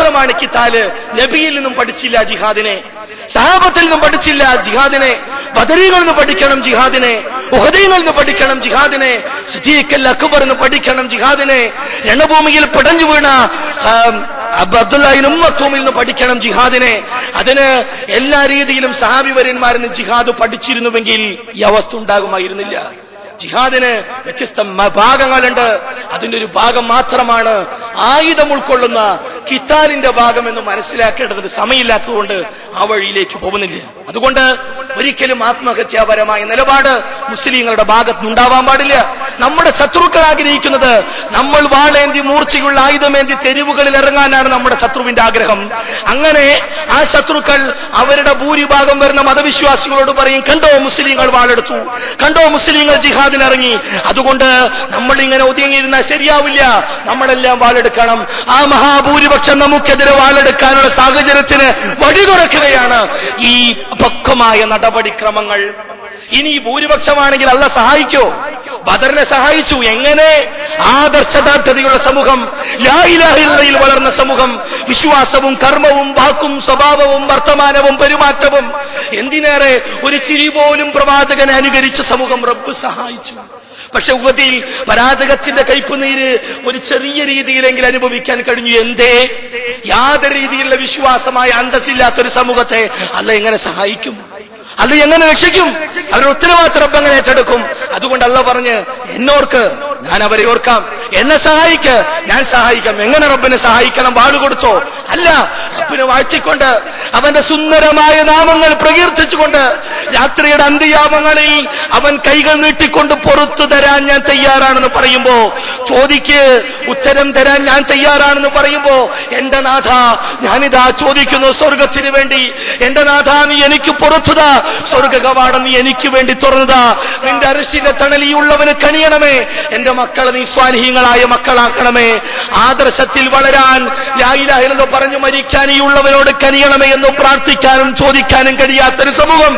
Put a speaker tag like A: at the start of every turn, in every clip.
A: മാത്രമാണ് കിത്താല് നബിയിൽ നിന്നും പഠിച്ചില്ല ജിഹാദിനെ സഹാബത്തിൽ നിന്നും പഠിച്ചില്ല ജിഹാദിനെ ബദരീകളിൽ നിന്ന് പഠിക്കണം ജിഹാദിനെ ഉഹദയിൽ നിന്ന് പഠിക്കണം ജിഹാദിനെ സിദ്ദീഖ് അക്ബർ എന്ന് പഠിക്കണം ജിഹാദിനെ രണഭൂമിയിൽ പടഞ്ഞു വീണ ആ, അബ് അബ്ദുല്ലാഹിൻ ഉമ്മത്തൂമിൽ നിന്ന് പഠിക്കണം ജിഹാദിനെ അതിന് എല്ലാ രീതിയിലും സഹാബിവര്യന്മാരിൽ നിന്ന് ജിഹാദ് പഠിച്ചിരുന്നുവെങ്കിൽ ഈ അവസ്ഥ ഉണ്ടാകുമായിരുന്നില്ല ജിഹാദിന് വ്യത്യസ്ത മ- ഭാഗങ്ങളുണ്ട് അതിന്റെ ഒരു ഭാഗം മാത്രമാണ് ആയുധം ഉൾക്കൊള്ളുന്ന കിത്താലിന്റെ ഭാഗം എന്ന് മനസ്സിലാക്കേണ്ടത് സമയമില്ലാത്തതുകൊണ്ട് ആ വഴിയിലേക്ക് പോകുന്നില്ല അതുകൊണ്ട് ഒരിക്കലും ആത്മഹത്യാപരമായ നിലപാട് മുസ്ലിങ്ങളുടെ ഭാഗത്ത് ഉണ്ടാവാൻ പാടില്ല നമ്മുടെ ശത്രുക്കൾ ആഗ്രഹിക്കുന്നത് നമ്മൾ വാളേന്തി മൂർച്ചയുള്ള ആയുധമേന്തി തെരുവുകളിൽ ഇറങ്ങാനാണ് നമ്മുടെ ശത്രുവിന്റെ ആഗ്രഹം അങ്ങനെ ആ ശത്രുക്കൾ അവരുടെ ഭൂരിഭാഗം വരുന്ന മതവിശ്വാസികളോട് പറയും കണ്ടോ മുസ്ലിങ്ങൾ വാളെടുത്തു കണ്ടോ മുസ്ലിങ്ങൾ ജിഹാദിന് ഇറങ്ങി അതുകൊണ്ട് നമ്മൾ ഇങ്ങനെ ഒതുങ്ങിയിരുന്നാൽ ശരിയാവില്ല നമ്മളെല്ലാം വാളെടുക്കണം ആ മഹാഭൂരിപക്ഷം നമുക്കെതിരെ വാളെടുക്കാനുള്ള സാഹചര്യത്തിന് വഴി തുറക്കുകയാണ് ഈ പക്വമായ നടപടിക്രമങ്ങൾ ഇനി ഈ ഭൂരിപക്ഷമാണെങ്കിൽ അല്ല സഹായിക്കോ ബദറിനെ സഹായിച്ചു എങ്ങനെ ആദർശദാർത്ഥതയുള്ള സമൂഹം ലായിലാഹിൽ വളർന്ന സമൂഹം വിശ്വാസവും കർമ്മവും വാക്കും സ്വഭാവവും വർത്തമാനവും പെരുമാറ്റവും എന്തിനേറെ ഒരു ചിരി പോലും പ്രവാചകനെ അനുകരിച്ച സമൂഹം റബ്ബ് സഹായിച്ചു പക്ഷെ ഉവതിയിൽ പരാജകത്തിന്റെ കയ്പുനീര് ഒരു ചെറിയ രീതിയിലെങ്കിൽ അനുഭവിക്കാൻ കഴിഞ്ഞു എന്തേ യാതൊരു രീതിയിലുള്ള വിശ്വാസമായ അന്തസ്സില്ലാത്തൊരു സമൂഹത്തെ അല്ല എങ്ങനെ സഹായിക്കും അത് എങ്ങനെ രക്ഷിക്കും അവരുടെ ഉത്തരവാദിത്ത റബ്ബ് എങ്ങനെ ഏറ്റെടുക്കും അതുകൊണ്ട് അല്ല പറഞ്ഞ് എന്നോർക്ക് ഞാൻ അവരെ ഓർക്കാം എന്നെ സഹായിക്ക് ഞാൻ സഹായിക്കാം എങ്ങനെ റബ്ബിനെ സഹായിക്കണം വാള് കൊടുത്തോ അല്ല റബ്ബിനെ വാഴ്ത്തിക്കൊണ്ട് അവന്റെ സുന്ദരമായ നാമങ്ങൾ പ്രകീർത്തിച്ചുകൊണ്ട് രാത്രിയുടെ അന്ത്യയാമങ്ങളിൽ അവൻ കൈകൾ നീട്ടിക്കൊണ്ട് പുറത്തു തരാൻ ഞാൻ തയ്യാറാണെന്ന് പറയുമ്പോ ചോദിക്ക് ഉത്തരം തരാൻ ഞാൻ തയ്യാറാണെന്ന് പറയുമ്പോ എന്റെ നാഥ ഞാനിതാ ചോദിക്കുന്നു സ്വർഗത്തിന് വേണ്ടി എന്റെ നാഥ നീ എനിക്ക് പുറത്തുതാ സ്വർഗ കവാടം നീ എനിക്ക് വേണ്ടി തുറന്നതാ നിന്റെ അരിശിന്റെ തണലിയുള്ളവന് കണിയണമേ എന്റെ മക്കളെ നീ സ്വാലിഹീങ്ങളായ മക്കളാക്കണമേ ആദർശത്തിൽ വളരാൻ ലായിലാഹിലെന്ന് പറഞ്ഞു മരിക്കാൻ ഈ ഉള്ളവനോട് കനിയണമേ എന്ന് പ്രാർത്ഥിക്കാനും ചോദിക്കാനും കഴിയാത്തൊരു സമൂഹം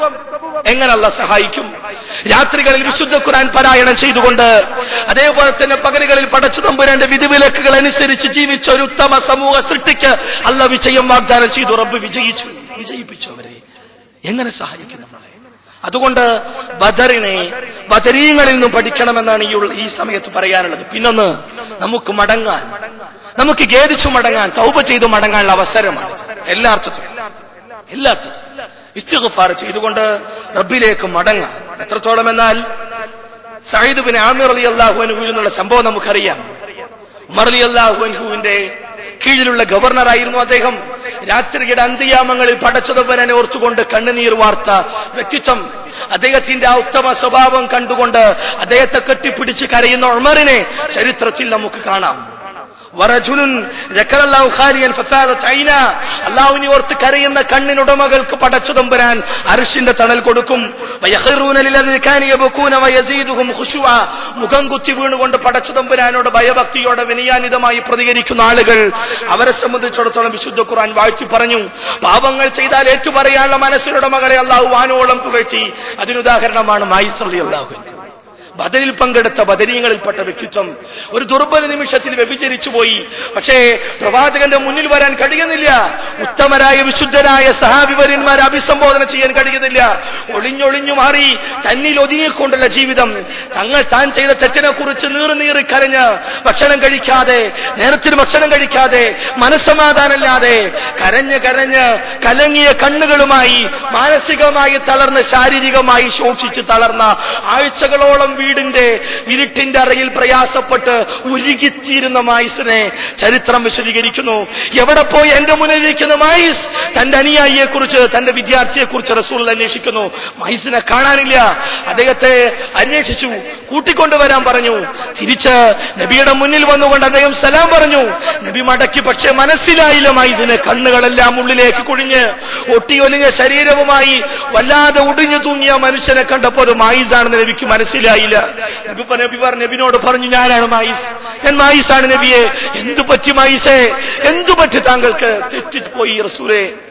A: എങ്ങനല്ല സഹായിക്കും രാത്രികളിൽ വിശുദ്ധ ഖുർആൻ പാരായണം ചെയ്തുകൊണ്ട് അതേപോലെ തന്നെ പകലുകളിൽ പടച്ചു തമ്പുരാന്റെ വിധിവിലക്കുകൾ അനുസരിച്ച് ജീവിച്ച ഒരു ഉത്തമ സമൂഹ സൃഷ്ടിക്ക് അല്ല വിജയം വാഗ്ദാനം ചെയ്തു റബ്ബ് വിജയിച്ചു വിജയിപ്പിച്ചു അവരെ എങ്ങനെ സഹായിക്കും നമ്മളെ അതുകൊണ്ട് ബദറിനെ ബദരീങ്ങളിൽ നിന്നും പഠിക്കണമെന്നാണ് ഈ ഉള്ള- ഈ സമയത്ത് പറയാനുള്ളത് പിന്നൊന്ന് നമുക്ക് മടങ്ങാൻ നമുക്ക് ഖേദിച്ചു മടങ്ങാൻ തൗപ ചെയ്തു മടങ്ങാനുള്ള അവസരമാണ് എല്ലാ അർത്ഥത്തിലും എല്ലാ അർത്ഥത്തിലും ഇസ്തിഗ്ഫാർ ചെയ്തുകൊണ്ട് റബ്ബിലേക്ക് മടങ്ങാം എത്രത്തോളം എന്നാൽ സയ്യിദ് ബിൻ ആമിർ അലി അള്ളാഹു അനുഹുവിൽ നിന്നുള്ള സംഭവം നമുക്കറിയാം ഉമർ അലി അള്ളാഹു അനുഹുവിന്റെ കീഴിലുള്ള ഗവർണർ ആയിരുന്നു അദ്ദേഹം രാത്രിയുടെ അന്ത്യയാമങ്ങളിൽ പടച്ചതവനെ ഓർത്തുകൊണ്ട് കണ്ണുനീർ വാർത്ത വ്യക്തിത്വം അദ്ദേഹത്തിന്റെ ആ ഉത്തമ സ്വഭാവം കണ്ടുകൊണ്ട് അദ്ദേഹത്തെ കെട്ടിപ്പിടിച്ച് കരയുന്ന ഉമറിനെ ചരിത്രത്തിൽ നമുക്ക് കാണാം വറജുലുൻ ദക്കറല്ലാഹു ഖാലിയൻ ഫഫാദത് ഐന അല്ലാഹുവിനെ ഓർത്ത് കരയുന്ന കണ്ണിനുടമകൾക്ക് പടച്ചുതമ്പുരാൻ അർഷിന്റെ തണൽ കൊടുക്കും വയഖിറൂന ലില്ലദീന യബകൂന വയസീദുഹും ഖുശുഅ മുഖം കുത്തി വീണുകൊണ്ട് പടച്ചുതമ്പുരാനോട് ഭയഭക്തിയോടെ വിനയാനിതമായി പ്രതികരിക്കുന്ന ആളുകൾ അവരെ സംബന്ധിച്ചിടത്തോളം വിശുദ്ധ ഖുർആൻ വാഴ്ത്തി പറഞ്ഞു പാപങ്ങൾ ചെയ്താൽ ഏറ്റുപറയാനുള്ള മനസ്സിനുടമകളെ അള്ളാഹു വാനോളം പുകഴ്ത്തി അതിനുദാഹരണമാണ് മായിസ് റളിയല്ലാഹു അൻഹു ബദലിൽ പങ്കെടുത്ത ബദരീങ്ങളിൽപ്പെട്ട വ്യക്തിത്വം ഒരു ദുർബല നിമിഷത്തിൽ വ്യഭിചരിച്ചു പോയി പക്ഷേ പ്രവാചകന്റെ മുന്നിൽ വരാൻ കഴിയുന്നില്ല ഉത്തമരായ വിശുദ്ധരായ സഹാബിവര്യന്മാരെ അഭിസംബോധന ചെയ്യാൻ കഴിയുന്നില്ല ഒളിഞ്ഞൊളിഞ്ഞു മാറി തന്നിൽ ഒതുങ്ങിക്കൊണ്ടുള്ള ജീവിതം തങ്ങൾ താൻ ചെയ്ത തെറ്റിനെ കുറിച്ച് നീറി നീറി കരഞ്ഞ് ഭക്ഷണം കഴിക്കാതെ നേരത്തിന് ഭക്ഷണം കഴിക്കാതെ മനസ്സമാധാനമില്ലാതെ കരഞ്ഞ് കരഞ്ഞ് കലങ്ങിയ കണ്ണുകളുമായി മാനസികമായി തളർന്ന് ശാരീരികമായി ശോഷിച്ച് തളർന്ന ആഴ്ചകളോളം വീടിന്റെ ഇരുട്ടിന്റെ അറയിൽ പ്രയാസപ്പെട്ട് ഉരുകിച്ചീരുന്ന മായിസിനെ ചരിത്രം വിശദീകരിക്കുന്നു എവിടെ പോയി എന്റെ മുന്നിലിരിക്കുന്ന മായിസ് തന്റെ അനുയായിയെ കുറിച്ച് തന്റെ വിദ്യാർത്ഥിയെ കുറിച്ച് റസൂൽ അന്വേഷിക്കുന്നു മായിസിനെ കാണാനില്ല അദ്ദേഹത്തെ അന്വേഷിച്ചു കൂട്ടിക്കൊണ്ടുവരാൻ പറഞ്ഞു തിരിച്ച് നബിയുടെ മുന്നിൽ വന്നുകൊണ്ട് അദ്ദേഹം സലാം പറഞ്ഞു നബി മടക്കി പക്ഷെ മനസ്സിലായില്ല മൈസിന് കണ്ണുകളെല്ലാം ഉള്ളിലേക്ക് കുഴിഞ്ഞ് ഒട്ടിയൊലിഞ്ഞ ശരീരവുമായി വല്ലാതെ ഒടിഞ്ഞു തൂങ്ങിയ മനുഷ്യനെ കണ്ടപ്പോൾ അത് മായിസാണെന്ന് നബിക്ക് മനസ്സിലായില്ല നബി പ- നബി പറഞ്ഞു നബിനോട് പറഞ്ഞു ഞാനാണ് മായിസ് ഞാൻ മായിസാണ് നബിയെ എന്തു പറ്റി മായിസേ എന്തു പറ്റി താങ്കൾക്ക് തെറ്റിപ്പോയി റസൂലെ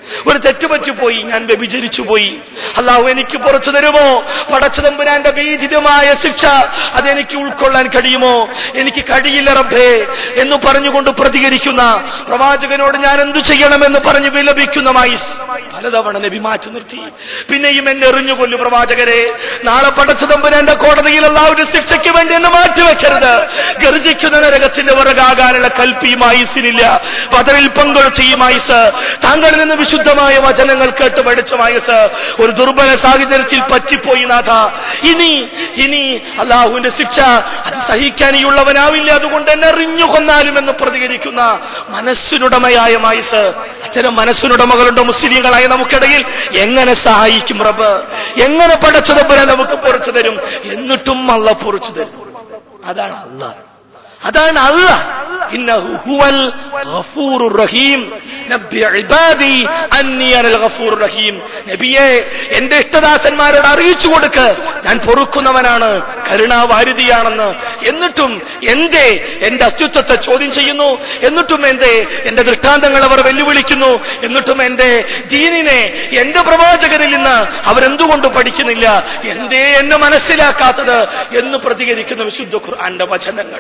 A: ഒരു തെറ്റുപറ്റി പോയി ഞാൻ വ്യഭിചരിച്ചു പോയി അള്ളാഹു എനിക്ക് പുറത്തു തരുമോ പടച്ചതമ്പുരാന്റെ ഭീതിതമായ ശിക്ഷ അതെനിക്ക് ഉൾക്കൊള്ളാൻ കഴിയുമോ എനിക്ക് കഴിയില്ല റബ്ബേ എന്ന് പറഞ്ഞുകൊണ്ട് പ്രതികരിക്കുന്ന പ്രവാചകനോട് ഞാൻ എന്തു ചെയ്യണമെന്ന് പറഞ്ഞ് വിലപിക്കുന്ന മൈസ് പലതവണ നബി മാറ്റി നിർത്തി പിന്നെയും എന്നെ എറിഞ്ഞുകൊല്ലു പ്രവാചകരെ നാളെ പടച്ചതമ്പുരാന്റെ കോടതിയിൽ അള്ളാഹുവിന്റെ ശിക്ഷയ്ക്ക് വേണ്ടി എന്നെ മാറ്റിവെക്കരുത് ഗർജിക്കുന്ന നരകത്തിന്റെ വിറകാകാനുള്ള കൽപ്പിയും ആയുസിനില്ല പതറിൽ പങ്കെടുത്ത ഈ മായുസ് താങ്കളിൽ നിന്ന് വിശുദ്ധമായ വചനങ്ങൾ കേട്ട് പഠിച്ച മായുസ് ഒരു ദുർബല സാഹചര്യത്തിൽ പറ്റിപ്പോയി നാഥ ഇനി ഇനി അള്ളാഹുവിന്റെ ശിക്ഷ അത് സഹിക്കാനിയുള്ളവനാവില്ല അതുകൊണ്ട് എന്നെ എറിഞ്ഞു കൊന്നാലും എന്ന് പ്രതികരിക്കുന്ന മനസ്സിനുടമയായ മായുസ് അത്തരം മനസ്സിനുടമകളുണ്ട് മുസ്ലിങ്ങളായ നമുക്കിടയിൽ എങ്ങനെ സഹായിക്കും റബ്ബ് എങ്ങനെ പടച്ചതപ്പനെ നമുക്ക് പൊറച്ചു തരും എന്നിട്ടും അല്ല പൊറച്ചു തരും അതാണ് അല്ല അതാണ് അല്ല ഇന്നഹു ഹുവൽ ഗഫൂറുർ റഹീം നബ്ബി ഇബാദി അന്നി അനൽ ഗഫൂറുർ റഹീം നബിയെ എന്റെ ഇഷ്ടദാസന്മാരോട് അറിയിച്ചു കൊടുക്ക് ഞാൻ പൊറുക്കുന്നവനാണ് കരുണാവാരിധിയാണെന്ന് എന്നിട്ടും എന്തേ എന്റെ അസ്തിത്വത്തെ ചോദ്യം ചെയ്യുന്നു എന്നിട്ടും എന്തേ എന്റെ ദൃഷ്ടാന്തങ്ങൾ അവർ വെല്ലുവിളിക്കുന്നു എന്നിട്ടും എന്റെ ദീനിനെ എന്റെ പ്രവാചകരിൽ നിന്ന് അവരെന്തുകൊണ്ട് പഠിക്കുന്നില്ല എന്തേ എന്നെ മനസ്സിലാക്കാത്തത് എന്ന് പ്രതികരിക്കുന്ന വിശുദ്ധ ഖുർആന്റെ വചനങ്ങൾ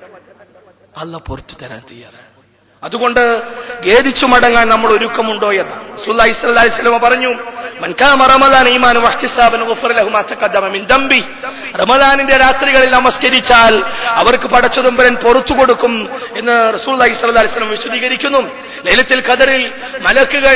A: അല്ല പുറത്തു തരാൻ തയ്യാറാണ് അതുകൊണ്ട് ഖേദിച്ചു മടങ്ങാൻ നമ്മൾ ഒരുക്കമുണ്ടോ എന്ന് സുല്ലാഹി സ്വല്ലല്ലാഹി അലൈഹി വസല്ലം പറഞ്ഞു മൻ കാമ റമദാൻ ഈമാനു വഹ്തിസാബൻ ഗുഫറ ലഹു മാ തഖദ്ദമ മിൻ ദംബി റമദാനിന്റെ രാത്രികളിൽ നമസ്കരിച്ചാൽ അവർക്ക് പടച്ചതുമ്പരൻ പൊറത്തു കൊടുക്കും എന്ന് റസൂലുള്ളാഹി സ്വല്ലല്ലാഹി അലൈഹി വസല്ലം വിശദീകരിക്കുന്നു ലൈലത്തുൽ ഖദറിൽ മലക്കുകൾ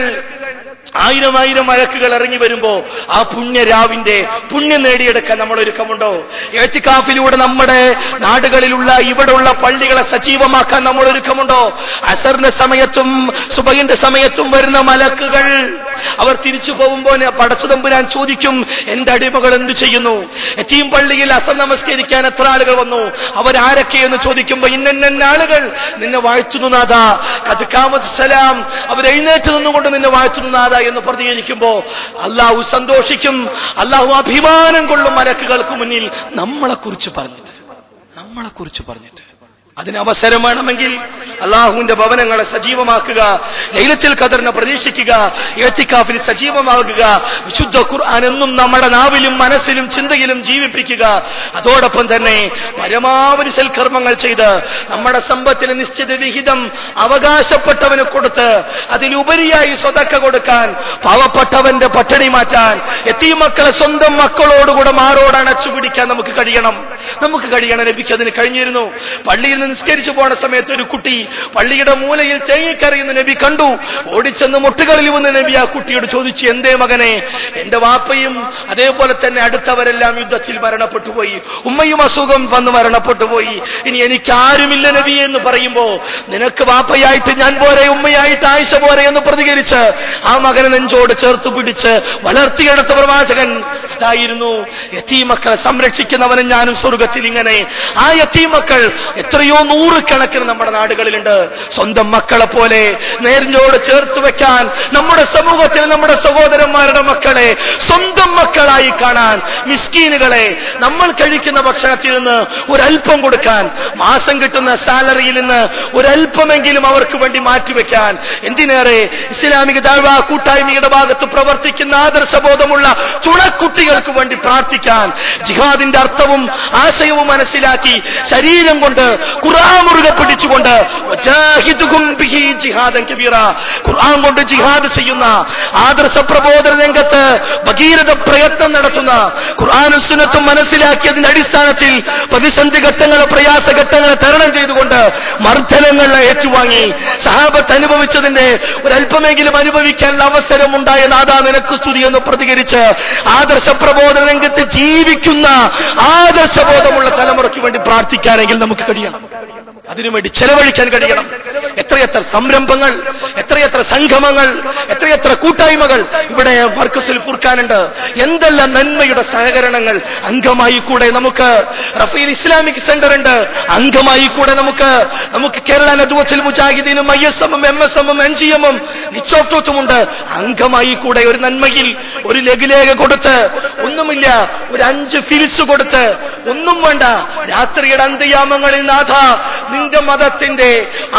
A: ആയിരം ആയിരം മലക്കുകൾ ഇറങ്ങി വരുമ്പോ ആ പുണ്യരാവിന്റെ പുണ്യം നേടിയെടുക്കാൻ നമ്മൾ ഒരുക്കമുണ്ടോ ഏത്തിക്കാഫിലൂടെ നമ്മുടെ നാടുകളിലുള്ള ഇവിടെയുള്ള പള്ളികളെ സജീവമാക്കാൻ നമ്മൾ ഒരുക്കമുണ്ടോ അസറിന്റെ സമയത്തും സുബഹിന്റെ സമയത്തും വരുന്ന മലക്കുകൾ അവർ തിരിച്ചു പോകുമ്പോ പടച്ചതമ്പുരാൻ ചോദിക്കും എന്റെ അടിമകൾ എന്തു ചെയ്യുന്നു എത്തിയും പള്ളിയിൽ അസർ നമസ്കരിക്കാൻ എത്ര ആളുകൾ വന്നു അവരാരൊക്കെ എന്ന് ചോദിക്കുമ്പോ ഇന്ന ആളുകൾ നിന്നെ വാഴ്ത്തുന്നു നാഥ കഥക്കാമത് സലാം അവർ എഴുന്നേറ്റ് നിന്നുകൊണ്ട് നിന്നെ വാഴ്ത്തുന്നു നാഥ എന്ന് പ്രതികരിക്കുമ്പോ അള്ളാഹു സന്തോഷിക്കും അള്ളാഹു അഭിമാനം കൊള്ളും മലക്കുകൾക്ക് മുന്നിൽ നമ്മളെ കുറിച്ച് പറഞ്ഞിട്ട് നമ്മളെ കുറിച്ച് പറഞ്ഞിട്ട് അതിന് അവസരം വേണമെങ്കിൽ അള്ളാഹുവിന്റെ ഭവനങ്ങളെ സജീവമാക്കുക ലൈലത്തിൽ ഖദറിനെ പ്രതീക്ഷിക്കുക ഏത്തിക്കാഫിൽ സജീവമാകുക വിശുദ്ധ ഖുർആൻ എന്നും നമ്മുടെ നാവിലും മനസ്സിലും ചിന്തയിലും ജീവിപ്പിക്കുക അതോടൊപ്പം തന്നെ പരമാവധി സൽക്കർമ്മങ്ങൾ ചെയ്ത് നമ്മുടെ സമ്പത്തിന് നിശ്ചിത വിഹിതം അവകാശപ്പെട്ടവന് കൊടുത്ത് അതിലുപരിയായി സ്വതക്ക കൊടുക്കാൻ പാവപ്പെട്ടവന്റെ പട്ടിണി മാറ്റാൻ എത്തി മക്കളെ സ്വന്തം മക്കളോടുകൂടെ മാറോട് അണച്ചു പിടിക്കാൻ നമുക്ക് കഴിയണം നമുക്ക് കഴിയണം നബിക്ക് അതിന് കഴിഞ്ഞിരുന്നു പള്ളിയിൽ നിന്ന് നിസ്കരിച്ചു പോണ സമയത്ത് ഒരു കുട്ടി പള്ളിയുടെ മൂലയിൽ തേങ്ങിക്കറിയുന്ന നബി കണ്ടു ഓടിച്ചെന്ന് മുട്ടുകളിൽ വന്ന് നബി ആ കുട്ടിയോട് ചോദിച്ചു എന്തേ മകനെ എന്റെ വാപ്പയും അതേപോലെ തന്നെ അടുത്തവരെല്ലാം യുദ്ധത്തിൽ മരണപ്പെട്ടു പോയി ഉമ്മയും അസുഖം വന്ന് മരണപ്പെട്ടു പോയി ഇനി എനിക്ക് ആരുമില്ല നബി എന്ന് പറയുമ്പോ നിനക്ക് വാപ്പയായിട്ട് ഞാൻ പോരെ ഉമ്മയായിട്ട് ആയിഷ പോരെ എന്ന് പ്രതികരിച്ച് ആ മകനെ നെഞ്ചോട് ചേർത്ത് പിടിച്ച് വളർത്തിയെടുത്ത പ്രവാചകൻ അതായിരുന്നു യത്തീമക്കളെ സംരക്ഷിക്കുന്നവനും ഞാനും സ്വർഗത്തിൽ ഇങ്ങനെ ആ യത്തീമക്കൾ എത്രയോ നൂറുകണക്കിന് നമ്മുടെ നാടുകളിലുണ്ട് സ്വന്തം മക്കളെ പോലെ നേരിഞ്ഞോട് ചേർത്ത് വെക്കാൻ നമ്മുടെ സമൂഹത്തിൽ നമ്മുടെ സഹോദരന്മാരുടെ മക്കളെ സ്വന്തം മക്കളായി കാണാൻ മിസ്കീനുകളെ നമ്മൾ കഴിക്കുന്ന ഭക്ഷണത്തിൽ നിന്ന് ഒരല്പം കൊടുക്കാൻ മാസം കിട്ടുന്ന സാലറിയിൽ നിന്ന് ഒരല്പമെങ്കിലും അവർക്ക് വേണ്ടി മാറ്റിവെക്കാൻ എന്തിനേറെ ഇസ്ലാമിക താഴ്വ കൂട്ടായ്മയുടെ ഭാഗത്ത് പ്രവർത്തിക്കുന്ന ആദർശബോധമുള്ള ചുണക്കുട്ടികൾക്ക് വേണ്ടി പ്രാർത്ഥിക്കാൻ ജിഹാദിന്റെ അർത്ഥവും ആശയവും മനസ്സിലാക്കി ശരീരം കൊണ്ട് ഖുർആൻ മുറുകെ പിടിച്ചുകൊണ്ട് വജാഹിദുഹും ബിഹി ജിഹാദൻ കബീറ ഖുർആൻ കൊണ്ട് ജിഹാദ് ചെയ്യുന്ന ആദർശ പ്രബോധന രംഗത്ത് ഭഗീരഥ പ്രയത്നം നടത്തുന്ന ഖുർആനും സുന്നത്തും മനസ്സിലാക്കിയതിന്റെ അടിസ്ഥാനത്തിൽ പ്രതിസന്ധി ഘട്ടങ്ങളെ പ്രയാസ ഘട്ടങ്ങളെ തരണം ചെയ്തുകൊണ്ട് മർദ്ദനങ്ങളെ ഏറ്റുവാങ്ങി സഹാബത്ത് അനുഭവിച്ചതിന്റെ ഒരല്പമെങ്കിലും അനുഭവിക്കാനുള്ള അവസരം ഉണ്ടായ നാദാ നിനക്ക് സ്തുതി എന്ന് പ്രതികരിച്ച് ആദർശ പ്രബോധന രംഗത്ത് ജീവിക്കുന്ന ആദർശബോധമുള്ള തലമുറയ്ക്ക് വേണ്ടി പ്രാർത്ഥിക്കാനെങ്കിൽ നമുക്ക് കഴിയണം അതിനുവേണ്ടി ചെലവഴിക്കാൻ കഴിയണം എത്രയെത്ര സംരംഭങ്ങൾ എത്രയെത്ര സംഗമങ്ങൾ എത്രയെത്ര കൂട്ടായ്മകൾ ഇവിടെ മർക്കസിൽ ഫുർഖാനുണ്ട് എന്തെല്ലാം നന്മയുടെ സഹകരണങ്ങൾ അംഗമായി കൂടെ നമുക്ക് റഫീൽ ഇസ്ലാമിക് സെന്റർ ഉണ്ട് അംഗമായി കൂടെ നമുക്ക് നമുക്ക് കേരള നദുവത്തിൽ മുജാഹിദീനും ഐ എസ് എമ്മും എം എസ് എമ്മും എൻ ജി എമ്മും നിച്ചോഫ്റ്റോത്തും ഉണ്ട് അംഗമായി കൂടെ ഒരു നന്മയിൽ ഒരു ലഘുലേഖ കൊടുത്ത് ഒന്നുമില്ല ഒരു അഞ്ച് ഫിൽസ് കൊടുത്ത് ഒന്നും വേണ്ട രാത്രിയുടെ അന്ത്യയാമങ്ങളിൽ നാഥ നിന്റെ മതത്തിന്റെ ആദർശ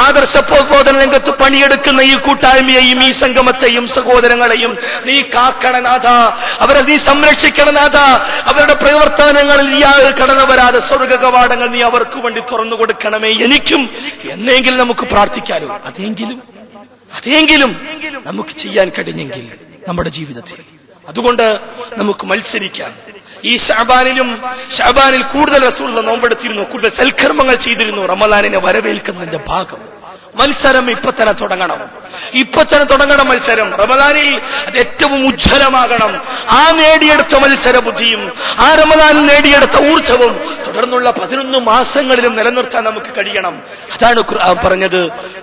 A: മതപ്രബോധന രംഗത്ത് പണിയെടുക്കുന്ന ഈ കൂട്ടായ്മയെയും ഈ സംഗമത്തെയും സഹോദരങ്ങളെയും നീ കാക്കണനാഥ അവരെ നീ സംരക്ഷിക്കണനാഥ അവരുടെ പ്രവർത്തനങ്ങളിൽ ഇയാൾ കടന്നു വരാതെ സ്വർഗ കവാടങ്ങൾ നീ അവർക്ക് വേണ്ടി തുറന്നു കൊടുക്കണമേ എനിക്കും എന്നെങ്കിലും നമുക്ക് പ്രാർത്ഥിക്കാലോ അതെങ്കിലും അതെങ്കിലും നമുക്ക് ചെയ്യാൻ കഴിഞ്ഞെങ്കിൽ നമ്മുടെ ജീവിതത്തിൽ അതുകൊണ്ട് നമുക്ക് മത്സരിക്കാം ഈ ഷാബാനിലും ഷാബാനിൽ കൂടുതൽ റസൂൽ നോമ്പെടുത്തിരുന്നു കൂടുതൽ സൽക്കർമ്മങ്ങൾ ചെയ്തിരുന്നു റമലാനിനെ വരവേൽക്കുന്നതിന്റെ ഭാഗം മത്സരം ഇപ്പൊ തന്നെ തുടങ്ങണം ഇപ്പൊ തന്നെ തുടങ്ങണം മത്സരം റമദാനിൽ അത് ഏറ്റവും ഉജ്ജ്വലമാകണം ആ നേടിയെടുത്ത മത്സര ബുദ്ധിയും ആ റമദാൻ നേടിയെടുത്ത ഊർജവും തുടർന്നുള്ള പതിനൊന്ന് മാസങ്ങളിലും നിലനിർത്താൻ നമുക്ക് കഴിയണം അതാണ് ഖുർആൻ പറഞ്ഞത്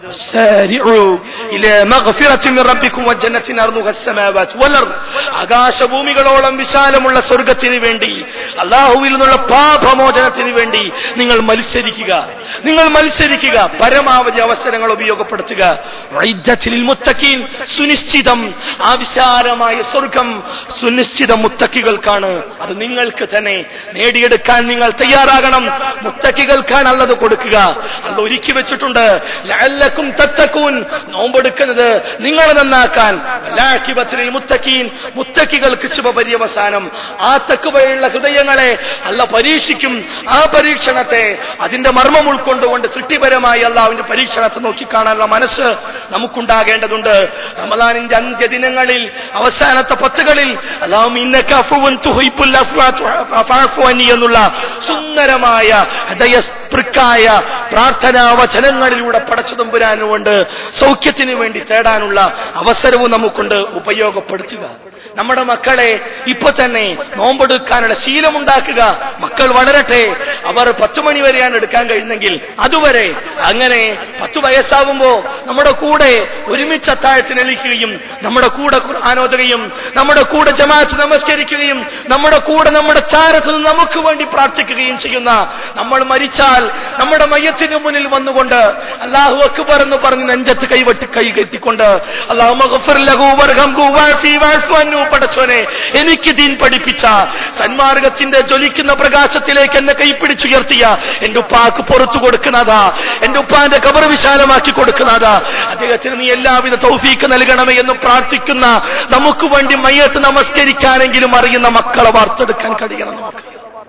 A: "വസാരിഉ ഇലാ മഗ്ഫിറത്തിൻ മിൻ റബ്ബിക്കും വജന്നത്തിൻ അർദുഹ അസ്സമാവാത്ത് വൽ അർദ്." ആകാശഭൂമികളോളം വിശാലമുള്ള സ്വർഗത്തിന് വേണ്ടി അള്ളാഹുവിൽ നിന്നുള്ള പാപമോചനത്തിന് വേണ്ടി നിങ്ങൾ മത്സരിക്കുക നിങ്ങൾ മത്സരിക്കുക പരമാവധി അവസരങ്ങൾ ഉപയോഗപ്പെടുത്തുക വൈദ്യത്തിൽ മുത്തക്കീൻ സുനിശ്ചിതം ആ വിശാലമായ സ്വർഗം സുനിശ്ചിത മുത്തക്കികൾക്കാണ് അത് നിങ്ങൾക്ക് തന്നെ നേടിയെടുക്കാൻ നിങ്ങൾ തയ്യാറാകണം മുത്തക്കികൾക്കാണ് അല്ലത് കൊടുക്കുക അല്ല ഒരുക്കി വെച്ചിട്ടുണ്ട് ലഅല്ലക്കും തത്തക്കൂൻ നോമ്പെടുക്കുന്നത് നിങ്ങളെ നന്നാക്കാൻ വലാക്കിബത്തിൽ മുത്തക്കീൻ മുത്തക്കികൾക്ക് ശുഭപര്യവസാനം ആ തക്കുവയുള്ള ഹൃദയങ്ങളെ അല്ല പരീക്ഷിക്കും ആ പരീക്ഷണത്തെ അതിന്റെ മർമ്മം ഉൾക്കൊണ്ടുകൊണ്ട് സൃഷ്ടിപരമായി അള്ളാവിന്റെ പരീക്ഷണത്തെ നോക്കിക്കാണാനുള്ള മനസ്സ് നമുക്കുണ്ടാകേണ്ടതുണ്ട് റമദാനിന്റെ അന്ത്യദിനങ്ങളിൽ അവസാനത്തെ പത്തുകളിൽ അള്ളാഹും ഇന്നക അഫുവൻ തുഹിബ്ബുൽ അഫ്വാ ഫഅഫു അന്നി എന്നുള്ള സുന്ദരമായ ഹൃദയസ്പൃക്കായ പ്രാർത്ഥനാ വചനങ്ങളിലൂടെ പടച്ചതമ്പുരാനുകൊണ്ട് സൗഖ്യത്തിന് വേണ്ടി തേടാനുള്ള അവസരവും നമുക്കുണ്ട് ഉപയോഗപ്പെടുത്തുക നമ്മുടെ മക്കളെ ഇപ്പൊ തന്നെ നോമ്പെടുക്കാനുള്ള ശീലമുണ്ടാക്കുക മക്കൾ വളരട്ടെ അവർ പത്തു മണി വരെയാണ് എടുക്കാൻ കഴിയുന്നെങ്കിൽ അതുവരെ അങ്ങനെ പത്തു വയസ്സാവുമ്പോ നമ്മുടെ കൂടെ ഒരുമിച്ച് അത്താഴത്തിന് എളിക്കുകയും നമ്മുടെ കൂടെ ഖുർആാനോദുകയും നമ്മുടെ കൂടെ ജമാഅത്ത് നമസ്കരിക്കുകയും നമ്മുടെ കൂടെ നമ്മുടെ ചാരത്ത് നിന്ന് നമുക്ക് വേണ്ടി പ്രാർത്ഥിക്കുകയും ചെയ്യുന്ന നമ്മൾ മരിച്ചാൽ നമ്മുടെ മയ്യത്തിന് മുന്നിൽ വന്നുകൊണ്ട് അള്ളാഹു അക്ബർ എന്ന് പറഞ്ഞ് നെഞ്ചത്ത് കൈവെട്ടി കൈ കെട്ടിക്കൊണ്ട് അള്ളാഹു മഗ്ഫിർ ലഹു വർഹംഹു വഅഫി വഅഫു അൻഹു പടച്ചോനെ എനിക്ക് ദീൻ പഠിപ്പിച്ച സന്മാർഗത്തിന്റെ ജ്വലിക്കുന്ന പ്രകാശത്തിലേക്ക് എന്നെ കൈപ്പിടിച്ചുയർത്തിയ എന്റെ ഉപ്പാക്ക് പുറത്തു കൊടുക്കുന്നതാ എന്റെ ഉപ്പാന്റെ കബർ വിശാലമാക്കി കൊടുക്കുന്നതാ അദ്ദേഹത്തിന് നീ എല്ലാവിധ തൗഫീക്ക് നൽകണമേ എന്ന് പ്രാർത്ഥിക്കുന്ന നമുക്ക് വേണ്ടി മയ്യത്ത് നമസ്കരിക്കാനെങ്കിലും അറിയുന്ന മക്കളെ വാർത്തെടുക്കാൻ കഴിയണം നമുക്ക്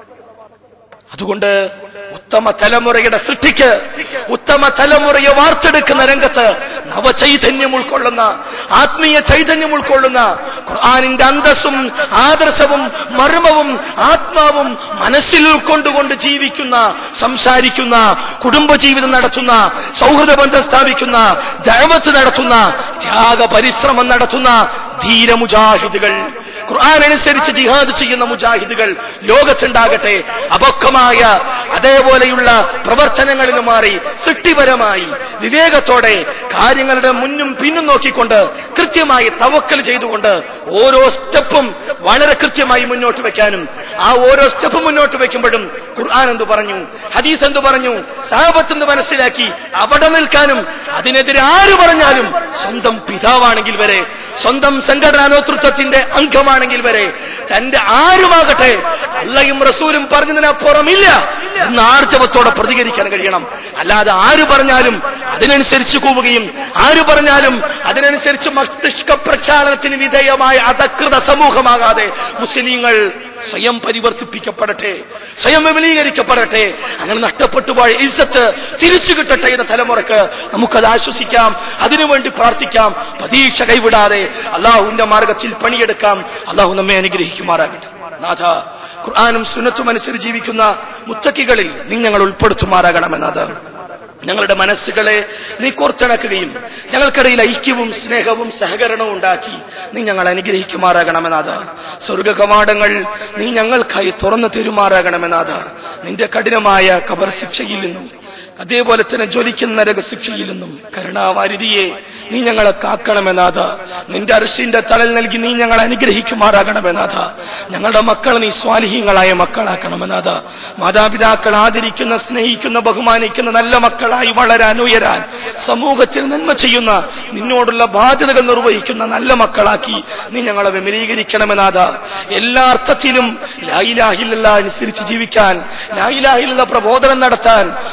A: അതുകൊണ്ട് ഉത്തമ തലമുറയുടെ സൃഷ്ടിക്ക് ഉത്തമ തലമുറയെ വാർത്തെടുക്കുന്ന രംഗത്ത് നവചൈതന്യം ഉൾക്കൊള്ളുന്ന ആത്മീയ ചൈതന്യം ഉൾക്കൊള്ളുന്ന ഖുർആാനിന്റെ അന്തസ്സും ആദർശവും മർമ്മവും ആത്മാവും മനസ്സിൽ ഉൾക്കൊണ്ടുകൊണ്ട് ജീവിക്കുന്ന സംസാരിക്കുന്ന കുടുംബജീവിതം നടത്തുന്ന സൗഹൃദ ബന്ധം സ്ഥാപിക്കുന്ന ദഴവത്ത് നടത്തുന്ന ത്യാഗ പരിശ്രമം നടത്തുന്ന ധീര മുജാഹിദുകൾ ഖുർആൻ അനുസരിച്ച് ജിഹാദ് ചെയ്യുന്ന മുജാഹിദുകൾ ലോകത്തുണ്ടാകട്ടെ അപക്വമായ അതേപോലെയുള്ള പ്രവർത്തനങ്ങളിൽ നിന്ന് മാറി സൃഷ്ടിപരമായി വിവേകത്തോടെ കാര്യങ്ങളുടെ മുന്നും പിന്നും നോക്കിക്കൊണ്ട് കൃത്യമായി തവക്കൽ ചെയ്തുകൊണ്ട് ഓരോ സ്റ്റെപ്പും വളരെ കൃത്യമായി മുന്നോട്ട് വെക്കാനും ആ ഓരോ സ്റ്റെപ്പ് മുന്നോട്ട് വെക്കുമ്പോഴും ഖുർആൻ എന്ത് പറഞ്ഞു ഹദീസ് എന്ത് പറഞ്ഞു സാഹബത്ത് എന്ന് മനസ്സിലാക്കി അവിടെ നിൽക്കാനും അതിനെതിരെ ആര് പറഞ്ഞാലും സ്വന്തം പിതാവാണെങ്കിൽ വരെ സ്വന്തം സംഘടനാ നേതൃത്വത്തിന്റെ അംഗമാണെങ്കിൽ വരെ തന്റെ ആരുമാകട്ടെ അള്ളയും റസൂലും പറഞ്ഞതിനപ്പുറമില്ല എന്ന് ആർജവത്തോടെ പ്രതികരിക്കാൻ കഴിയണം അല്ലാതെ ആര് പറഞ്ഞാലും അതിനനുസരിച്ച് കൂവുകയും ആര് പറഞ്ഞാലും അതിനനുസരിച്ച് മസ്തിഷ്ക പ്രക്ഷാളനത്തിന് വിധേയമായ അധകൃത സമൂഹമാകാതെ മുസ്ലിങ്ങൾ സ്വയം പരിവർത്തിപ്പിക്കപ്പെടട്ടെ സ്വയം വിപുലീകരിക്കപ്പെടട്ടെ അങ്ങനെ നഷ്ടപ്പെട്ടു പോയ ഇസ്സത്ത് തിരിച്ചു കിട്ടട്ടെ എന്ന തലമുറക്ക് നമുക്കത് ആശ്വസിക്കാം അതിനുവേണ്ടി പ്രാർത്ഥിക്കാം പ്രതീക്ഷ കൈവിടാതെ അള്ളാഹുവിന്റെ മാർഗത്തിൽ പണിയെടുക്കാം അള്ളാഹു നമ്മെ അനുഗ്രഹിക്കുമാറാകട്ടെ നാഥ ഖുർആാനും സുന്നത്തും അനുസരിച്ച് ജീവിക്കുന്ന മുത്തക്കികളിൽ നീ ഞങ്ങൾ ഉൾപ്പെടുത്തുമാറാകണമെന്നത് ഞങ്ങളുടെ മനസ്സുകളെ നീ കോർത്തിണക്കുകയും ഞങ്ങൾക്കിടയിൽ ഐക്യവും സ്നേഹവും സഹകരണവും ഉണ്ടാക്കി നീ ഞങ്ങൾ അനുഗ്രഹിക്കുമാറാകണമെന്നാഥ സ്വർഗ കവാടങ്ങൾ നീ ഞങ്ങൾക്കായി തുറന്നു തരുമാറാകണമെന്നാഥ നിന്റെ കഠിനമായ കബർ ശിക്ഷയിൽ നിന്നും അതേപോലെ തന്നെ ജ്വലിക്കുന്ന നരകശിക്ഷയിൽ നിന്നും കരുണാവാരിതിയെ നീ ഞങ്ങളെ കാക്കണമെന്നാഥ നിന്റെ അർഷിന്റെ തലൽ നൽകി നീ ഞങ്ങളെ അനുഗ്രഹിക്കുമാറാകണമെന്നാഥ ഞങ്ങളുടെ മക്കളെ നീ സ്വാലിഹീങ്ങളായ മക്കളാക്കണമെന്നാഥ മാതാപിതാക്കൾ ആദരിക്കുന്ന സ്നേഹിക്കുന്ന ബഹുമാനിക്കുന്ന നല്ല മക്കളായി വളരാൻ ഉയരാൻ സമൂഹത്തിൽ നന്മ ചെയ്യുന്ന നിന്നോടുള്ള ബാധ്യതകൾ നിർവഹിക്കുന്ന നല്ല മക്കളാക്കി നീ ഞങ്ങളെ വിമലീകരിക്കണമെന്നാഥ എല്ലാ അർത്ഥത്തിലും ലായിലാഹില്ല അനുസരിച്ച് ജീവിക്കാൻ ലായിലാഹില്ല പ്രബോധനം നടത്താൻ ഖുർആൻ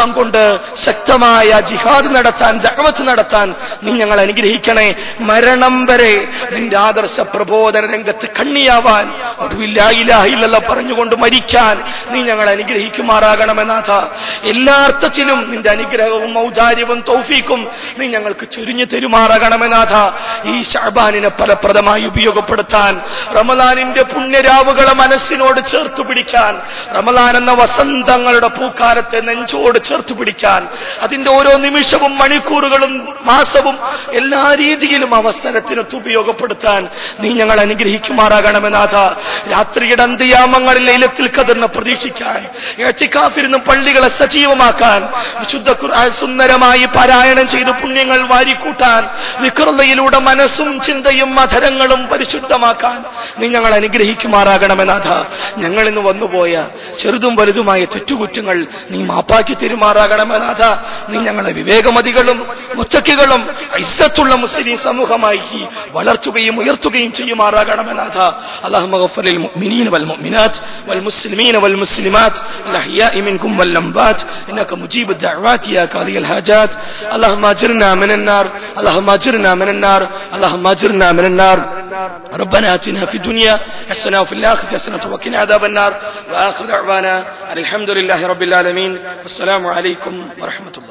A: ഈമാൻ കൊണ്ട് ശക്തമായ ജിഹാദ് നടത്താൻ ദഅവത്ത് നടത്താൻ നീ ഞങ്ങൾ അനുഗ്രഹിക്കണേ മരണം വരെ നിന്റെ ആദർശ പ്രബോധന രംഗത്ത് കണ്ണിയാവാൻ ഒടുവില്ലായില്ല പറഞ്ഞുകൊണ്ട് മരിക്കാൻ നീ ഞങ്ങൾ അനുഗ്രഹിക്കുമാറാകണമെന്നാഥ എല്ലാ അർത്ഥത്തിലും നിന്റെ അനുഗ്രഹവും ഔദാര്യവും തൗഫീക്കും നീ ഞങ്ങൾക്ക് ചുരിഞ്ഞു തരുമാറാകണമെന്നാഥ ഈ ഷാബാനിനെ ഫലപ്രദമായി ഉപയോഗപ്പെടുത്താൻ റമദാനിന്റെ പുണ്യരാവുകളെ മനസ്സിനോട് ചേർത്ത് പിടിക്കാൻ റമദാൻ എന്ന വസന്തങ്ങളുടെ പൂക്കാലത്തെ നെഞ്ചോട് ചേർത്ത് പിടിക്കാൻ അതിന്റെ ഓരോ നിമിഷവും മണിക്കൂറുകളും മാസവും എല്ലാ രീതിയിലും അവസരത്തിനൊത്ത് ഉപയോഗപ്പെടുത്താൻ നീ ഞങ്ങൾ അനുഗ്രഹിക്കുമാറാകണമെന്നാഥ രാത്രിയുടെ അന്ത്യയാമങ്ങളിൽ ലൈലത്തിൽ കതിർന്ന് പ്രതീക്ഷിക്കാൻ എത്തിക്കാഫിരുന്ന് പള്ളികളെ സജീവമാക്കാൻ വിശുദ്ധ ഖുർആൻ സുന്ദരമായി പാരായണം ചെയ്ത് പുണ്യങ്ങൾ വാരിക്കൂട്ടാൻ വിക്രതയിലൂടെ മനസ്സും ചിന്തയും മധരങ്ങളും പരിശുദ്ധമാക്കാൻ നീ ഞങ്ങൾ അനുഗ്രഹിക്കുമാറാകണമെന്നാഥ ഞങ്ങൾ ഇന്ന് വന്നുപോയ ചെറുതും വലുതുമായ തെറ്റുകുറ്റങ്ങൾ നീ മാപ്പാക്കി തെരുമാറാകണമെന്നാഥ നീ ഞങ്ങളെ വിവേകമതികളും മുത്തക്കികളും ഇസ്സത്തുള്ള മുസ്ലിം സമൂഹമായി വളർത്തുകയും ഉയർത്തുകയും ചെയ്യുമാറാകണമെന്നാഥ അല്ലാഹു മഗ്ഫിറിൽ മുഅ്മിനീന വൽ മുഅ്മിനാത്ത് വൽ മുസ്ലിമീന വൽ മുസ്ലിമാത്ത് الأحياء منكم والأموات إنك مجيب الدعوات يا قاضي الحاجات اللهم أجرنا من النار اللهم أجرنا من النار اللهم أجرنا من النار ربنا آتنا في الدنيا حسنة وفي الآخرة حسنة وقنا عذاب النار وآخر دعوانا أن الحمد لله رب العالمين والسلام عليكم ورحمة الله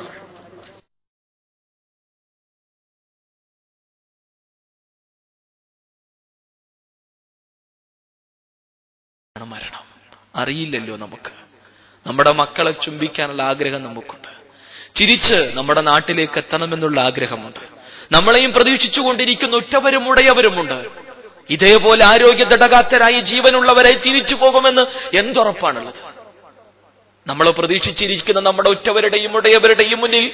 A: മരണം അറിയില്ലല്ലോ നമുക്ക് നമ്മുടെ മക്കളെ ചുംബിക്കാനുള്ള ആഗ്രഹം നമുക്കുണ്ട് ചിരിച്ച് നമ്മുടെ നാട്ടിലേക്ക് എത്തണമെന്നുള്ള ആഗ്രഹമുണ്ട് നമ്മളെയും പ്രതീക്ഷിച്ചുകൊണ്ടിരിക്കുന്ന ഒറ്റവരും ഉടയവരുമുണ്ട് ഇതേപോലെ ആരോഗ്യ ദടകാത്തരായി ജീവനുള്ളവരെ തിരിച്ചു പോകുമെന്ന് എന്തുറപ്പാണുള്ളത് നമ്മൾ പ്രതീക്ഷിച്ചിരിക്കുന്ന നമ്മുടെ ഒറ്റവരുടെയും ഉടയവരുടെയും മുന്നിൽ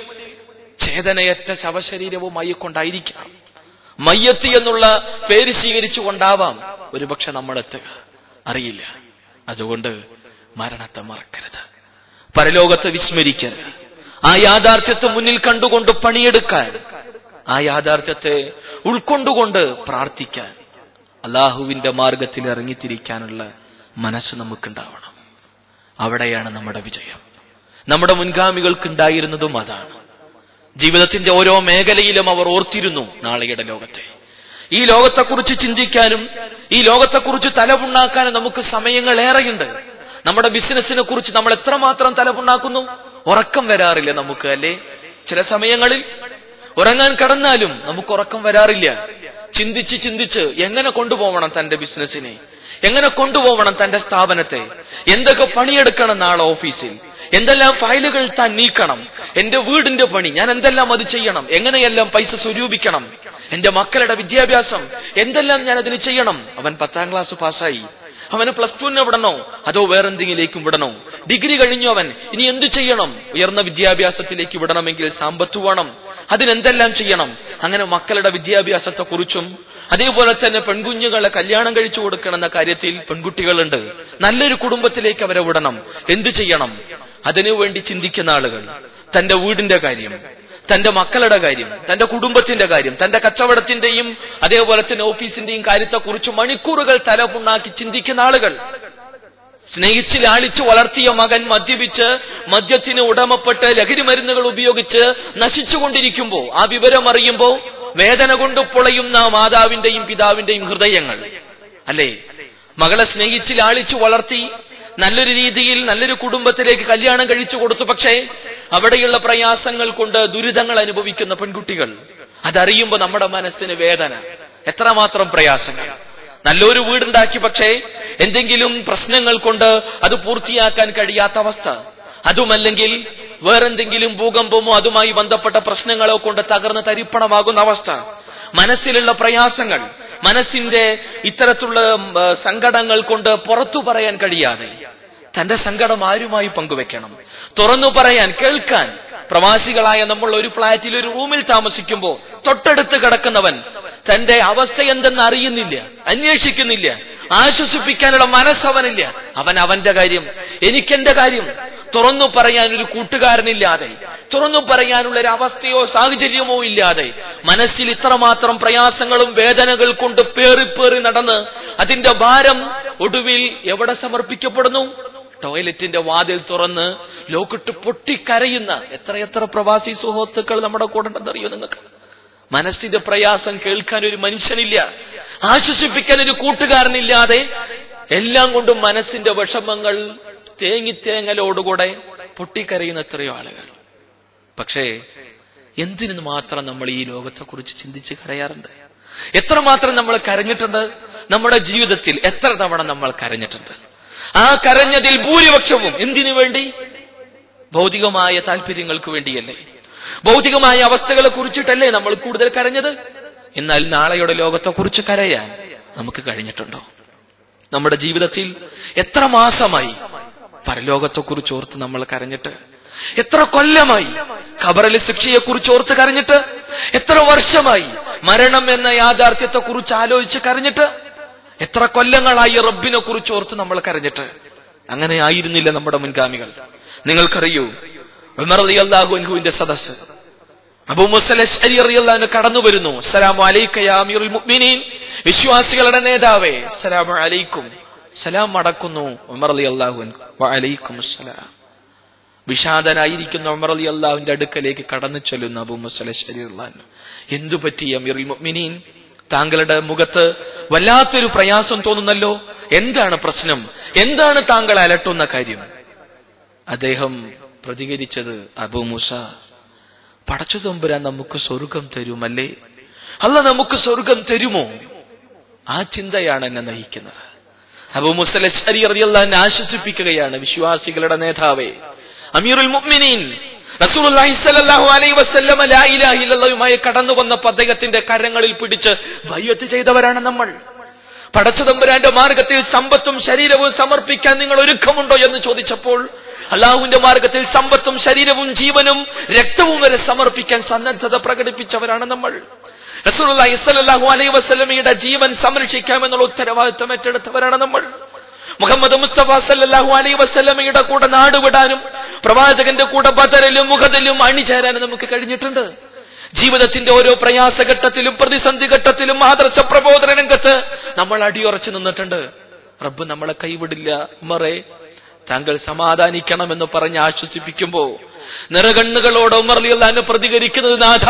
A: ചേതനയറ്റ ശവശരീരവുമായി കൊണ്ടായിരിക്കാം മയ്യത്ത് എന്നുള്ള പേര് സ്വീകരിച്ചുകൊണ്ടാവാം ഒരുപക്ഷെ നമ്മൾ എത്തുക അറിയില്ല അതുകൊണ്ട് മരണത്തെ മറക്കരുത് പരലോകത്തെ വിസ്മരിക്കരുത് ആ യാഥാർത്ഥ്യത്തെ മുന്നിൽ കണ്ടുകൊണ്ട് പണിയെടുക്കാൻ ആ യാഥാർത്ഥ്യത്തെ ഉൾക്കൊണ്ടുകൊണ്ട് പ്രാർത്ഥിക്കാൻ അള്ളാഹുവിന്റെ മാർഗത്തിൽ ഇറങ്ങിത്തിരിക്കാനുള്ള മനസ്സ് നമുക്കുണ്ടാവണം അവിടെയാണ് നമ്മുടെ വിജയം നമ്മുടെ മുൻഗാമികൾക്കുണ്ടായിരുന്നതും അതാണ് ജീവിതത്തിന്റെ ഓരോ മേഖലയിലും അവർ ഓർത്തിരുന്നു നാളെയുടെ ലോകത്തെ ഈ ലോകത്തെക്കുറിച്ച് ചിന്തിക്കാനും ഈ ലോകത്തെക്കുറിച്ച് തലപുണ്ണാക്കാനും നമുക്ക് സമയങ്ങൾ ഏറെയുണ്ട് നമ്മുടെ ബിസിനസിനെ കുറിച്ച് നമ്മൾ എത്രമാത്രം തലപുണ്ണാക്കുന്നു ഉറക്കം വരാറില്ല നമുക്ക് അല്ലേ ചില സമയങ്ങളിൽ ഉറങ്ങാൻ കടന്നാലും നമുക്ക് ഉറക്കം വരാറില്ല ചിന്തിച്ച് ചിന്തിച്ച് എങ്ങനെ കൊണ്ടുപോകണം തന്റെ ബിസിനസ്സിനെ എങ്ങനെ കൊണ്ടുപോകണം തന്റെ സ്ഥാപനത്തെ എന്തൊക്കെ പണിയെടുക്കണം നാളെ ഓഫീസിൽ എന്തെല്ലാം ഫയലുകൾ താൻ നീക്കണം എന്റെ വീടിന്റെ പണി ഞാൻ എന്തെല്ലാം അത് ചെയ്യണം എങ്ങനെയെല്ലാം പൈസ സ്വരൂപിക്കണം എന്റെ മക്കളുടെ വിദ്യാഭ്യാസം എന്തെല്ലാം ഞാൻ അതിന് ചെയ്യണം അവൻ പത്താം ക്ലാസ് പാസ്സായി അവന് പ്ലസ് ടുവിനെ വിടണോ അതോ വേറെന്തെങ്കിലേക്കും വിടണോ ഡിഗ്രി കഴിഞ്ഞു അവൻ ഇനി എന്തു ചെയ്യണം ഉയർന്ന വിദ്യാഭ്യാസത്തിലേക്ക് വിടണമെങ്കിൽ സാമ്പത്ത് വേണം അതിനെന്തെല്ലാം ചെയ്യണം അങ്ങനെ മക്കളുടെ വിദ്യാഭ്യാസത്തെ കുറിച്ചും അതേപോലെ തന്നെ പെൺകുഞ്ഞുങ്ങളെ കല്യാണം കഴിച്ചു കൊടുക്കണം എന്ന കാര്യത്തിൽ പെൺകുട്ടികളുണ്ട് നല്ലൊരു കുടുംബത്തിലേക്ക് അവരെ വിടണം എന്തു ചെയ്യണം അതിനുവേണ്ടി ചിന്തിക്കുന്ന ആളുകൾ തന്റെ വീടിന്റെ കാര്യം തന്റെ മക്കളുടെ കാര്യം തന്റെ കുടുംബത്തിന്റെ കാര്യം തന്റെ കച്ചവടത്തിന്റെയും അതേപോലെ തന്നെ ഓഫീസിന്റെയും കാര്യത്തെക്കുറിച്ച് മണിക്കൂറുകൾ തലപുണ്ണാക്കി ചിന്തിക്കുന്ന ആളുകൾ സ്നേഹിച്ച് ലാളിച്ച് വളർത്തിയ മകൻ മദ്യപിച്ച് മദ്യത്തിന് ഉടമപ്പെട്ട് ലഹരി മരുന്നുകൾ ഉപയോഗിച്ച് നശിച്ചുകൊണ്ടിരിക്കുമ്പോ ആ വിവരം അറിയുമ്പോ വേദന കൊണ്ട് പൊളയുന്ന മാതാവിന്റെയും പിതാവിന്റെയും ഹൃദയങ്ങൾ അല്ലേ മകളെ സ്നേഹിച്ച് ലാളിച്ചു വളർത്തി നല്ലൊരു രീതിയിൽ നല്ലൊരു കുടുംബത്തിലേക്ക് കല്യാണം കഴിച്ചു കൊടുത്തു പക്ഷേ അവിടെയുള്ള പ്രയാസങ്ങൾ കൊണ്ട് ദുരിതങ്ങൾ അനുഭവിക്കുന്ന പെൺകുട്ടികൾ അതറിയുമ്പോൾ നമ്മുടെ മനസ്സിന് വേദന എത്രമാത്രം പ്രയാസങ്ങൾ നല്ലൊരു വീടുണ്ടാക്കി പക്ഷേ എന്തെങ്കിലും പ്രശ്നങ്ങൾ കൊണ്ട് അത് പൂർത്തിയാക്കാൻ കഴിയാത്ത അവസ്ഥ അതുമല്ലെങ്കിൽ വേറെന്തെങ്കിലും ഭൂകമ്പമോ അതുമായി ബന്ധപ്പെട്ട പ്രശ്നങ്ങളോ കൊണ്ട് തകർന്ന് തരിപ്പണമാകുന്ന അവസ്ഥ മനസ്സിലുള്ള പ്രയാസങ്ങൾ മനസ്സിന്റെ ഇത്തരത്തിലുള്ള ഉം, ആ, സങ്കടങ്ങൾ കൊണ്ട് പുറത്തു പറയാൻ കഴിയാതെ തന്റെ സങ്കടം ആരുമായി പങ്കുവെക്കണം തുറന്നു പറയാൻ കേൾക്കാൻ പ്രവാസികളായ നമ്മൾ ഒരു ഫ്ളാറ്റിൽ ഒരു റൂമിൽ താമസിക്കുമ്പോൾ തൊട്ടടുത്ത് കിടക്കുന്നവൻ തന്റെ അവസ്ഥ എന്തെന്ന് അറിയുന്നില്ല അന്വേഷിക്കുന്നില്ല ആശ്വസിപ്പിക്കാനുള്ള മനസ്സവനില്ല അവൻ അവന്റെ കാര്യം എനിക്കെന്റെ കാര്യം തുറന്നു പറയാൻ ഒരു കൂട്ടുകാരനില്ലാതെ തുറന്നു പറയാനുള്ള ഒരു അവസ്ഥയോ സാഹചര്യമോ ഇല്ലാതെ മനസ്സിൽ ഇത്രമാത്രം പ്രയാസങ്ങളും വേദനകൾ കൊണ്ട് പേറി പേറി നടന്ന് അതിന്റെ ഭാരം ഒടുവിൽ എവിടെ സമർപ്പിക്കപ്പെടുന്നു ടോയ്ലറ്റിന്റെ വാതിൽ തുറന്ന് ലോക്കിട്ട് പൊട്ടിക്കരയുന്ന എത്രയെത്ര പ്രവാസി സുഹൃത്തുക്കൾ നമ്മുടെ കൂടെ ഉണ്ടെന്നറിയോ നിങ്ങൾക്ക് മനസ്സിന്റെ പ്രയാസം കേൾക്കാൻ ഒരു മനുഷ്യനില്ല ആശ്വസിപ്പിക്കാൻ ഒരു കൂട്ടുകാരനില്ലാതെ എല്ലാം കൊണ്ടും മനസ്സിന്റെ വിഷമങ്ങൾ തേങ്ങിത്തേങ്ങലോടുകൂടെ പൊട്ടിക്കരയുന്ന എത്രയോ ആളുകൾ പക്ഷേ എന്തിനു മാത്രം നമ്മൾ ഈ ലോകത്തെ കുറിച്ച് ചിന്തിച്ച് കരയാറുണ്ട് എത്രമാത്രം നമ്മൾ കരഞ്ഞിട്ടുണ്ട് നമ്മുടെ ജീവിതത്തിൽ എത്ര തവണ നമ്മൾ കരഞ്ഞിട്ടുണ്ട് ആ കരഞ്ഞതിൽ ഭൂരിപക്ഷവും എന്തിനു വേണ്ടി ഭൗതികമായ താല്പര്യങ്ങൾക്ക് വേണ്ടിയല്ലേ ഭൗതികമായ അവസ്ഥകളെ കുറിച്ചിട്ടല്ലേ നമ്മൾ കൂടുതൽ കരഞ്ഞത് എന്നാൽ നാളെയുടെ ലോകത്തെ കുറിച്ച് കരയാൻ നമുക്ക് കഴിഞ്ഞിട്ടുണ്ടോ നമ്മുടെ ജീവിതത്തിൽ എത്ര മാസമായി പരലോകത്തെ കുറിച്ച് ഓർത്ത് നമ്മൾ കരഞ്ഞിട്ട് എത്ര കൊല്ലമായി ഖബറിലെ ശിക്ഷയെ കുറിച്ച് ഓർത്ത് കരഞ്ഞിട്ട് എത്ര വർഷമായി മരണം എന്ന യാഥാർത്ഥ്യത്തെ കുറിച്ച് ആലോചിച്ച് കരഞ്ഞിട്ട് എത്ര കൊല്ലങ്ങളായി റബ്ബിനെ കുറിച്ച് ഓർത്ത് നമ്മൾ കരഞ്ഞിട്ട് അങ്ങനെ ആയിരുന്നില്ല നമ്മുടെ മുൻഗാമികൾ നിങ്ങൾക്കറിയൂ ഉമർ അലി അള്ളാഹുവിന്റെ സദസ് അബൂ മുസലി അറിയാൻ കടന്നു വരുന്നു സലാമു അലൈക്ക യാ അമീറുൽ മുഅ്മിനീൻ വിശ്വാസികളുടെ നേതാവേ സലാമു അലൈക്കും സലാം മടക്കുന്നു ഉമർ അലി അള്ളാഹു വഅലൈക്കും സലാം വിഷാദനായിരിക്കുന്ന ഉമർ അലി അള്ളാഹുവിന്റെ അടുക്കലേക്ക് കടന്നു ചൊല്ലുന്ന അബൂ മുസലി അള്ളാഹു എന്തു പറ്റി അമീറുൽ മുഅ്മിനീൻ താങ്കളുടെ മുഖത്ത് വല്ലാത്തൊരു പ്രയാസം തോന്നുന്നല്ലോ എന്താണ് പ്രശ്നം എന്താണ് താങ്കൾ അലട്ടുന്ന കാര്യം അദ്ദേഹം പ്രതികരിച്ചത് അബൂ മൂസ പടച്ചു തമ്പുരാൻ നമുക്ക് സ്വർഗം തരുമല്ലേ അല്ല നമുക്ക് സ്വർഗം തരുമോ ആ ചിന്തയാണ് എന്നെ നയിക്കുന്നത് അബൂ മുസലി അറിയല്ലാൻ ആശ്വസിപ്പിക്കുകയാണ് വിശ്വാസികളുടെ നേതാവേ അമീറുൽ മുഅ്മിനീൻ റസൂലുള്ളാഹി സ്വല്ലല്ലാഹു അലൈഹി വസല്ലമ ലാ ഇലാഹ ഇല്ലല്ലാഹുമായി കടന്നു വന്നപ്പോൾ അദ്ദേഹത്തിന്റെ കരങ്ങളിൽ പിടിച്ച് ബയ്യത്ത് ചെയ്തവരാണ് നമ്മൾ പടച്ചതമ്പുരാന്റെ മാർഗത്തിൽ സമ്പത്തും ശരീരവും സമർപ്പിക്കാൻ നിങ്ങൾ ഒരുക്കമുണ്ടോ എന്ന് ചോദിച്ചപ്പോൾ അള്ളാഹുവിന്റെ മാർഗത്തിൽ സമ്പത്തും ശരീരവും ജീവനും രക്തവും വരെ സമർപ്പിക്കാൻ സന്നദ്ധത പ്രകടിപ്പിച്ചവരാണ് നമ്മൾ റസൂലുള്ളാഹി സ്വല്ലല്ലാഹു അലൈഹി വസല്ലമയുടെ ജീവൻ സംരക്ഷിക്കാമെന്നുള്ള ഉത്തരവാദിത്വം ഏറ്റെടുത്തവരാണ് നമ്മൾ മുഹമ്മദ് മുസ്തഫ സല്ലല്ലാഹു അലൈഹി വസല്ലമയുടെ കൂടെ നാടുവിടാനും പ്രവാചകന്റെ കൂടെ ബദറിലും മുഖദിലും അണിചേരാനും നമുക്ക് കഴിഞ്ഞിട്ടുണ്ട് ജീവിതത്തിന്റെ ഓരോ പ്രയാസഘട്ടത്തിലും പ്രതിസന്ധി ഘട്ടത്തിലും ആദർശ പ്രബോധന രംഗത്ത് നമ്മൾ അടിയുറച്ചു നിന്നിട്ടുണ്ട് റബ്ബ് നമ്മളെ കൈവിടില്ല ഉമറെ താങ്കൾ സമാധാനിക്കണമെന്ന് പറഞ്ഞ് ആശ്വസിപ്പിക്കുമ്പോ നിറകണ്ണുകളോട് ഉമർ അള്ളാന് പ്രതികരിക്കുന്നത് നാഥ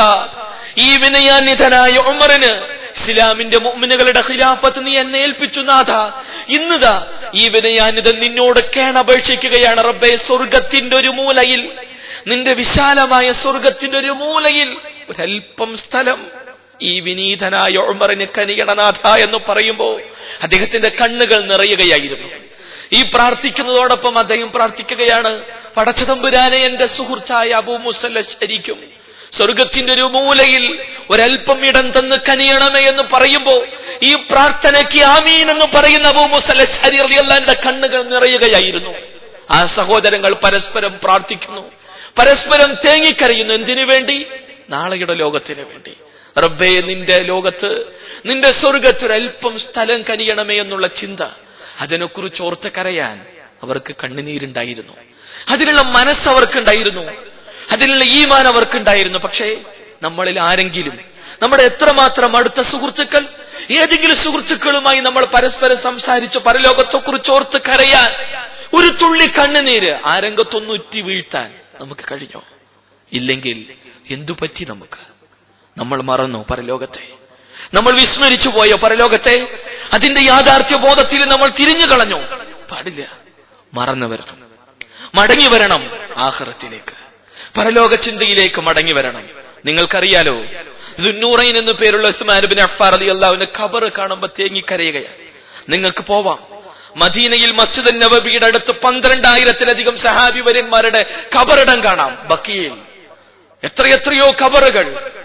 A: ഈ വിനയാന്യതനായ ഉമറിന് ഇസ്ലാമിന്റെ മുഅ്മിനുകളുടെ ഖിലാഫത്ത് നീ എന്നെ ഏൽപ്പിച്ചു നാഥ ഇന്നതാ ഈ വിനയാന്യത നിന്നോട് കേണപേക്ഷിക്കുകയാണ് റബ്ബെ സ്വർഗത്തിന്റെ ഒരു മൂലയിൽ നിന്റെ വിശാലമായ സ്വർഗത്തിന്റെ ഒരു മൂലയിൽ ഒരൽപ്പം സ്ഥലം ഈ വിനീതനായ ഉമറിന് കനികണനാഥ എന്ന് പറയുമ്പോ അദ്ദേഹത്തിന്റെ കണ്ണുകൾ നിറയുകയായിരുന്നു ഈ പ്രാർത്ഥിക്കുന്നതോടൊപ്പം അദ്ദേഹം പ്രാർത്ഥിക്കുകയാണ് പടച്ചതമ്പുരാനെ എന്റെ സുഹൃത്തായ അബൂ മുസല്ല ശരിക്കും സ്വർഗത്തിന്റെ ഒരു മൂലയിൽ ഒരൽപ്പം ഇടം തന്ന് കനിയണമേ എന്ന് പറയുമ്പോ ഈ പ്രാർത്ഥനയ്ക്ക് ആമീൻ എന്ന് പറയുന്ന അബൂ മുസല്ല ശരീറിയല്ലാന്റെ കണ്ണുകൾ നിറയുകയായിരുന്നു ആ സഹോദരങ്ങൾ പരസ്പരം പ്രാർത്ഥിക്കുന്നു പരസ്പരം തേങ്ങിക്കരയുന്നു എന്തിനു വേണ്ടി നാളെയുടെ ലോകത്തിന് വേണ്ടി റബ്ബേ നിന്റെ ലോകത്ത് നിന്റെ സ്വർഗത്തൊരൽപ്പം സ്ഥലം കനിയണമേ എന്നുള്ള ചിന്ത അതിനെക്കുറിച്ച് ഓർത്ത് കരയാൻ അവർക്ക് കണ്ണുനീരുണ്ടായിരുന്നു അതിനുള്ള മനസ്സ് അവർക്കുണ്ടായിരുന്നു അതിനുള്ള ഈമാൻ അവർക്കുണ്ടായിരുന്നു പക്ഷേ നമ്മളിൽ ആരെങ്കിലും നമ്മുടെ എത്രമാത്രം അടുത്ത സുഹൃത്തുക്കൾ ഏതെങ്കിലും സുഹൃത്തുക്കളുമായി നമ്മൾ പരസ്പരം സംസാരിച്ച് പരലോകത്തെ കുറിച്ച് ഓർത്ത് കരയാൻ ഒരു തുള്ളി കണ്ണുനീര് ആ രംഗത്തൊന്ന് ഉറ്റി വീഴ്ത്താൻ നമുക്ക് കഴിഞ്ഞോ ഇല്ലെങ്കിൽ എന്തു പറ്റി നമുക്ക് നമ്മൾ മറന്നു പരലോകത്തെ നമ്മൾ വിസ്മരിച്ചു പോയോ പരലോകത്തെ അതിന്റെ യാഥാർത്ഥ്യ ബോധത്തിൽ നമ്മൾ തിരിഞ്ഞു കളഞ്ഞു പാടില്ല മറന്നു വരണം മടങ്ങി വരണം ആഹ്റത്തിലേക്ക് പരലോക ചിന്തയിലേക്ക് മടങ്ങി വരണം നിങ്ങൾക്കറിയാലോ ദുന്നൂറൈൻ എന്നു പേരുള്ള ഉസ്മാനുബിൻ അഫാർ അലി അള്ളാഹുവിന്റെ ഖബർ കാണുമ്പോ തേങ്ങിക്കരയുകയാണ് നിങ്ങൾക്ക് പോവാം മദീനയിൽ മസ്ജിദ് നബബിയുടെ അടുത്ത് പന്ത്രണ്ടായിരത്തിലധികം സഹാബി വര്യന്മാരുടെ ഖബറിടം കാണാം ബക്കിയിൽ എത്രയെത്രയോ ഖബറുകൾ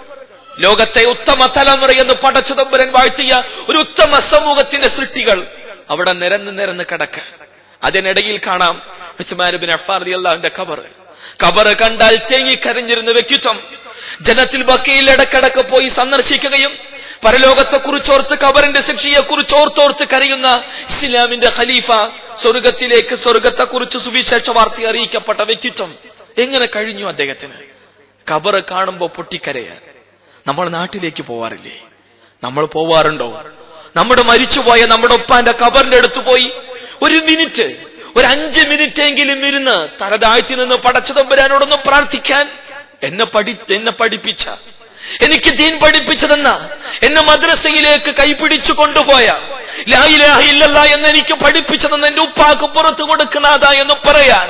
A: ലോകത്തെ ഉത്തമ തലമുറ എന്ന് പടച്ചുതമ്പരൻ വാഴ്ത്തിയ ഒരു ഉത്തമ സമൂഹത്തിന്റെ സൃഷ്ടികൾ അവിടെ നിരന്ന് നിരന്ന് കിടക്ക അതിനിടയിൽ കാണാം ഉസ്മാനുബിൻ അഫാർ അലി അള്ളാഹുവിന്റെ ഖബർ ഖബർ കണ്ടാൽ തേങ്ങിക്കരഞ്ഞിരുന്ന വ്യക്തിത്വം ജനത്തിൽ ബക്കയിൽ ഇടക്കിടക്ക് പോയി സന്ദർശിക്കുകയും പരലോകത്തെ കുറിച്ചോർത്ത് ഖബറിന്റെ ശിക്ഷയെ കുറിച്ചോർത്തോർത്ത് കരയുന്ന ഇസ്ലാമിന്റെ ഖലീഫ സ്വർഗത്തിലേക്ക് സ്വർഗത്തെ കുറിച്ച് സുവിശേഷ വാർത്ത അറിയിക്കപ്പെട്ട വ്യക്തിത്വം എങ്ങനെ കഴിഞ്ഞു അദ്ദേഹത്തിന് ഖബർ കാണുമ്പോ പൊട്ടിക്കരയാൻ നമ്മൾ നാട്ടിലേക്ക് പോവാറില്ലേ നമ്മൾ പോവാറുണ്ടോ നമ്മുടെ മരിച്ചുപോയ നമ്മുടെ ഒപ്പാന്റെ ഖബറിന്റെ അടുത്ത് പോയി ഒരു മിനിറ്റ് ഒരു അഞ്ച് മിനിറ്റ് എങ്കിലും ഇരുന്ന് തലതാഴ്ത്തി നിന്ന് പടച്ചതമ്പുരാനോടൊന്ന് പ്രാർത്ഥിക്കാൻ എന്നെ പഠി എന്നെ പഠിപ്പിച്ച എനിക്ക് ദീൻ പഠിപ്പിച്ചതെന്ന എന്നെ മദ്രസയിലേക്ക് കൈപിടിച്ചു കൊണ്ടുപോയ ലായിലാഹ ഇല്ലല്ല എന്ന് എനിക്ക് പഠിപ്പിച്ചതെന്ന് എന്റെ ഉപ്പാക്ക് പുറത്തു കൊടുക്കുന്നതാ എന്ന് പറയാൻ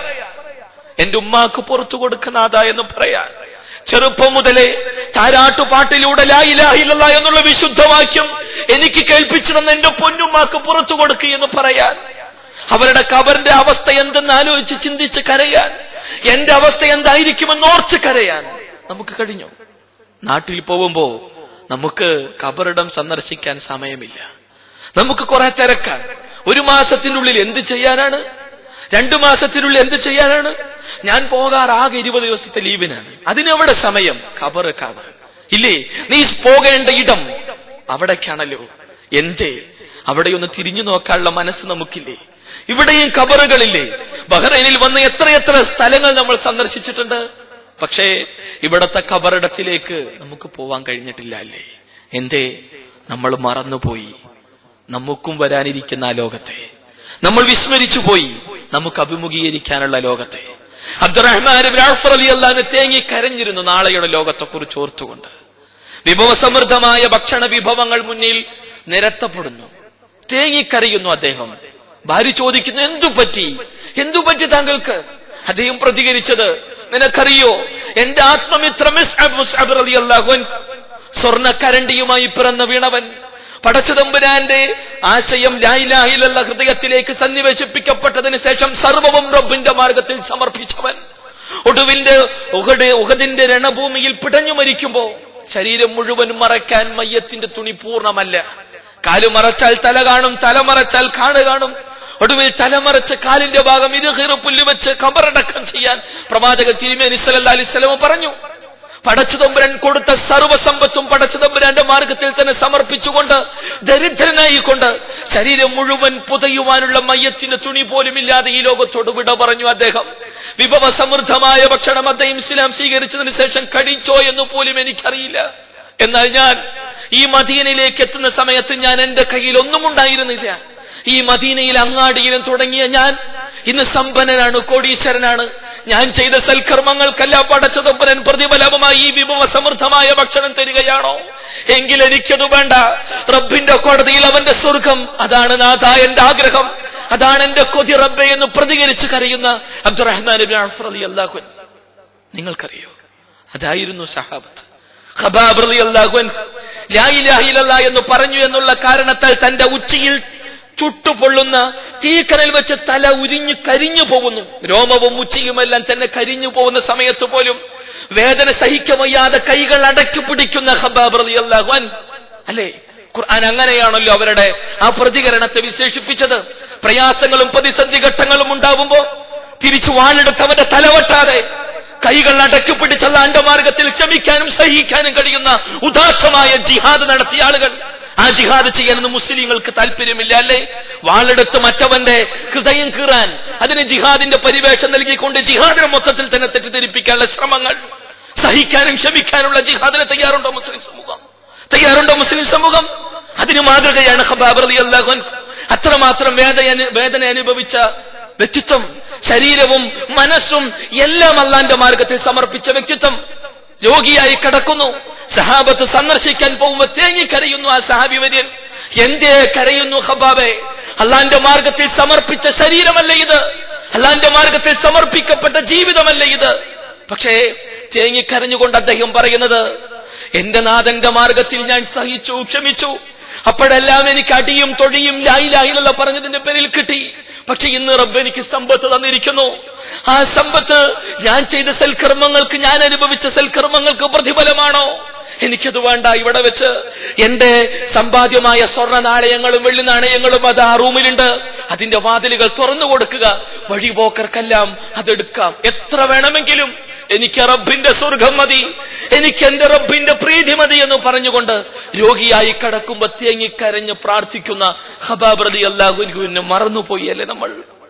A: എന്റെ ഉമ്മാക്ക് പുറത്തു കൊടുക്കുന്നതാ എന്ന് പറയാൻ ചെറുപ്പം മുതലേ താരാട്ടുപാട്ടിലൂടെ ലായിലാഹില്ല എന്നുള്ള വിശുദ്ധവാക്യം എനിക്ക് കേൾപ്പിച്ചു തന്ന എന്റെ പൊന്നുമ്മാക്ക് പുറത്തു കൊടുക്കുക എന്ന് പറയാൻ അവരുടെ കബറിന്റെ അവസ്ഥ എന്തെന്ന് ആലോചിച്ച് ചിന്തിച്ച് കരയാൻ എന്റെ അവസ്ഥ എന്തായിരിക്കുമെന്ന് ഓർത്ത് കരയാൻ നമുക്ക് കഴിഞ്ഞു നാട്ടിൽ പോകുമ്പോ നമുക്ക് കബറിടം സന്ദർശിക്കാൻ സമയമില്ല നമുക്ക് കുറെ തിരക്കാൻ ഒരു മാസത്തിനുള്ളിൽ എന്ത് ചെയ്യാനാണ് രണ്ടു മാസത്തിനുള്ളിൽ എന്ത് ചെയ്യാനാണ് ഞാൻ പോകാറ് ആകെ ഇരുപത് ദിവസത്തെ ലീവിനാണ് അതിനെവിടെ സമയം ഖബറ് കാണാൻ ഇല്ലേ നീ പോകേണ്ട ഇടം അവിടേക്കാണല്ലോ എന്തേ അവിടെ ഒന്ന് തിരിഞ്ഞു നോക്കാനുള്ള മനസ്സ് നമുക്കില്ലേ ഇവിടെയും ഖബറുകളില്ലേ ബഹ്റൈനിൽ വന്ന് എത്രയെത്ര സ്ഥലങ്ങൾ നമ്മൾ സന്ദർശിച്ചിട്ടുണ്ട് പക്ഷേ ഇവിടത്തെ ഖബറിടത്തിലേക്ക് നമുക്ക് പോവാൻ കഴിഞ്ഞിട്ടില്ല അല്ലേ എന്തേ നമ്മൾ മറന്നുപോയി നമുക്കും വരാനിരിക്കുന്ന ആ ലോകത്തെ നമ്മൾ വിസ്മരിച്ചു പോയി നമുക്ക് അഭിമുഖീകരിക്കാനുള്ള ലോകത്തെ അബ്ദുറഹ്മാൻ ഇബ്നു ഔഫ് റളിയല്ലാഹു അൻഹു തേങ്ങി കരഞ്ഞിരുന്നു നാളെയുടെ ലോകത്തെക്കുറിച്ച് ഓർത്തുകൊണ്ട് വിഭവസമൃദ്ധമായ ഭക്ഷണ വിഭവങ്ങൾ മുന്നിൽ നിരത്തപ്പെടുന്നു തേങ്ങിക്കരയുന്നു അദ്ദേഹം ഭാര്യ ചോദിക്കുന്നു എന്തു പറ്റി എന്തു പറ്റി താങ്കൾക്ക് അദ്ദേഹം പ്രതികരിച്ചത് നിനക്കറിയോ എന്റെ ആത്മമിത്ര മിസ്അബ് മുസ്അബ് റളിയല്ലാഹു അൻഹു സ്വർണ്ണ കരണ്ടിയുമായി പിറന്ന വീണവൻ പടച്ചതമ്പുരാന്റെ ആശയം ലായിലാഹിലുള്ള ഹൃദയത്തിലേക്ക് സന്നിവേശിപ്പിക്കപ്പെട്ടതിന് ശേഷം സർവവും റബ്ബിന്റെ മാർഗത്തിൽ സമർപ്പിച്ചവൻ ഒടുവിന്റെ ഉഹഡ് ഉഹദിന്റെ രണഭൂമിയിൽ പിടഞ്ഞു മരിക്കുമ്പോ ശരീരം മുഴുവൻ മറയ്ക്കാൻ മയ്യത്തിന്റെ തുണി പൂർണ്ണമല്ല കാല് മറച്ചാൽ തല കാണും തല മറച്ചാൽ കാണ് കാണും ഒടുവിൽ തലമറച്ച് കാലിന്റെ ഭാഗം ഇത് ഹീറുപുല്ല് വെച്ച് കബറടക്കം ചെയ്യാൻ പ്രവാചക തിരുമേനി സല്ലല്ലാഹു അലൈഹി വസല്ലം പറഞ്ഞു പടച്ചുതമ്പുരാൻ കൊടുത്ത സർവസമ്പത്തും പടച്ചുതമ്പുരാന്റെ മാർഗത്തിൽ തന്നെ സമർപ്പിച്ചുകൊണ്ട് ദരിദ്രനായിക്കൊണ്ട് ശരീരം മുഴുവൻ പുതയുവാനുള്ള മയ്യത്തിന്റെ തുണി പോലും ഇല്ലാതെ ഈ ലോകത്തോട് വിട പറഞ്ഞു അദ്ദേഹം വിഭവ സമൃദ്ധമായ ഭക്ഷണം അദ്ദേഹം ഇസ്ലാം സ്വീകരിച്ചതിന് ശേഷം കഴിച്ചോ എന്ന് പോലും എനിക്കറിയില്ല എന്നാൽ ഞാൻ ഈ മദീനയിലേക്ക് എത്തുന്ന സമയത്ത് ഞാൻ എന്റെ കയ്യിൽ ഒന്നും ഉണ്ടായിരുന്നില്ല ഈ മദീനയിൽ അങ്ങാടിയിലും തുടങ്ങിയ ഞാൻ ഇന്ന് സമ്പന്നനാണ് കോടീശ്വരനാണ് ഞാൻ ചെയ്ത സൽക്കർമ്മങ്ങൾക്കെല്ലാം പടച്ചതൊപ്പരൻ പ്രതിഫലമായി ഈ വിഭവ സമൃദ്ധമായ ഭക്ഷണം തരികയാണോ എങ്കിൽ എനിക്കത് വേണ്ട റബ്ബിന്റെ കോടതിയിൽ അവന്റെ സ്വർഗം അതാണ് നാഥ എന്റെ ആഗ്രഹം അതാണ് എന്റെ കൊതി റബ്ബെ എന്ന് പ്രതികരിച്ച് കരയുന്ന അബ്ദുറഹ്മാൻ ഇബ്നു ഔഫ് റളിയല്ലാഹു അൻഹു നിങ്ങൾക്കറിയോ അതായിരുന്നു സഹാബത്ത് ഖബാബ് റളിയല്ലാഹു അൻഹു ലാ ഇലാഹ ഇല്ലല്ലാഹ് എന്ന് പറഞ്ഞു എന്നുള്ള കാരണത്താൽ തന്റെ ഉച്ചിയിൽ ചുട്ടുപൊള്ളുന്ന തീക്കനൽ വെച്ച് തല ഉരിഞ്ഞു കരിഞ്ഞു പോകുന്നു രോമവും ഉച്ചിയുമെല്ലാം തന്നെ കരിഞ്ഞു പോകുന്ന സമയത്ത് പോലും വേദന സഹിക്കവയ്യാതെ കൈകൾ അടക്കി പിടിക്കുന്ന ഖബാബ് റളിയല്ലാഹു അൻഹു അല്ലേ ഖുർആൻ അങ്ങനെയാണല്ലോ അവരുടെ ആ പ്രതികരണത്തെ വിശേഷിപ്പിച്ചത് പ്രയാസങ്ങളും പ്രതിസന്ധി ഘട്ടങ്ങളും ഉണ്ടാവുമ്പോ തിരിച്ചു വാളെടുത്ത് അവന്റെ തലവട്ടാതെ കൈകൾ അടക്കി പിടിച്ചല്ലാന്റെ മാർഗത്തിൽ ക്ഷമിക്കാനും സഹിക്കാനും കഴിയുന്ന ഉദാത്തമായ ജിഹാദ് നടത്തിയ ആളുകൾ ആ ജിഹാദ് ചെയ്യാനൊന്നും മുസ്ലിങ്ങൾക്ക് താല്പര്യമില്ല അല്ലേ വാളെടുത്ത് മറ്റവന്റെ ഹൃദയം കീറാൻ അതിന് ജിഹാദിന്റെ പരിവേഷം നൽകിക്കൊണ്ട് ജിഹാദിനെ മൊത്തത്തിൽ തന്നെ തെറ്റിദ്ധരിപ്പിക്കാനുള്ള ശ്രമങ്ങൾ സഹിക്കാനും ക്ഷമിക്കാനുള്ള ജിഹാദിന് തയ്യാറുണ്ടോ മുസ്ലിം സമൂഹം തയ്യാറുണ്ടോ മുസ്ലിം സമൂഹം അതിന് മാതൃകയാണ് ഖബാബ് റളിയല്ലാഹു അൻഹു അത്രമാത്രം വേദന വേദന അനുഭവിച്ച വ്യക്തിത്വം ശരീരവും മനസ്സും എല്ലാം അള്ളാന്റെ മാർഗത്തിൽ സമർപ്പിച്ച വ്യക്തിത്വം രോഗിയായി കിടക്കുന്നു സഹാബത്ത് സന്ദർശിക്കാൻ പോകുമ്പോ തേങ്ങിക്കരയുന്നു ആ സഹാബി വര്യൻ എന്തേ കരയുന്നു ഹബാബെ അള്ളാന്റെ മാർഗത്തിൽ സമർപ്പിച്ച ശരീരമല്ല ഇത് അള്ളാന്റെ മാർഗത്തിൽ സമർപ്പിക്കപ്പെട്ട ജീവിതമല്ല ഇത് പക്ഷേ തേങ്ങിക്കരഞ്ഞുകൊണ്ട് അദ്ദേഹം പറയുന്നത് എന്റെ നാഥന്റെ മാർഗത്തിൽ ഞാൻ സഹിച്ചു ക്ഷമിച്ചു അപ്പോഴെല്ലാം എനിക്ക് അടിയും തൊഴിയും ലായിലായിലുള്ള പറഞ്ഞതിന്റെ പേരിൽ കിട്ടി പക്ഷെ ഇന്ന് റബ്ബ് എനിക്ക് സമ്പത്ത് തന്നിരിക്കുന്നു ആ സമ്പത്ത് ഞാൻ ചെയ്ത സൽക്കർമ്മങ്ങൾക്ക് ഞാൻ അനുഭവിച്ച സൽക്കർമ്മങ്ങൾക്ക് പ്രതിഫലമാണോ എനിക്കത് വേണ്ട ഇവിടെ വെച്ച് എന്റെ സമ്പാദ്യമായ സ്വർണ്ണ നാണയങ്ങളും വെള്ളി നാണയങ്ങളും അത് ആ റൂമിലുണ്ട് അതിന്റെ വാതിലുകൾ തുറന്നു കൊടുക്കുക വഴിപോക്കർക്കെല്ലാം അതെടുക്കാം എത്ര വേണമെങ്കിലും എനിക്ക് റബ്ബിന്റെ സ്വർഗം മതി എനിക്ക് എന്റെ റബ്ബിന്റെ പ്രീതി മതി എന്ന് പറഞ്ഞുകൊണ്ട് രോഗിയായി കടക്കുമ്പോ തേങ്ങിക്കരഞ്ഞ് പ്രാർത്ഥിക്കുന്ന ഹബാബ്രതി അല്ലാഹുവിനെ മറന്നുപോയി അല്ലേ നമ്മൾ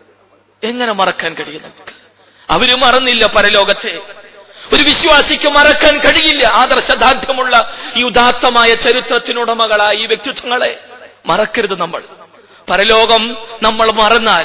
A: എങ്ങനെ മറക്കാൻ കഴിയും നമുക്ക് അവര് മറന്നില്ല പരലോകത്തെ ഒരു വിശ്വാസിക്ക് മറക്കാൻ കഴിയില്ല ആദർശദാർഢ്യമുള്ള ഈ ഉദാത്തമായ ചരിത്രത്തിനുടമകളായ ഈ വ്യക്തിത്വങ്ങളെ മറക്കരുത് നമ്മൾ പരലോകം നമ്മൾ മറന്നാൽ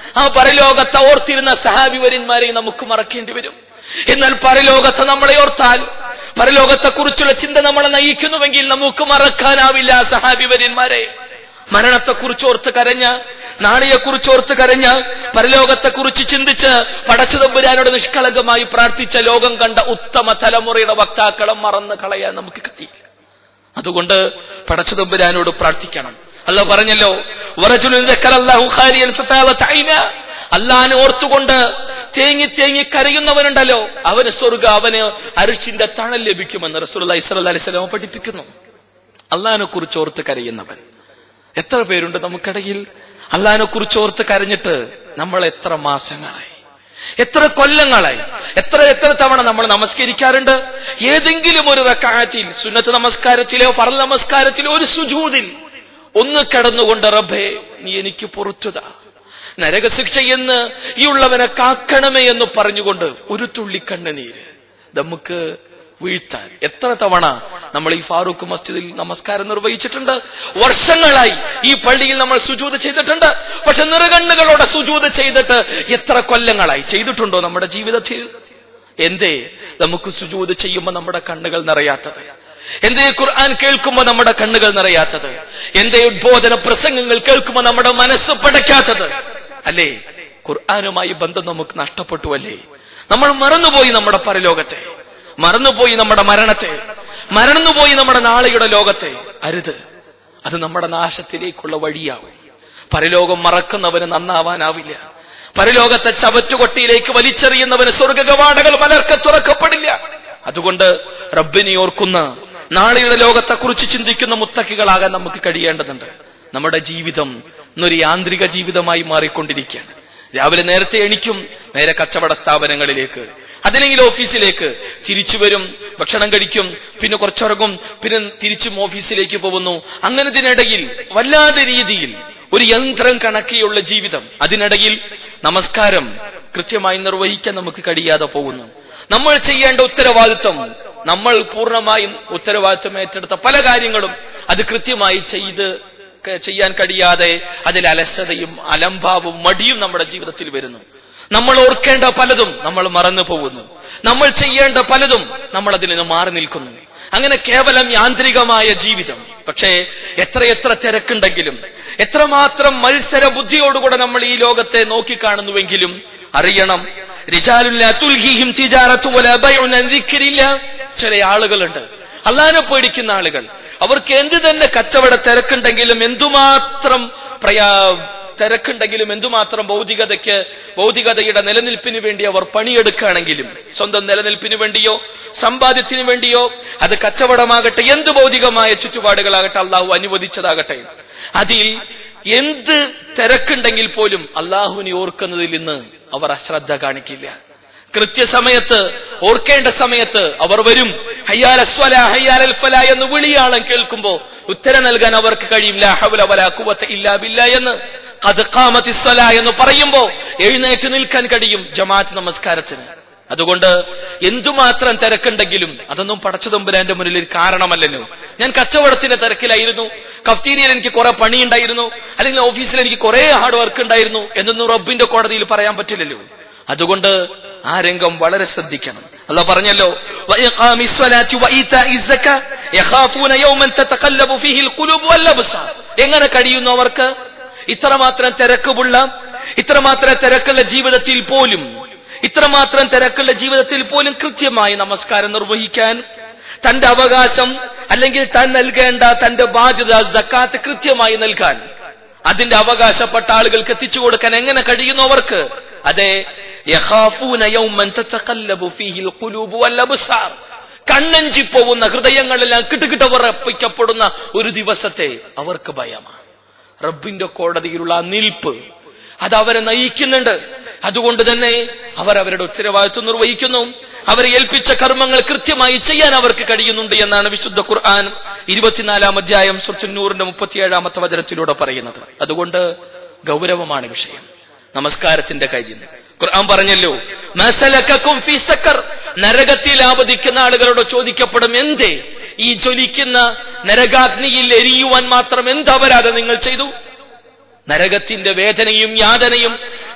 A: ആ പരലോകത്തെ ഓർത്തിരുന്ന സഹാബിവര്യന്മാരെ നമുക്ക് മറക്കേണ്ടി വരും എന്നാൽ പരലോകത്തെ നമ്മളെ ഓർത്താൽ പരലോകത്തെ കുറിച്ചുള്ള ചിന്ത നമ്മളെ നയിക്കുന്നുവെങ്കിൽ നമുക്ക് മറക്കാനാവില്ല ആ സഹാബിവര്യന്മാരെ മരണത്തെക്കുറിച്ച് ഓർത്ത് കരഞ്ഞ നാളെയെക്കുറിച്ച് ഓർത്ത് കരഞ്ഞ പരലോകത്തെക്കുറിച്ച് ചിന്തിച്ച് പടച്ചുതമ്പുരാനോട് നിഷ്കളങ്കമായി പ്രാർത്ഥിച്ച ലോകം കണ്ട ഉത്തമ തലമുറയുടെ വക്താക്കളെ മറന്ന് കളയാൻ നമുക്ക് കഴിയില്ല അതുകൊണ്ട് പടച്ചുതമ്പുരാനോട് പ്രാർത്ഥിക്കണം അല്ല പറഞ്ഞല്ലോ വറജുലുൻ ദക്കറല്ലാഹു ഖാലിയൻ ഫഫാലത് ഐന അള്ളാഹിനെ ഓർത്തുകൊണ്ട് തേങ്ങി തേങ്ങി കരയുന്നവനുണ്ടല്ലോ അവന് സ്വർഗ അവന് അരിച്ചിന്റെ തണൽ ലഭിക്കുമെന്ന് റസൂലുള്ളാഹി സ്വല്ലല്ലാഹി അലൈഹി വസല്ലം പഠിപ്പിക്കുന്നു അള്ളാഹിനെ കുറിച്ച് ഓർത്ത് കരയുന്നവൻ എത്ര പേരുണ്ട് നമുക്കിടയിൽ അള്ളാഹിനെ കുറിച്ച് ഓർത്ത് കരഞ്ഞിട്ട് നമ്മൾ എത്ര മാസങ്ങളായി എത്ര കൊല്ലങ്ങളായി എത്ര എത്ര തവണ നമ്മൾ നമസ്കരിക്കാറുണ്ട് ഏതെങ്കിലും ഒരു റക്കാറ്റിൽ സുന്നത്ത് നമസ്കാരത്തിലോ ഫറൽ നമസ്കാരത്തിലോ ഒരു സുജൂതിൽ ഒന്ന് കടന്നുകൊണ്ട് റബ്ബേ നീ എനിക്ക് പുറത്തുതാ നരകശിക്ഷ എന്ന് ഈ ഉള്ളവനെ കാക്കണമേ എന്ന് പറഞ്ഞുകൊണ്ട് ഒരു തുള്ളി കണ്ണുനീര് നമുക്ക് വീഴ്ത്താൻ എത്ര തവണ നമ്മൾ ഈ ഫാറൂഖ് മസ്ജിദിൽ നമസ്കാരം നിർവഹിച്ചിട്ടുണ്ട് വർഷങ്ങളായി ഈ പള്ളിയിൽ നമ്മൾ സുജൂത് ചെയ്തിട്ടുണ്ട് പക്ഷെ നിറകണ്ണുകളോടെ സുജൂത് ചെയ്തിട്ട് എത്ര കൊല്ലങ്ങളായി ചെയ്തിട്ടുണ്ടോ നമ്മുടെ ജീവിതത്തിൽ എന്തേ നമുക്ക് സുജൂത് ചെയ്യുമ്പോൾ നമ്മുടെ കണ്ണുകൾ നിറയാത്തത് എന്തേ ഖുർആൻ കേൾക്കുമ്പോൾ നമ്മുടെ കണ്ണുകൾ നിറയാത്തത് എന്തേ ഉദ്ബോധന പ്രസംഗങ്ങൾ കേൾക്കുമ്പോൾ നമ്മുടെ മനസ്സ് പടയ്ക്കാത്തത് അല്ലേ ഖുർആനുമായി ബന്ധം നമുക്ക് നഷ്ടപ്പെട്ടു അല്ലേ നമ്മൾ മറന്നുപോയി നമ്മുടെ പരലോകത്തെ മറന്നുപോയി നമ്മുടെ മരണത്തെ മറന്നുപോയി നമ്മുടെ നാളെയുടെ ലോകത്തെ അരുത് അത് നമ്മുടെ നാശത്തിലേക്കുള്ള വഴിയാവും പരലോകം മറക്കുന്നവന് നന്നാവാനാവില്ല പരലോകത്തെ ചവറ്റുകൊട്ടിയിലേക്ക് വലിച്ചെറിയുന്നവന് സ്വർഗ കവാടകൾ പലർക്ക് തുറക്കപ്പെടില്ല അതുകൊണ്ട് റബ്ബിനെ ഓർക്കുന്ന നാളെയുടെ ലോകത്തെ കുറിച്ച് ചിന്തിക്കുന്ന മുത്തക്കികളാകാൻ നമുക്ക് കഴിയേണ്ടതുണ്ട് നമ്മുടെ ജീവിതം ഇന്നൊരു യാന്ത്രിക ജീവിതമായി മാറിക്കൊണ്ടിരിക്കുകയാണ് രാവിലെ നേരത്തെ എണിക്കും നേരെ കച്ചവട സ്ഥാപനങ്ങളിലേക്ക് അതില്ലെങ്കിൽ ഓഫീസിലേക്ക് തിരിച്ചു വരും ഭക്ഷണം കഴിക്കും പിന്നെ കുറച്ചിറങ്ങും പിന്നെ തിരിച്ചും ഓഫീസിലേക്ക് പോകുന്നു അങ്ങനെ ഇതിനിടയിൽ വല്ലാതെ രീതിയിൽ ഒരു യന്ത്രം കണക്കിയുള്ള ജീവിതം അതിനിടയിൽ നമസ്കാരം കൃത്യമായി നിർവഹിക്കാൻ നമുക്ക് കഴിയാതെ പോകുന്നു നമ്മൾ ചെയ്യേണ്ട ഉത്തരവാദിത്വം നമ്മൾ പൂർണ്ണമായും ഉത്തരവാദിത്വം ഏറ്റെടുത്ത പല കാര്യങ്ങളും അത് കൃത്യമായി ചെയ്ത് ക- ചെയ്യാൻ കഴിയാതെ അതിൽ അലസതയും അലംഭാവവും മടിയും നമ്മുടെ ജീവിതത്തിൽ വരുന്നു നമ്മൾ ഓർക്കേണ്ട പലതും നമ്മൾ മറന്നു പോകുന്നു നമ്മൾ ചെയ്യേണ്ട പലതും നമ്മൾ അതിൽ നിന്ന് മാറി നിൽക്കുന്നു അങ്ങനെ കേവലം യാന്ത്രികമായ ജീവിതം പക്ഷേ എത്രയെത്ര തിരക്കുണ്ടെങ്കിലും എത്രമാത്രം മത്സര ബുദ്ധിയോടുകൂടെ നമ്മൾ ഈ ലോകത്തെ നോക്കിക്കാണുന്നുവെങ്കിലും അറിയണം റിജാലുല്ല തുൽഹിഹിം തിജാറത്തു വലാ ബൈഉൻ അൻ ദിക്രില്ല. ചില ആളുകളുണ്ട് അള്ളാനെ പേടിക്കുന്ന ആളുകൾ അവർക്ക് എന്ത് തന്നെ കച്ചവട തിരക്കുണ്ടെങ്കിലും എന്തുമാത്രം പ്രയാ തിരക്കുണ്ടെങ്കിലും എന്തുമാത്രം ഭൗതികതയ്ക്ക് ഭൗതികതയുടെ നിലനിൽപ്പിന് വേണ്ടി അവർ പണിയെടുക്കുകയാണെങ്കിലും സ്വന്തം നിലനിൽപ്പിന് വേണ്ടിയോ സമ്പാദ്യത്തിന് വേണ്ടിയോ അത് കച്ചവടമാകട്ടെ എന്ത് ഭൗതികമായ ചുറ്റുപാടുകളാകട്ടെ അള്ളാഹു അനുവദിച്ചതാകട്ടെ അതിൽ എന്ത് തിരക്കുണ്ടെങ്കിൽ പോലും അള്ളാഹുവിനെ ഓർക്കുന്നതിൽ നിന്ന് അവർ അശ്രദ്ധ കാണിക്കില്ല കൃത്യസമയത്ത് ഓർക്കേണ്ട സമയത്ത് അവർ വരും ഹയ്യാൽ അസ്വല ഹയ്യാൽ അൽഫല എന്ന് വിളിയാണ് കേൾക്കുമ്പോ ഉത്തരം നൽകാൻ അവർക്ക് കഴിയും ലാ ഹൗല വലാ ഖുവത ഇല്ലാ ബില്ലാ എന്ന് ഖദ് ഖാമത്തിസ് സ്വലാ എന്ന് പറയുമ്പോ എഴുന്നേറ്റ് നിൽക്കാൻ കഴിയും ജമാഅത്ത് നമസ്കാരത്തിന് അതുകൊണ്ട് എന്തുമാത്രം തിരക്കുണ്ടെങ്കിലും അതൊന്നും പടച്ചതമ്പുരാന്റെ മുന്നിൽ ഒരു കാരണമല്ലല്ലോ ഞാൻ കച്ചവടത്തിന്റെ തിരക്കിലായിരുന്നു കഫ്തീരിയയിൽ എനിക്ക് കുറെ പണിയുണ്ടായിരുന്നു അല്ലെങ്കിൽ ഓഫീസിൽ എനിക്ക് കുറെ ഹാർഡ് വർക്ക് ഉണ്ടായിരുന്നു എന്നൊന്നും റബ്ബിന്റെ കോടതിയിൽ പറയാൻ പറ്റില്ലല്ലോ അതുകൊണ്ട് ആ രംഗം വളരെ ശ്രദ്ധിക്കണം അല്ല പറഞ്ഞല്ലോ വഇഖാമി സ്വലാത്തി വഈതാഇ സക്ക യഖാഫൂന യൗമൻ തതഖല്ലബു ഫീഹിൽ ഖുലൂബ് വൽ അബ്സാർ എങ്ങനെ കഴിയുന്നു അവർക്ക് ഇത്രമാത്രം തിരക്കുള്ള ഇത്രമാത്രം തിരക്കുള്ള ജീവിതത്തിൽ പോലും ഇത്രമാത്രം തിരക്കുള്ള ജീവിതത്തിൽ പോലും കൃത്യമായി നമസ്കാരം നിർവഹിക്കാൻ തന്റെ അവകാശം അല്ലെങ്കിൽ താൻ നൽകേണ്ട തന്റെ ബാധ്യത സക്കാത്ത് കൃത്യമായി നൽകാൻ അതിന്റെ അവകാശപ്പെട്ട ആളുകൾക്ക് എത്തിച്ചു കൊടുക്കാൻ എങ്ങനെ കഴിയുന്നു അവർക്ക് അതെ യഖാഫൂന യൗമൻ തതഖല്ലബു ഫീഹിൽ ഖുലൂബു വൽ അബ്സാർ കണ്ണഞ്ചി പോകുന്ന ഹൃദയങ്ങളെല്ലാം കിട്ടുകിട്ട ഉറപ്പിക്കപ്പെടുന്ന ഒരു ദിവസത്തെ അവർക്ക് ഭയമാണ് റബ്ബിന്റെ കോടതിയിലുള്ള ആ നിൽപ്പ് അത് അവരെ നയിക്കുന്നുണ്ട് അതുകൊണ്ട് തന്നെ അവർ അവരുടെ ഉത്തരവാദിത്വം നിർവഹിക്കുന്നു അവരെ ഏൽപ്പിച്ച കർമ്മങ്ങൾ കൃത്യമായി ചെയ്യാൻ അവർക്ക് കഴിയുന്നുണ്ട് എന്നാണ് വിശുദ്ധ ഖുർആൻ ഇരുപത്തിനാലാം അധ്യായം സുന്നൂറിന്റെ മുപ്പത്തിയേഴാമത്തെ വചനത്തിലൂടെ പറയുന്നത് അതുകൊണ്ട് ഗൗരവമാണ് വിഷയം നമസ്കാരത്തിന്റെ കാര്യം ഖുർആൻ പറഞ്ഞല്ലോ "മസലക്കക്കും ഫീ സക്കർ നരകത്തിൽ ആപതിക്കുന്ന ആളുകളോട് ചോദിക്കപ്പെടും എന്തേ ഈ ജ്വലിക്കുന്ന നരകാഗ്നിയിൽ എരിയുവാൻ മാത്രം എന്ത് അപരാധം നിങ്ങൾ ചെയ്തു നരകത്തിന്റെ വേദനയും യാതനയും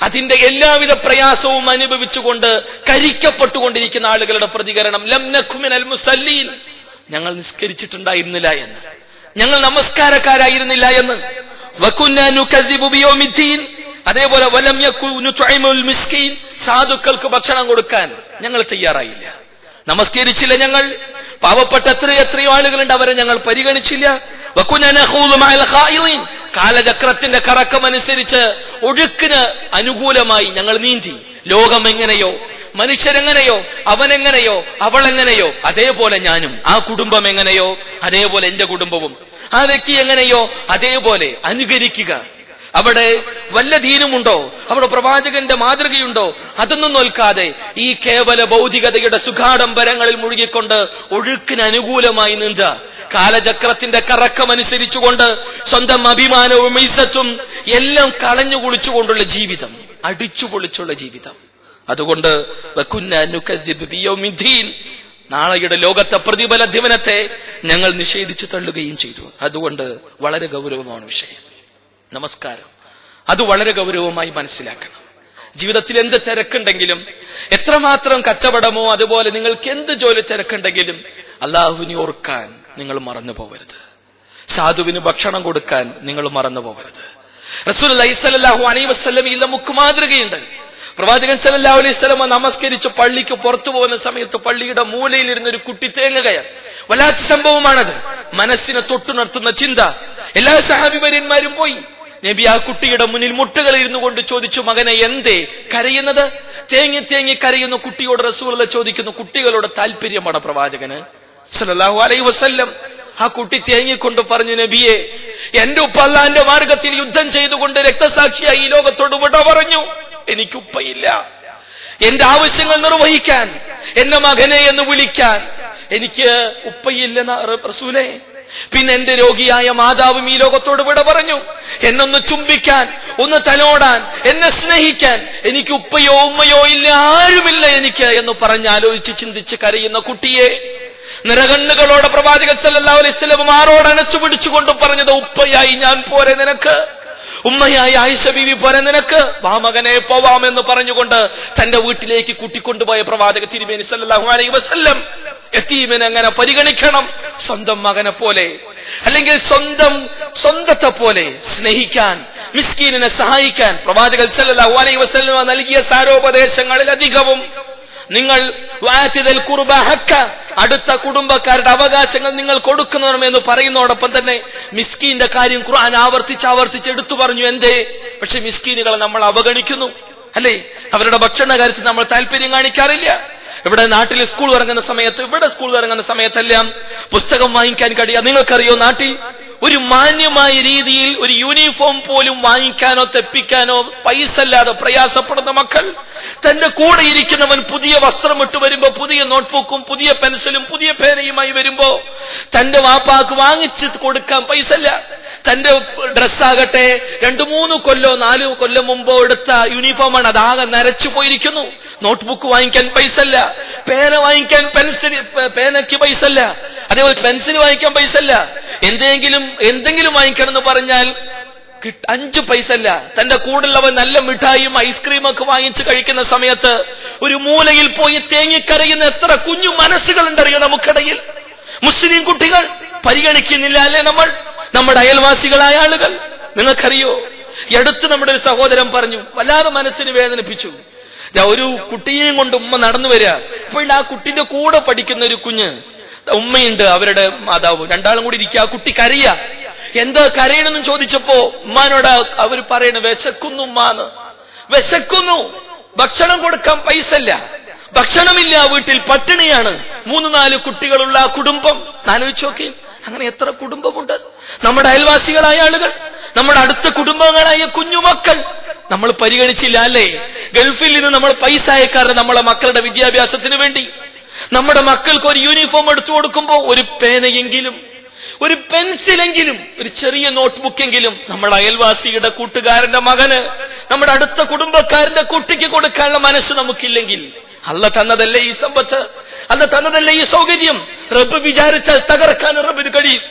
A: അതിന്റെ എല്ലാവിധ പ്രയാസവും അനുഭവിച്ചുകൊണ്ട് കരിക്കപ്പെട്ടുകൊണ്ടിരിക്കുന്ന ആളുകളുടെ പ്രതികരണം ലം നഖുമിനൽ മുസല്ലീൻ ഞങ്ങൾ നിസ്കരിച്ചിട്ടുണ്ടായിരുന്നില്ല എന്ന് ഞങ്ങൾ നമസ്കാരക്കാരായിരുന്നില്ല എന്ന് വകുന്നാ നുകദ്ദിബു ബിയൗമിദ്ദീൻ അതേപോലെ വലം യക്കു നുത്ഇമുൽ മിസ്കീൻ സാധുക്കൾക്ക് ഭക്ഷണം കൊടുക്കാൻ ഞങ്ങൾ തയ്യാറായില്ല നമസ്കരിച്ചില്ല ഞങ്ങൾ പാവപ്പെട്ട എത്രയോ എത്രയോ ആളുകളുണ്ട് അവരെ ഞങ്ങൾ പരിഗണിച്ചില്ല വകുന്നാ നഖൂദു മഅൽ ഖായിലീൻ കാലചക്രത്തിന്റെ കറക്കമനുസരിച്ച് ഒഴുക്കിന് അനുകൂലമായി ഞങ്ങൾ നീന്തി ലോകം എങ്ങനെയോ മനുഷ്യരെങ്ങനെയോ അവനെങ്ങനെയോ അവൾ എങ്ങനെയോ അതേപോലെ ഞാനും ആ കുടുംബം എങ്ങനെയോ അതേപോലെ എന്റെ കുടുംബവും ആ വ്യക്തി എങ്ങനെയോ അതേപോലെ അനുകരിക്കുക അവിടെ വല്ല ദീനുമുണ്ടോ അവിടെ പ്രവാചകന്റെ മാതൃകയുണ്ടോ അതൊന്നും നോൽക്കാതെ ഈ കേവല ഭൗതികതയുടെ സുഖാഡംബരങ്ങളിൽ മുഴുകിക്കൊണ്ട് ഒഴുക്കിന് അനുകൂലമായി നിഞ്ച കാലചക്രത്തിന്റെ കറക്കമനുസരിച്ചുകൊണ്ട് സ്വന്തം അഭിമാനവും ഇസത്തും എല്ലാം കളഞ്ഞു കുളിച്ചുകൊണ്ടുള്ള ജീവിതം അടിച്ചു പൊളിച്ചുള്ള ജീവിതം അതുകൊണ്ട് വകുന്ന നുകദ്ദിബു ബിയൗമിദ്ദീൻ നാളെയുടെ ലോകത്തെ പ്രതിഫല ദിവനത്തെ ഞങ്ങൾ നിഷേധിച്ചു തള്ളുകയും ചെയ്തു അതുകൊണ്ട് വളരെ ഗൗരവമാണ് വിഷയം നമസ്കാരം അത് വളരെ ഗൗരവമായി മനസ്സിലാക്കണം ജീവിതത്തിൽ എന്ത് തിരക്കുണ്ടെങ്കിലും എത്രമാത്രം കച്ചവടമോ അതുപോലെ നിങ്ങൾക്ക് എന്ത് ജോലി തിരക്കുണ്ടെങ്കിലും അള്ളാഹുവിനെ ഓർക്കാൻ നിങ്ങൾ മറന്നു പോകരുത് സാധുവിന് ഭക്ഷണം കൊടുക്കാൻ നിങ്ങൾ മറന്നു പോകരുത് റസൂൽ അലൈസലാഹു അലൈ വസ്ലമിൽ നമുക്ക് മാതൃകയുണ്ട് പ്രവാചകൻ സല്ലല്ലാഹു അലൈഹി സ്വലമ നമസ്കരിച്ച് പള്ളിക്ക് പുറത്തു പോകുന്ന സമയത്ത് പള്ളിയുടെ മൂലയിൽ ഇരുന്ന ഒരു കുട്ടി തേങ്ങുകയാണ് വല്ലാത്ത സംഭവമാണത് മനസ്സിനെ തൊട്ടുണർത്തുന്ന ചിന്ത എല്ലാ സഹാബിവര്യന്മാരും പോയി നബി ആ കുട്ടിയുടെ മുന്നിൽ മുട്ടുകൾ ഇരുന്നു കൊണ്ട് ചോദിച്ചു മകനെ എന്തേ കരയുന്നത് തേങ്ങി തേങ്ങി കരയുന്ന കുട്ടിയോട് റസൂല ചോദിക്കുന്നു കുട്ടികളുടെ താല്പര്യമാണ് പ്രവാചകന് സല്ലല്ലാഹു അലൈഹി വസല്ലം ആ കുട്ടി തേങ്ങിക്കൊണ്ട് പറഞ്ഞു നബിയെ എന്റെ ഉപ്പ അള്ളാന്റെ മാർഗത്തിൽ യുദ്ധം ചെയ്തുകൊണ്ട് രക്തസാക്ഷിയായി ഈ ലോകത്തോട് വിട പറഞ്ഞു എനിക്ക് ഉപ്പയില്ല എന്റെ ആവശ്യങ്ങൾ നിർവഹിക്കാൻ എന്റെ മകനെ എന്ന് വിളിക്കാൻ എനിക്ക് ഉപ്പയില്ലെന്ന റസൂലേ പിന്നെ എന്റെ രോഗിയായ മാതാവും ഈ ലോകത്തോട് വിട പറഞ്ഞു എന്നൊന്ന് ചുംബിക്കാൻ ഒന്ന് തലോടാൻ എന്നെ സ്നേഹിക്കാൻ എനിക്ക് ഉപ്പയോ ഉമ്മയോ ഇല്ല ആരുമില്ല എനിക്ക് എന്ന് പറഞ്ഞ് ആലോചിച്ച് ചിന്തിച്ച് കരയുന്ന കുട്ടിയെ നിറകണ്ണുകളോടെ പ്രവാചകൻ സല്ലല്ലാഹു അലൈഹി വസല്ലം ആരോട് അണച്ചു പിടിച്ചുകൊണ്ട് പറഞ്ഞത് ഉപ്പയായി ഞാൻ പോരെ നിനക്ക് ഉമ്മയായി ആയിഷ ബീവി പോരെ നിനക്ക് വാ മകനെ പോവാമെന്ന് പറഞ്ഞുകൊണ്ട് തന്റെ വീട്ടിലേക്ക് കൂട്ടിക്കൊണ്ടുപോയ പ്രവാചക തിരുമേനി സല്ലല്ലാഹു അലൈഹി വസല്ലം യത്തീമിനെ അങ്ങനെ പരിഗണിക്കണം സ്വന്തം മകനെ പോലെ അല്ലെങ്കിൽ സ്വന്തം സ്വന്തത്തെ പോലെ സ്നേഹിക്കാൻ മിസ്കീനിനെ സഹായിക്കാൻ പ്രവാചകൻ സല്ലല്ലാഹു അലൈഹി വസല്ലം നൽകിയ സാരോപദേശങ്ങളിൽ അധികവും നിങ്ങൾ വാത്തിദൽ കുർബ ഹക്ക അടുത്ത കുടുംബക്കാരുടെ അവകാശങ്ങൾ നിങ്ങൾ കൊടുക്കണം എന്ന് പറയുന്നതോടൊപ്പം തന്നെ മിസ്കീന്റെ കാര്യം ഖുർആൻ ആവർത്തിച്ച് ആവർത്തിച്ച് എടുത്തു പറഞ്ഞു എന്തേ പക്ഷെ മിസ്കീനുകളെ നമ്മൾ അവഗണിക്കുന്നു അല്ലേ അവരുടെ ഭക്ഷണ കാര്യത്തിൽ നമ്മൾ താല്പര്യം കാണിക്കാറില്ല ഇവിടെ നാട്ടിൽ സ്കൂൾ ഇറങ്ങുന്ന സമയത്ത് ഇവിടെ സ്കൂൾ ഇറങ്ങുന്ന സമയത്തെല്ലാം പുസ്തകം വാങ്ങിക്കാൻ കഴിയാം നിങ്ങൾക്കറിയോ നാട്ടിൽ ഒരു മാന്യമായ രീതിയിൽ ഒരു യൂണിഫോം പോലും വാങ്ങിക്കാനോ തെപ്പിക്കാനോ പൈസ അല്ലാതെ പ്രയാസപ്പെടുന്ന മക്കൾ തന്റെ കൂടെ ഇരിക്കുന്നവൻ പുതിയ വസ്ത്രം ഇട്ട് വരുമ്പോ പുതിയ നോട്ട്ബുക്കും പുതിയ പെൻസിലും പുതിയ പേനയുമായി വരുമ്പോ തന്റെ വാപ്പാക്ക് വാങ്ങിച്ച് കൊടുക്കാൻ പൈസ ഇല്ല തന്റെ ഡ്രസ്സാകട്ടെ രണ്ടു മൂന്ന് കൊല്ലോ നാല് കൊല്ലം മുമ്പോ എടുത്ത യൂണിഫോമാണ് അതാകെ നരച്ചു പോയിരിക്കുന്നു നോട്ട്ബുക്ക് വാങ്ങിക്കാൻ പൈസ അല്ല പേന വാങ്ങിക്കാൻ പെൻസിൽ പേനയ്ക്ക് പൈസ അല്ല അതേപോലെ പെൻസിൽ വാങ്ങിക്കാൻ പൈസ അല്ല എന്തെങ്കിലും എന്തെങ്കിലും വാങ്ങിക്കണം എന്ന് പറഞ്ഞാൽ കിട്ട- അഞ്ച് പൈസ അല്ല തന്റെ കൂടുള്ളവൻ നല്ല മിഠായിയും ഐസ്ക്രീം ഒക്കെ വാങ്ങിച്ച് കഴിക്കുന്ന സമയത്ത് ഒരു മൂലയിൽ പോയി തേങ്ങിക്കരയുന്ന എത്ര കുഞ്ഞു മനസ്സുകളുണ്ടറിയോ നമുക്കിടയിൽ മുസ്ലിം കുട്ടികൾ പരിഗണിക്കുന്നില്ല അല്ലേ നമ്മൾ നമ്മുടെ അയൽവാസികളായ ആളുകൾ നിങ്ങൾക്കറിയോ ഈ അടുത്ത് നമ്മുടെ ഒരു സഹോദരൻ പറഞ്ഞു വല്ലാതെ മനസ്സിന് വേദനിപ്പിച്ചു ദാ ഒരു കുട്ടിയെയും കൊണ്ട് ഉമ്മ നടന്നു വരിക അപ്പോൾ ആ കുട്ടിന്റെ കൂടെ പഠിക്കുന്ന ഒരു കുഞ്ഞ് ഉമ്മയുണ്ട് അവരുടെ മാതാവ് രണ്ടാളും കൂടി ഇരിക്കുക ആ കുട്ടി കരയ എന്താ കരയണമെന്ന് ചോദിച്ചപ്പോ ഉമ്മാനോട് അവർ പറയണ വിശക്കുന്നു ഉമ്മാന്ന് വിശക്കുന്നു ഭക്ഷണം കൊടുക്കാൻ പൈസ ഇല്ല ഭക്ഷണമില്ല വീട്ടിൽ പട്ടിണിയാണ് മൂന്ന് നാല് കുട്ടികളുള്ള ആ കുടുംബം ആലോചിച്ച് നോക്കി അങ്ങനെ എത്ര കുടുംബമുണ്ട് നമ്മുടെ അയൽവാസികളായ ആളുകൾ നമ്മുടെ അടുത്ത കുടുംബങ്ങളായ കുഞ്ഞുമക്കൾ നമ്മൾ പരിഗണിച്ചില്ല അല്ലേ ഗൾഫിൽ നിന്ന് നമ്മൾ പൈസ അയക്കാറ് നമ്മളെ മക്കളുടെ വിദ്യാഭ്യാസത്തിന് വേണ്ടി നമ്മുടെ മക്കൾക്ക് ഒരു യൂണിഫോം എടുത്തു കൊടുക്കുമ്പോൾ ഒരു പേനയെങ്കിലും ഒരു പെൻസിലെങ്കിലും ഒരു ചെറിയ നോട്ട്ബുക്കെങ്കിലും നമ്മുടെ അയൽവാസിയുടെ കൂട്ടുകാരന്റെ മകന് നമ്മുടെ അടുത്ത കുടുംബക്കാരന്റെ കുട്ടിക്ക് കൊടുക്കാനുള്ള മനസ്സ് നമുക്കില്ലെങ്കിൽ അല്ല തന്നതല്ലേ ഈ സമ്പത്ത് അല്ല തന്നതല്ലേ ഈ സൗകര്യം റബ്ബ് വിചാരിച്ചാൽ തകർക്കാൻ റബ്ബിന് കഴിയും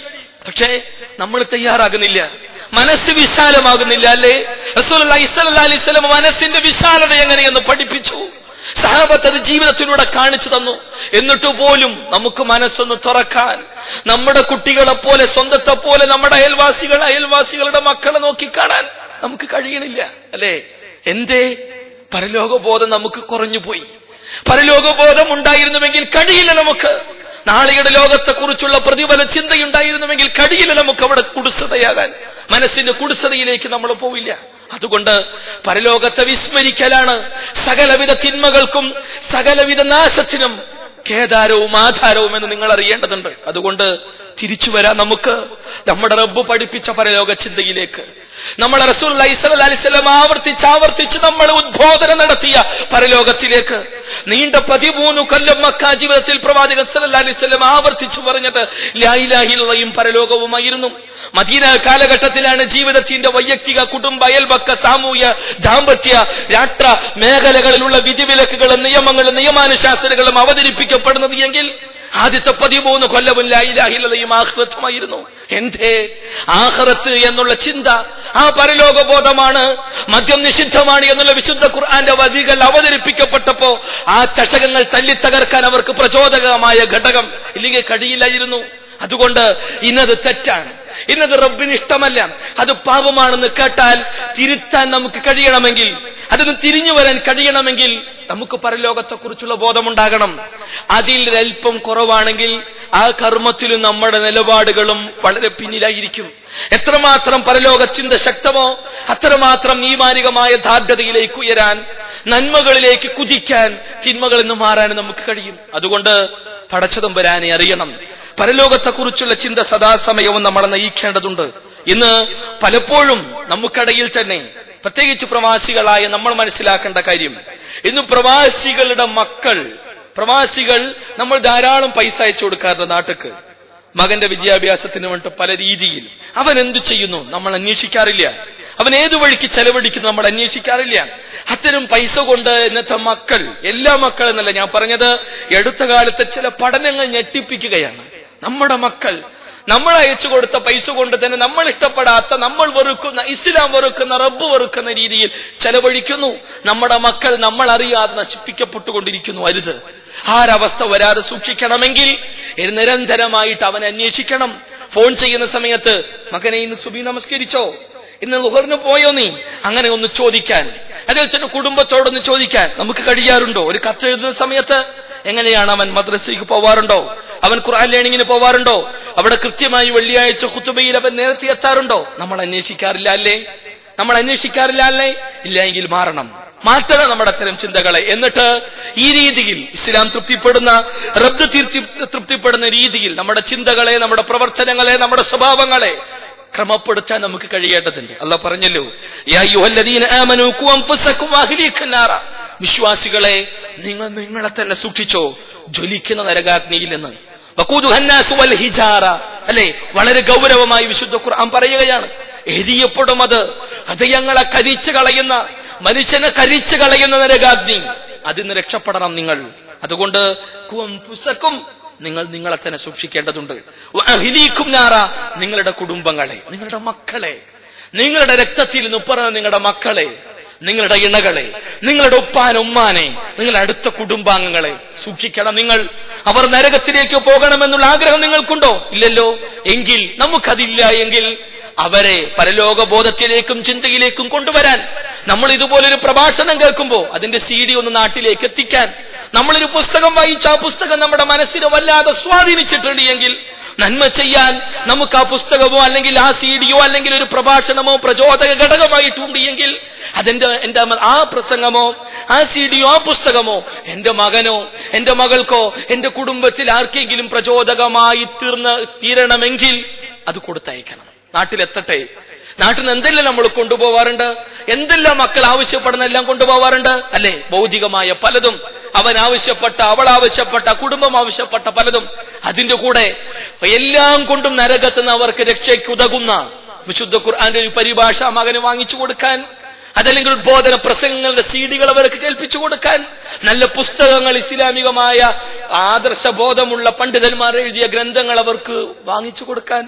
A: പക്ഷേ നമ്മൾ തയ്യാറാകുന്നില്ല മനസ്സ് വിശാലമാകുന്നില്ല അല്ലേ റസൂലുള്ളാഹി സ്വല്ലല്ലാഹി അലൈഹി വസല്ലം മനസ്സിന്റെ വിശാലത എങ്ങനെയെന്ന് പഠിപ്പിച്ചു സഹാബത്ത് അത് ജീവിതത്തിലൂടെ കാണിച്ചു തന്നു എന്നിട്ട് പോലും നമുക്ക് മനസ്സൊന്ന് തുറക്കാൻ നമ്മുടെ കുട്ടികളെ പോലെ സ്വന്തത്തെ പോലെ നമ്മുടെ അയൽവാസികൾ അയൽവാസികളുടെ മക്കളെ നോക്കിക്കാണാൻ നമുക്ക് കഴിയണില്ല അല്ലേ എന്തേ പരലോകബോധം നമുക്ക് കുറഞ്ഞുപോയി പരലോകബോധം ഉണ്ടായിരുന്നുവെങ്കിൽ കഴിയില്ല നമുക്ക് നാളെയുടെ ലോകത്തെക്കുറിച്ചുള്ള പ്രതിഫല ചിന്തയുണ്ടായിരുന്നുവെങ്കിൽ കഴിയില്ല നമുക്ക് അവിടെ കുടിസതയാകാൻ മനസ്സിന്റെ കുടിസതയിലേക്ക് നമ്മൾ പോവില്ല അതുകൊണ്ട് പരലോകത്തെ വിസ്മരിക്കലാണ് സകലവിധ തിന്മകൾക്കും സകലവിധ നാശത്തിനും കേദാരവും ആധാരവും എന്ന് നിങ്ങൾ അറിയേണ്ടതുണ്ട് അതുകൊണ്ട് തിരിച്ചു വരാൻ നമുക്ക് നമ്മുടെ റബ്ബ് പഠിപ്പിച്ച പരലോക ചിന്തയിലേക്ക് നമ്മുടെ റസൂൽ അലിസ്ലം ആവർത്തിച്ച് ആവർത്തിച്ച് നമ്മൾ ഉദ്ബോധനം നടത്തിയ പരലോകത്തിലേക്ക് നീണ്ട പതിമൂന്ന് കൊല്ലം മക്ക ജീവിതത്തിൽ പ്രവാചകൻ സല്ലല്ലാഹു അലൈഹി വസല്ലം ആവർത്തിച്ചു പറഞ്ഞത് ലായിലാഹിലയും പരലോകവുമായിരുന്നു മദീന കാലഘട്ടത്തിലാണ് ജീവിതത്തിന്റെ വൈയക്തിക കുടുംബ അയൽപക്ക സാമൂഹ്യ ദാമ്പത്യ രാഷ്ട്ര മേഖലകളിലുള്ള വിധിവിലക്കുകളും നിയമങ്ങളും നിയമാനുശാസനങ്ങളും അവതരിപ്പിക്കപ്പെടുന്നത് എങ്കിൽ ആദ്യത്തെ പതിമൂന്ന് കൊല്ലവും ലായിലാഹിലതയും ആഹ്ലത്വമായിരുന്നു എന്തേ ആഹ്റത്ത് എന്നുള്ള ചിന്ത ആ പരലോക ബോധമാണ് മദ്യം നിഷിദ്ധമാണ് എന്നുള്ള വിശുദ്ധ ഖുർആന്റെ വധികൾ അവതരിപ്പിക്കപ്പെട്ടപ്പോ ആ ചഷകങ്ങൾ തല്ലി തകർക്കാൻ അവർക്ക് പ്രചോദകമായ ഘടകം ഇല്ലെങ്കിൽ കഴിയില്ലായിരുന്നു അതുകൊണ്ട് ഇന്നത് തെറ്റാണ് ഇന്നത് റബ്ബിന് ഇഷ്ടമല്ല അത് പാപമാണെന്ന് കേട്ടാൽ തിരുത്താൻ നമുക്ക് കഴിയണമെങ്കിൽ അതിന് തിരിഞ്ഞു വരാൻ കഴിയണമെങ്കിൽ നമുക്ക് പരലോകത്തെ കുറിച്ചുള്ള ബോധമുണ്ടാകണം അതിൽ അല്പം കുറവാണെങ്കിൽ ആ കർമ്മത്തിലും നമ്മുടെ നിലപാടുകളും വളരെ പിന്നിലായിരിക്കും എത്രമാത്രം പരലോക ചിന്ത ശക്തമോ അത്രമാത്രം നീമാനികമായ ധാർഢ്യതയിലേക്ക് ഉയരാൻ നന്മകളിലേക്ക് കുതിക്കാൻ തിന്മകളിൽ നിന്ന് മാറാൻ നമുക്ക് കഴിയും അതുകൊണ്ട് പടച്ചതമ്പരാനെ അറിയണം പരലോകത്തെക്കുറിച്ചുള്ള ചിന്ത സദാസമയവും നമ്മളെ നയിക്കേണ്ടതുണ്ട് ഇന്ന് പലപ്പോഴും നമുക്കിടയിൽ തന്നെ പ്രത്യേകിച്ച് പ്രവാസികളായ നമ്മൾ മനസ്സിലാക്കേണ്ട കാര്യം ഇന്ന് പ്രവാസികളുടെ മക്കൾ പ്രവാസികൾ നമ്മൾ ധാരാളം പൈസ അയച്ചു കൊടുക്കാറുണ്ട് നാട്ടിക്ക് മകന്റെ വിദ്യാഭ്യാസത്തിന് വേണ്ടി പല രീതിയിൽ അവൻ എന്തു ചെയ്യുന്നു നമ്മൾ അന്വേഷിക്കാറില്ല അവൻ ഏതു വഴിക്ക് ചെലവഴിക്കുന്നു നമ്മൾ അന്വേഷിക്കാറില്ല അത്തരം പൈസ കൊണ്ട് ഇന്നത്തെ മക്കൾ എല്ലാ മക്കൾ എന്നല്ല ഞാൻ പറഞ്ഞത് എടുത്ത കാലത്തെ ചില പഠനങ്ങൾ ഞെട്ടിപ്പിക്കുകയാണ് നമ്മുടെ മക്കൾ നമ്മൾ അയച്ചു കൊടുത്ത പൈസ കൊണ്ട് തന്നെ നമ്മൾ ഇഷ്ടപ്പെടാത്ത നമ്മൾ വെറുക്കുന്ന ഇസ്ലാം വെറുക്കുന്ന റബ്ബ് വെറുക്കുന്ന രീതിയിൽ ചെലവഴിക്കുന്നു നമ്മുടെ മക്കൾ നമ്മൾ അറിയാതെ നശിപ്പിക്കപ്പെട്ടുകൊണ്ടിരിക്കുന്നു അരുത് ആരവസ്ഥ വരാതെ സൂക്ഷിക്കണമെങ്കിൽ ഇത് നിരന്തരമായിട്ട് അവൻ അന്വേഷിക്കണം ഫോൺ ചെയ്യുന്ന സമയത്ത് മകനെ ഇന്ന് സുബി നമസ്കരിച്ചോ ഇന്ന് ലുഹറിന് പോയോ നീ അങ്ങനെ ഒന്ന് ചോദിക്കാൻ അതിൽ ചെന്ന് കുടുംബത്തോടൊന്ന് ചോദിക്കാൻ നമുക്ക് കഴിയാറുണ്ടോ ഒരു കത്ത് എഴുതുന്ന സമയത്ത് എങ്ങനെയാണ് അവൻ മദ്രസയ്ക്ക് പോവാറുണ്ടോ അവൻ ഖുർആൻ ലേണിങ്ങിന് പോവാറുണ്ടോ അവിടെ കൃത്യമായി വെള്ളിയാഴ്ച ഖുത്തുബയിൽ അവൻ നേരത്തെ എത്താറുണ്ടോ നമ്മൾ അന്വേഷിക്കാറില്ല അല്ലേ നമ്മൾ അന്വേഷിക്കാറില്ല അല്ലേ ഇല്ല എങ്കിൽ മാറണം മാറ്റണം നമ്മുടെ അത്തരം ചിന്തകളെ എന്നിട്ട് ഈ രീതിയിൽ ഇസ്ലാം തൃപ്തിപ്പെടുന്ന റബ്ദ് തീർത്തി തൃപ്തിപ്പെടുന്ന രീതിയിൽ നമ്മുടെ ചിന്തകളെ നമ്മുടെ പ്രവർത്തനങ്ങളെ നമ്മുടെ സ്വഭാവങ്ങളെ ക്രമപ്പെടുത്താൻ നമുക്ക് കഴിയേണ്ടതുണ്ട് അല്ല പറഞ്ഞല്ലോ യാ അയ്യുഹല്ലദീന ആമനൂ ഖു അൻഫുസകും വഅഹ്ലീകും നാറ വിശ്വാസികളെ നിങ്ങൾ നിങ്ങളെ തന്നെ സൂക്ഷിച്ചോ ജ്വലിക്കുന്ന നരകാഗ്നിയിൽ നിന്ന് വഖൂദുഹന്നാസു വൽ ഹിജാറ അല്ലേ വളരെ ഗൗരവമായി വിശുദ്ധ ഖുർആൻ പറയുകയാണ് എരിയപ്പെടും അത് ഹൃദയങ്ങളെ കരിച്ചു കളയുന്ന മനുഷ്യനെ കരിച്ചു കളയുന്ന നരകാഗ്നി അതിന് രക്ഷപ്പെടണം നിങ്ങൾ അതുകൊണ്ട് ഖു അൻഫുസകും നിങ്ങൾ നിങ്ങളെ തന്നെ സൂക്ഷിക്കേണ്ടതുണ്ട് വഅഹ്ലീകും നാറ നിങ്ങളുടെ കുടുംബങ്ങളെ നിങ്ങളുടെ മക്കളെ നിങ്ങളുടെ രക്തത്തിൽ നിന്ന് പറഞ്ഞ നിങ്ങളുടെ മക്കളെ നിങ്ങളുടെ ഇണകളെ നിങ്ങളുടെ ഉപ്പാൻ ഉമ്മാനെ നിങ്ങളുടെ അടുത്ത കുടുംബാംഗങ്ങളെ സൂക്ഷിക്കണം നിങ്ങൾ അവർ നരകത്തിലേക്ക് പോകണമെന്നുള്ള ആഗ്രഹം നിങ്ങൾക്കുണ്ടോ ഇല്ലല്ലോ എങ്കിൽ നമുക്കതില്ല എങ്കിൽ അവരെ പരലോക ബോധത്തിലേക്കും ചിന്തയിലേക്കും കൊണ്ടുവരാൻ നമ്മൾ ഇതുപോലൊരു പ്രഭാഷണം കേൾക്കുമ്പോ അതിന്റെ സി ഡി ഒന്ന് നാട്ടിലേക്ക് എത്തിക്കാൻ നമ്മളൊരു പുസ്തകം വായിച്ച ആ പുസ്തകം നമ്മുടെ മനസ്സിനെ വല്ലാതെ സ്വാധീനിച്ചിട്ടുണ്ട് എങ്കിൽ നന്മ ചെയ്യാൻ നമുക്ക് ആ പുസ്തകമോ അല്ലെങ്കിൽ ആ സി ഡിയോ അല്ലെങ്കിൽ ഒരു പ്രഭാഷണമോ പ്രചോദക ഘടകമായിട്ടുണ്ട് എങ്കിൽ അതെന്റെ എന്റെ ആ പ്രസംഗമോ ആ സി ഡിയോ ആ പുസ്തകമോ എന്റെ മകനോ എന്റെ മകൾക്കോ എന്റെ കുടുംബത്തിൽ ആർക്കെങ്കിലും പ്രചോദകമായി തീർന്ന് തീരണമെങ്കിൽ അത് കൊടുത്തയക്കണം നാട്ടിലെത്തട്ടെ നാട്ടിൽ നിന്ന് എന്തെല്ലാം നമ്മൾ കൊണ്ടുപോവാറുണ്ട് എന്തെല്ലാം മക്കൾ ആവശ്യപ്പെടുന്ന എല്ലാം കൊണ്ടുപോവാറുണ്ട് അല്ലെ ഭൗതികമായ പലതും അവൻ ആവശ്യപ്പെട്ട അവൾ ആവശ്യപ്പെട്ട കുടുംബം ആവശ്യപ്പെട്ട പലതും അതിന്റെ കൂടെ എല്ലാം കൊണ്ടും നരകത്ത് നിന്ന് അവർക്ക് രക്ഷയ്ക്ക് ഉതകുന്ന വിശുദ്ധ ഖുർആന്റെ ഒരു പരിഭാഷ മകന് വാങ്ങിച്ചു കൊടുക്കാൻ അതല്ലെങ്കിൽ ഉദ്ബോധന പ്രസംഗങ്ങളുടെ സീഡികൾ അവർക്ക് കേൾപ്പിച്ചു കൊടുക്കാൻ നല്ല പുസ്തകങ്ങൾ ഇസ്ലാമികമായ ആദർശബോധമുള്ള പണ്ഡിതന്മാർ എഴുതിയ ഗ്രന്ഥങ്ങൾ അവർക്ക് വാങ്ങിച്ചു കൊടുക്കാൻ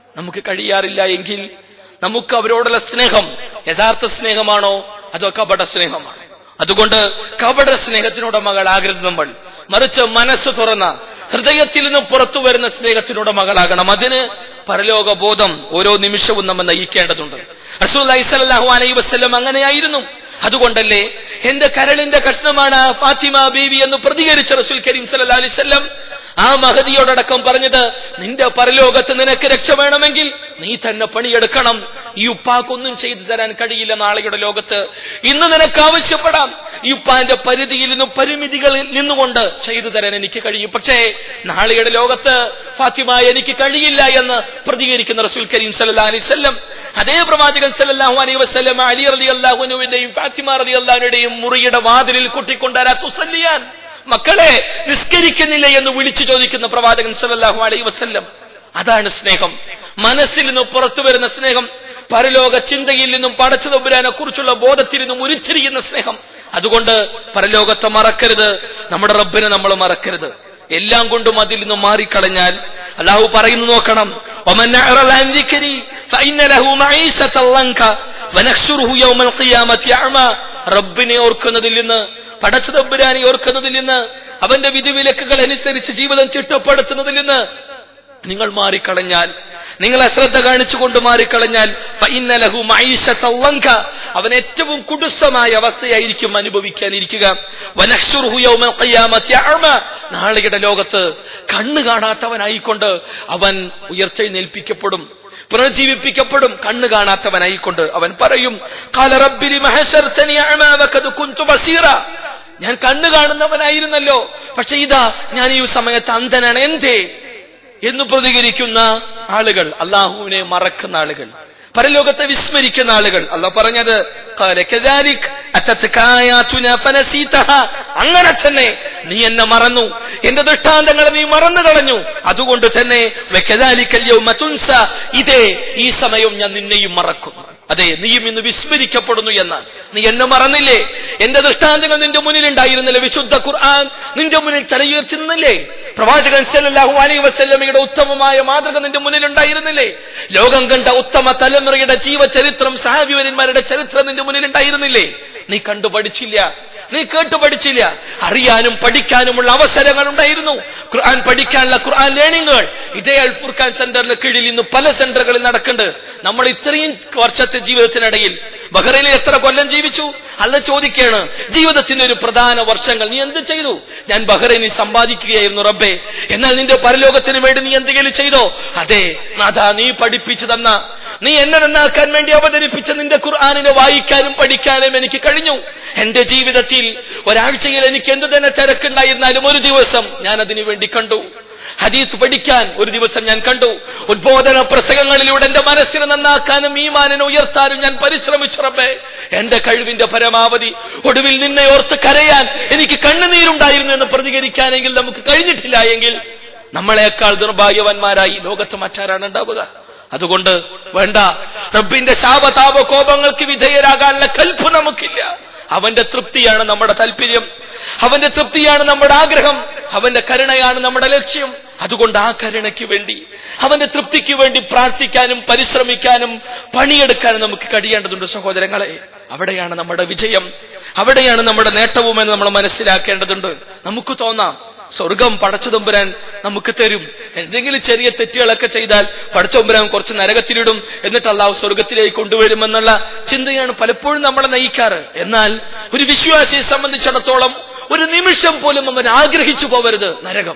A: നമുക്ക് കഴിയാറില്ല എങ്കിൽ നമുക്ക് അവരോടുള്ള സ്നേഹം യഥാർത്ഥ സ്നേഹമാണോ അതോ കപട സ്നേഹമാണോ അതുകൊണ്ട് കപട സ്നേഹത്തിനുടമകളാകരുത് നമ്മൾ മറിച്ച് മനസ്സ് തുറന്ന ഹൃദയത്തിൽ നിന്നും പുറത്തു വരുന്ന സ്നേഹത്തിനുടമകളാകണം അതിന് പരലോക ബോധം ഓരോ നിമിഷവും നമ്മൾ നയിക്കേണ്ടതുണ്ട് റസൂല്ലി സ്വല്ലല്ലാഹു അലൈഹി വസല്ലം അങ്ങനെയായിരുന്നു അതുകൊണ്ടല്ലേ എന്റെ കരളിന്റെ കഷ്ണമാണ് ഫാത്തിമ ബീവി എന്ന് പ്രതികരിച്ച റസൂൽ കരീം സല്ലല്ലാഹു അലൈഹി വസല്ലം ആ മഹതിയോടക്കം പറഞ്ഞത് നിന്റെ പരലോകത്ത് നിനക്ക് രക്ഷ വേണമെങ്കിൽ നീ തന്നെ പണിയെടുക്കണം ഈ ഉപ്പാക്കൊന്നും ചെയ്തു തരാൻ കഴിയില്ല നാളെയുടെ ലോകത്ത് ഇന്ന് നിനക്ക് ആവശ്യപ്പെടാം ഈ ഉപ്പാന്റെ പരിധിയിൽ നിന്നും പരിമിതികളിൽ നിന്നുകൊണ്ട് ചെയ്തു തരാൻ എനിക്ക് കഴിയും പക്ഷേ നാളെയുടെ ലോകത്ത് ഫാത്തിമ എനിക്ക് കഴിയില്ല എന്ന് പ്രതികരിക്കുന്ന റസൂൽ കരീം സല്ലല്ലാഹു അലൈഹി വസല്ലം അതേ പ്രവാചകൻ സല്ലല്ലാഹു അലൈഹി വസല്ലം അലി റളിയല്ലാഹു അൻഹുവിന്റെയും ഫാത്തിമ റളിയല്ലാഹുവിന്റെയും മുറിയുടെ വാതിലിൽ കുട്ടിക്കൊണ്ടാരാ തുസല്ലിയാൻ മക്കളെ നിസ്കരിക്കുന്നില്ല എന്ന് വിളിച്ചു ചോദിക്കുന്ന പ്രവാചകൻ സല്ലല്ലാഹു അലൈഹി വസല്ലം അതാണ് സ്നേഹം മനസ്സിൽ നിന്നും പുറത്തു വരുന്ന സ്നേഹം പരലോക ചിന്തയിൽ നിന്നും പടച്ചു തമ്പുരാനെ കുറിച്ചുള്ള ബോധത്തിൽ നിന്നും ഉരുത്തിരിയുന്ന സ്നേഹം അതുകൊണ്ട് പരലോകത്തെ മറക്കരുത് നമ്മുടെ റബ്ബിനെ നമ്മൾ മറക്കരുത് എല്ലാം കൊണ്ടും അതിൽ നിന്നും മാറിക്കളഞ്ഞാൽ അള്ളാഹു പറയുന്നു നോക്കണം ومن أعرض عن ذكري فإن له معيشة ضنكا ونحشره يوم القيامة أعمى റബ്ബിനെ ഓർക്കുന്നതിൽ നിന്ന് പടച്ചു തമ്പുരാനെ ഓർക്കുന്നതിൽ നിന്ന് അവന്റെ വിധിവിലക്കുകൾ അനുസരിച്ച് ജീവിതം ചിട്ടപ്പെടുത്തുന്നതിൽ നിന്ന് നിങ്ങൾ മാറിക്കളഞ്ഞാൽ നിങ്ങൾ അശ്രദ്ധ കാണിച്ചുകൊണ്ട് മാറിക്കളഞ്ഞാൽ ഫഇന്ന ലഹു മഈശത ളങ്ക. അവൻ ഏറ്റവും കുടുസമായ അവസ്ഥയായിരിക്കും അനുഭവിക്കാനിരിക്കുക വനഹ്ശുറുഹു യൗമൽ ഖിയാമത്തി അഅമ. നാളെയുടെ ലോകത്ത് കണ്ണ് കാണാത്തവനായിക്കൊണ്ട് അവൻ ഉയർത്തെഴുന്നേൽപ്പിക്കപ്പെടും പുനർജീവിപ്പിക്കപ്പെടും കണ്ണ് കാണാത്തവനായിക്കൊണ്ട് അവൻ പറയും "ഖാല റബ്ബി ലിമ ഹശർതനി അഅമ വഖദ് കുൻതു ബസീറ." ഞാൻ കണ്ണ് കാണുന്നവനായിരുന്നല്ലോ പക്ഷെ ഇതാ ഞാൻ ഈ സമയത്ത് അന്ധനാണ് എന്തേ എന്ന് പ്രതികരിക്കുന്ന ആളുകൾ അള്ളാഹുവിനെ മറക്കുന്ന ആളുകൾ പരലോകത്തെ വിസ്മരിക്കുന്ന ആളുകൾ അള്ളാഹ് പറഞ്ഞത് "ഖാല കദാലിക് അത്തത്ക ആയാതുനാ ഫനസീതഹ." അങ്ങനെ തന്നെ നീ എന്നെ മറന്നു എന്റെ ദൃഷ്ടാന്തങ്ങളെ നീ മറന്നു കളഞ്ഞു അതുകൊണ്ട് തന്നെ വകദാലിക്കൽ യൗമ തുൻസ. ഇതേ ഈ സമയം ഞാൻ നിന്നെയും മറക്കുന്നു അതെ നീയും ഇന്ന് വിസ്മരിക്കപ്പെടുന്നു എന്നാണ് നീ എന്നെ മറന്നില്ലേ എന്റെ ദൃഷ്ടാന്തങ്ങൾ നിന്റെ മുന്നിൽ ഉണ്ടായിരുന്നില്ലേ വിശുദ്ധ ഖുർആൻ നിന്റെ മുന്നിൽ തലയുയർത്തുന്നില്ലേ പ്രവാചകൻ സല്ലല്ലാഹു അലൈഹി വസല്ലമയുടെ ഉത്തമമായ മാതൃക നിന്റെ മുന്നിൽ ഉണ്ടായിരുന്നില്ലേ ലോകം കണ്ട ഉത്തമ തലമുറയുടെ ജീവചരിത്രം സഹാബിവരന്മാരുടെ ചരിത്രം നിന്റെ മുന്നിൽ ഉണ്ടായിരുന്നില്ലേ നീ കണ്ടു പഠിച്ചില്ല നീ കേട്ടു പഠിച്ചില്ല അറിയാനും പഠിക്കാനുമുള്ള അവസരങ്ങൾ ഉണ്ടായിരുന്നു ഖുർആൻ പഠിക്കാനുള്ള ഖുർആൻ ലേണിംഗുകൾ ഇതേ അൽ ഫുർഖാൻ സെന്ററിന് കീഴിൽ ഇന്ന് പല സെന്ററുകളിൽ നടക്കുന്നുണ്ട് നമ്മൾ ഇത്രയും വർഷത്തെ ജീവിതത്തിനിടയിൽ ബഹ്റൈനിൽ എത്ര കൊല്ലം ജീവിച്ചു അല്ല ചോദിക്കാണ് ജീവിതത്തിന്റെ ഒരു പ്രധാന വർഷങ്ങൾ നീ എന്ത് ചെയ്തു ഞാൻ ബഹ്റൈനിൽ സമ്പാദിക്കുകയായിരുന്നു റബ്ബേ എന്നാൽ നിന്റെ പരലോകത്തിന് വേണ്ടി നീ എന്തെങ്കിലും ചെയ്തോ അതെ നാഥാ നീ പഠിപ്പിച്ചു തന്ന നീ എന്നെ നന്നാക്കാൻ വേണ്ടി അവതരിപ്പിച്ച നിന്റെ ഖുർആാനിനെ വായിക്കാനും പഠിക്കാനും എനിക്ക് കഴിഞ്ഞു എന്റെ ജീവിതത്തിൽ ഒരാഴ്ചയിൽ എനിക്ക് എന്ത് തന്നെ തിരക്കുണ്ടായിരുന്നാലും ഒരു ദിവസം ഞാൻ അതിനു വേണ്ടി കണ്ടു ഹദീത്ത് പഠിക്കാൻ ഒരു ദിവസം ഞാൻ കണ്ടു ഉദ്ബോധന പ്രസംഗങ്ങളിലൂടെ എന്റെ മനസ്സിനെ നന്നാക്കാനും ഈമാനിനെ ഉയർത്താനും ഞാൻ പരിശ്രമിച്ചുറപ്പേ എന്റെ കഴിവിന്റെ പരമാവധി ഒടുവിൽ നിന്നെ ഓർത്ത് കരയാൻ എനിക്ക് കണ്ണുനീരുണ്ടായിരുന്നു എന്ന് പ്രതികരിക്കാനെങ്കിൽ നമുക്ക് കഴിഞ്ഞിട്ടില്ല എങ്കിൽ നമ്മളെക്കാൾ ദുർഭാഗ്യവന്മാരായി ലോകത്ത് മറ്റാരാണ് ഉണ്ടാവുക അതുകൊണ്ട് വേണ്ട റബ്ബിന്റെ ശാപതാപ കോപങ്ങൾക്ക് വിധേയരാകാനുള്ള കൽപ്പ് നമുക്കില്ല അവന്റെ തൃപ്തിയാണ് നമ്മുടെ താല്പര്യം അവന്റെ തൃപ്തിയാണ് നമ്മുടെ ആഗ്രഹം അവന്റെ കരുണയാണ് നമ്മുടെ ലക്ഷ്യം അതുകൊണ്ട് ആ കരുണയ്ക്ക് വേണ്ടി അവന്റെ തൃപ്തിക്ക് വേണ്ടി പ്രാർത്ഥിക്കാനും പരിശ്രമിക്കാനും പണിയെടുക്കാനും നമുക്ക് കഴിയേണ്ടതുണ്ട് സഹോദരങ്ങളെ അവിടെയാണ് നമ്മുടെ വിജയം അവിടെയാണ് നമ്മുടെ നേട്ടവുമെന്ന് നമ്മൾ മനസ്സിലാക്കേണ്ടതുണ്ട് നമുക്ക് തോന്നാം സ്വർഗം പടച്ചതമ്പുരാൻ നമുക്ക് തരും എന്തെങ്കിലും ചെറിയ തെറ്റുകളൊക്കെ ചെയ്താൽ പടച്ചതമ്പുരാൻ കുറച്ച് നരകത്തിലിടും എന്നിട്ട് അള്ളാഹു സ്വർഗത്തിലേക്ക് കൊണ്ടുവരുമെന്നുള്ള ചിന്തയാണ് പലപ്പോഴും നമ്മളെ നയിക്കാറ് എന്നാൽ ഒരു വിശ്വാസിയെ സംബന്ധിച്ചിടത്തോളം ഒരു നിമിഷം പോലും അവൻ ആഗ്രഹിച്ചു പോവരുത് നരകം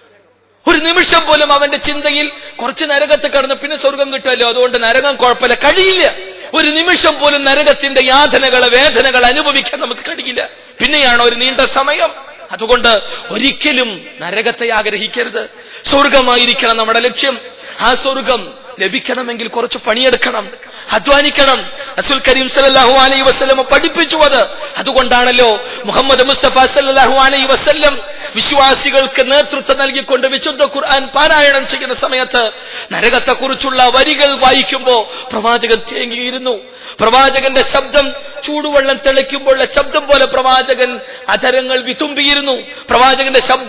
A: ഒരു നിമിഷം പോലും അവന്റെ ചിന്തയിൽ കുറച്ച് നരകത്ത് കടന്ന് പിന്നെ സ്വർഗം കിട്ടുമല്ലോ അതുകൊണ്ട് നരകം കുഴപ്പമില്ല കഴിയില്ല ഒരു നിമിഷം പോലും നരകത്തിന്റെ യാതനകളെ വേദനകൾ അനുഭവിക്കാൻ നമുക്ക് കഴിയില്ല പിന്നെയാണ് ഒരു നീണ്ട സമയം അതുകൊണ്ട് ഒരിക്കലും നരകത്തെ ആഗ്രഹിക്കരുത് സ്വർഗമായിരിക്കണം നമ്മുടെ ലക്ഷ്യം ആ സ്വർഗം ലഭിക്കണമെങ്കിൽ കുറച്ച് പണിയെടുക്കണം അധ്വാനിക്കണം അസുൽ കരീം സല്ലല്ലാഹു അലൈഹി വസല്ലം പഠിപ്പിച്ചു അത് അതുകൊണ്ടാണല്ലോ മുഹമ്മദ് മുസ്തഫ സല്ലല്ലാഹു അലൈഹി വസല്ലം വിശ്വാസികൾക്ക് നേതൃത്വം നൽകിക്കൊണ്ട് വിശുദ്ധ ഖുർആൻ പാരായണം ചെയ്യുന്ന സമയത്ത് നരകത്തെ കുറിച്ചുള്ള വരികൾ വായിക്കുമ്പോ പ്രവാചകൻ തേങ്ങിയിരുന്നു പ്രവാചകന്റെ ശബ്ദം ചൂടുവെള്ളം തിളയ്ക്കുമ്പോഴുള്ള ശബ്ദം പോലെ പ്രവാചകൻ അധരങ്ങൾ വിതുമ്പിയിരുന്നു പ്രവാചകന്റെ ശബ്ദം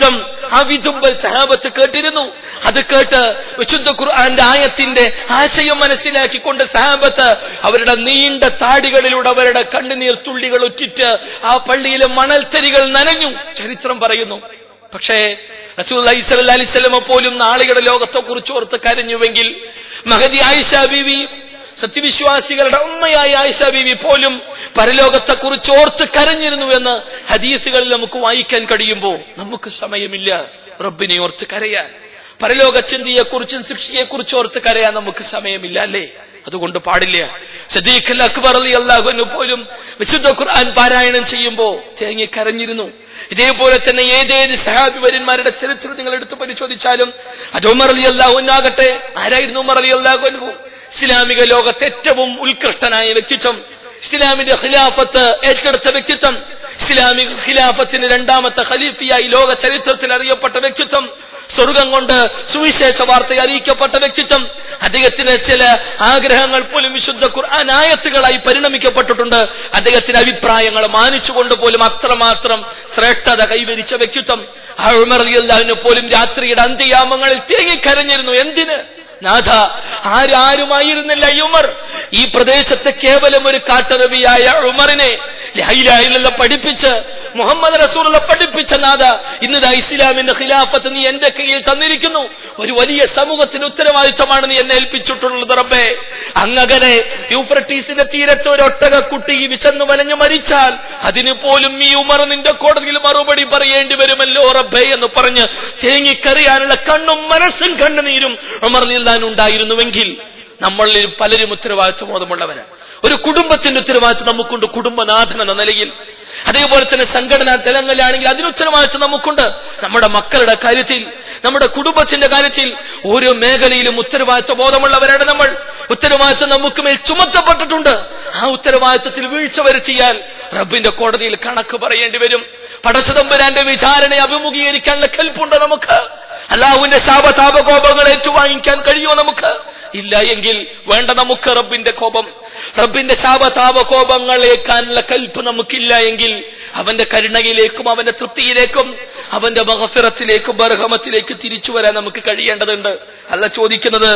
A: ആ വിതുമ്പൽ സഹാബത്ത് കേട്ടിരുന്നു അത് കേട്ട് വിശുദ്ധ ഖുർആന്റെ ആയത്തിന്റെ ആശയം മനസ്സിലാക്കിക്കൊണ്ട് സഹാബത്ത് അവരുടെ നീണ്ട താടികളിലൂടെ അവരുടെ കണ്ണുനീർ തുള്ളികൾ ഒറ്റിട്ട് ആ പള്ളിയിലെ മണൽത്തരികൾ നനഞ്ഞു ചരിത്രം പറയുന്നു പക്ഷേ റസൂൽ അലിസ്ലമ പോലും നാളുകളുടെ ലോകത്തെ കുറിച്ച് ഓർത്ത് കരഞ്ഞുവെങ്കിൽ മഹദി ആയിഷ ബീവി സത്യവിശ്വാസികളുടെ ഉമ്മയായ ആയിഷ ബീവി പോലും പരലോകത്തെ കുറിച്ച് ഓർത്ത് കരഞ്ഞിരുന്നു എന്ന് ഹദീസുകളിൽ നമുക്ക് വായിക്കാൻ കഴിയുമ്പോൾ നമുക്ക് സമയമില്ല റബ്ബിനെ ഓർത്ത് കരയാൻ പരലോക ചിന്തയെ കുറിച്ചും ശിക്ഷയെ കുറിച്ച് ഓർത്ത് കരയാൻ നമുക്ക് സമയമില്ല അല്ലേ അതുകൊണ്ട് പാടില്ല സദീഖ് അക്ബർ അലി അള്ളാഹുവിന് പോലും വിശുദ്ധ ഖുർആൻ പാരായണം ചെയ്യുമ്പോൾ തേങ്ങി കരഞ്ഞിരുന്നു ഇതേപോലെ തന്നെ ഏതേത് സഹാബി വര്യന്മാരുടെ ചരിത്രം നിങ്ങൾ എടുത്ത് പരിശോധിച്ചാലും അത് ഉമർ അലി അള്ളാഹുനാകട്ടെ ആരായിരുന്നു ഉമർ അലി അള്ളാഹുനു ഇസ്ലാമിക ലോകത്തെ ഏറ്റവും ഉത്കൃഷ്ടനായ വ്യക്തിത്വം ഇസ്ലാമിന്റെ ഖിലാഫത്ത് ഏറ്റെടുത്ത വ്യക്തിത്വം ഇസ്ലാമിക ഖിലാഫത്തിന് രണ്ടാമത്തെ ഖലീഫിയായി ലോക ചരിത്രത്തിൽ അറിയപ്പെട്ട വ്യക്തിത്വം സ്വർഗം കൊണ്ട് സുവിശേഷ വാർത്ത അറിയിക്കപ്പെട്ട വ്യക്തിത്വം അദ്ദേഹത്തിന് ചില ആഗ്രഹങ്ങൾ പോലും വിശുദ്ധ ഖുർആൻ ആയത്തുകളായി പരിണമിക്കപ്പെട്ടിട്ടുണ്ട് അദ്ദേഹത്തിന്റെ അഭിപ്രായങ്ങൾ മാനിച്ചുകൊണ്ട് പോലും അത്രമാത്രം ശ്രേഷ്ഠത കൈവരിച്ച വ്യക്തിത്വം ആ ഉമർ അലിയല്ലാവിന് പോലും രാത്രിയുടെ അന്ത്യയാമങ്ങളിൽ തേങ്ങിക്കരഞ്ഞിരുന്നു എന്തിന് നാഥ ആരാരുമായിരുന്നില്ല ഈ ഉമർ ഈ പ്രദേശത്തെ കേവലം ഒരു കാട്ടറബിയായ ഉമറിനെ ലൈലായിലുള്ള പഠിപ്പിച്ച് മുഹമ്മദ് റസൂലുള്ള പഠിപ്പിച്ച നാഥ ഇന്ന് ഇസ്ലാമിന്റെ ഖിലാഫത്ത് നീ എന്റെ കയ്യിൽ തന്നിരിക്കുന്നു ഒരു വലിയ സമൂഹത്തിന് ഉത്തരവാദിത്തമാണ് നീ എന്നെ ഏൽപ്പിച്ചിട്ടുള്ളത് റബ്ബേ അങ്ങകലെ യൂഫ്രട്ടീസിന്റെ തീരത്ത് ഒരു ഒട്ടക കുട്ടി വിശന്നു വലഞ്ഞു മരിച്ചാൽ അതിന് പോലും ഈ ഉമർ നിന്റെ കോടതിയിൽ മറുപടി പറയേണ്ടി വരുമല്ലോ റബ്ബേ എന്ന് പറഞ്ഞ് തേങ്ങിക്കറിയാനുള്ള കണ്ണും മനസ്സും കണ്ണുനീരും ഉമർ നീന്താൻ ഉണ്ടായിരുന്നുവെങ്കിൽ നമ്മളിൽ പലരും ഉത്തരവാദിത്വ ബോധമുള്ളവരാണ് ഒരു കുടുംബത്തിന്റെ ഉത്തരവാദിത്വം നമുക്കുണ്ട് കുടുംബനാഥൻ എന്ന നിലയിൽ അതേപോലെ തന്നെ സംഘടനാ തലങ്ങളിലാണെങ്കിൽ അതിന് ഉത്തരവാദിത്വം നമുക്കുണ്ട് നമ്മുടെ മക്കളുടെ കാര്യത്തിൽ നമ്മുടെ കുടുംബത്തിന്റെ കാര്യത്തിൽ ഓരോ മേഖലയിലും ഉത്തരവാദിത്വ ബോധമുള്ളവരാണ് നമ്മൾ ഉത്തരവാദിത്വം നമുക്ക് മേൽ ചുമത്തപ്പെട്ടിട്ടുണ്ട് ആ ഉത്തരവാദിത്വത്തിൽ വീഴ്ച വരുത്തിയാൽ റബ്ബിന്റെ കോടതിയിൽ കണക്ക് പറയേണ്ടി വരും പടച്ചതമ്പുരാന്റെ വിചാരണയെ അഭിമുഖീകരിക്കാനുള്ള കൽപ്പുണ്ട് നമുക്ക് അല്ലാഹുവിന്റെ ശാപതാപകോപങ്ങൾ ഏറ്റുവാങ്ങിക്കാൻ കഴിയുമോ നമുക്ക് ഇല്ല എങ്കിൽ വേണ്ട നമുക്ക് റബ്ബിന്റെ കോപം റബ്ബിന്റെ ശാപതാപ കോപങ്ങളേക്കാനുള്ള കൽപ്പ് നമുക്കില്ല എങ്കിൽ അവന്റെ കരുണയിലേക്കും അവന്റെ തൃപ്തിയിലേക്കും അവന്റെ മഹഫിറത്തിലേക്കും ബർഹമത്തിലേക്ക് തിരിച്ചു വരാൻ നമുക്ക് കഴിയേണ്ടതുണ്ട് അല്ല ചോദിക്കുന്നത്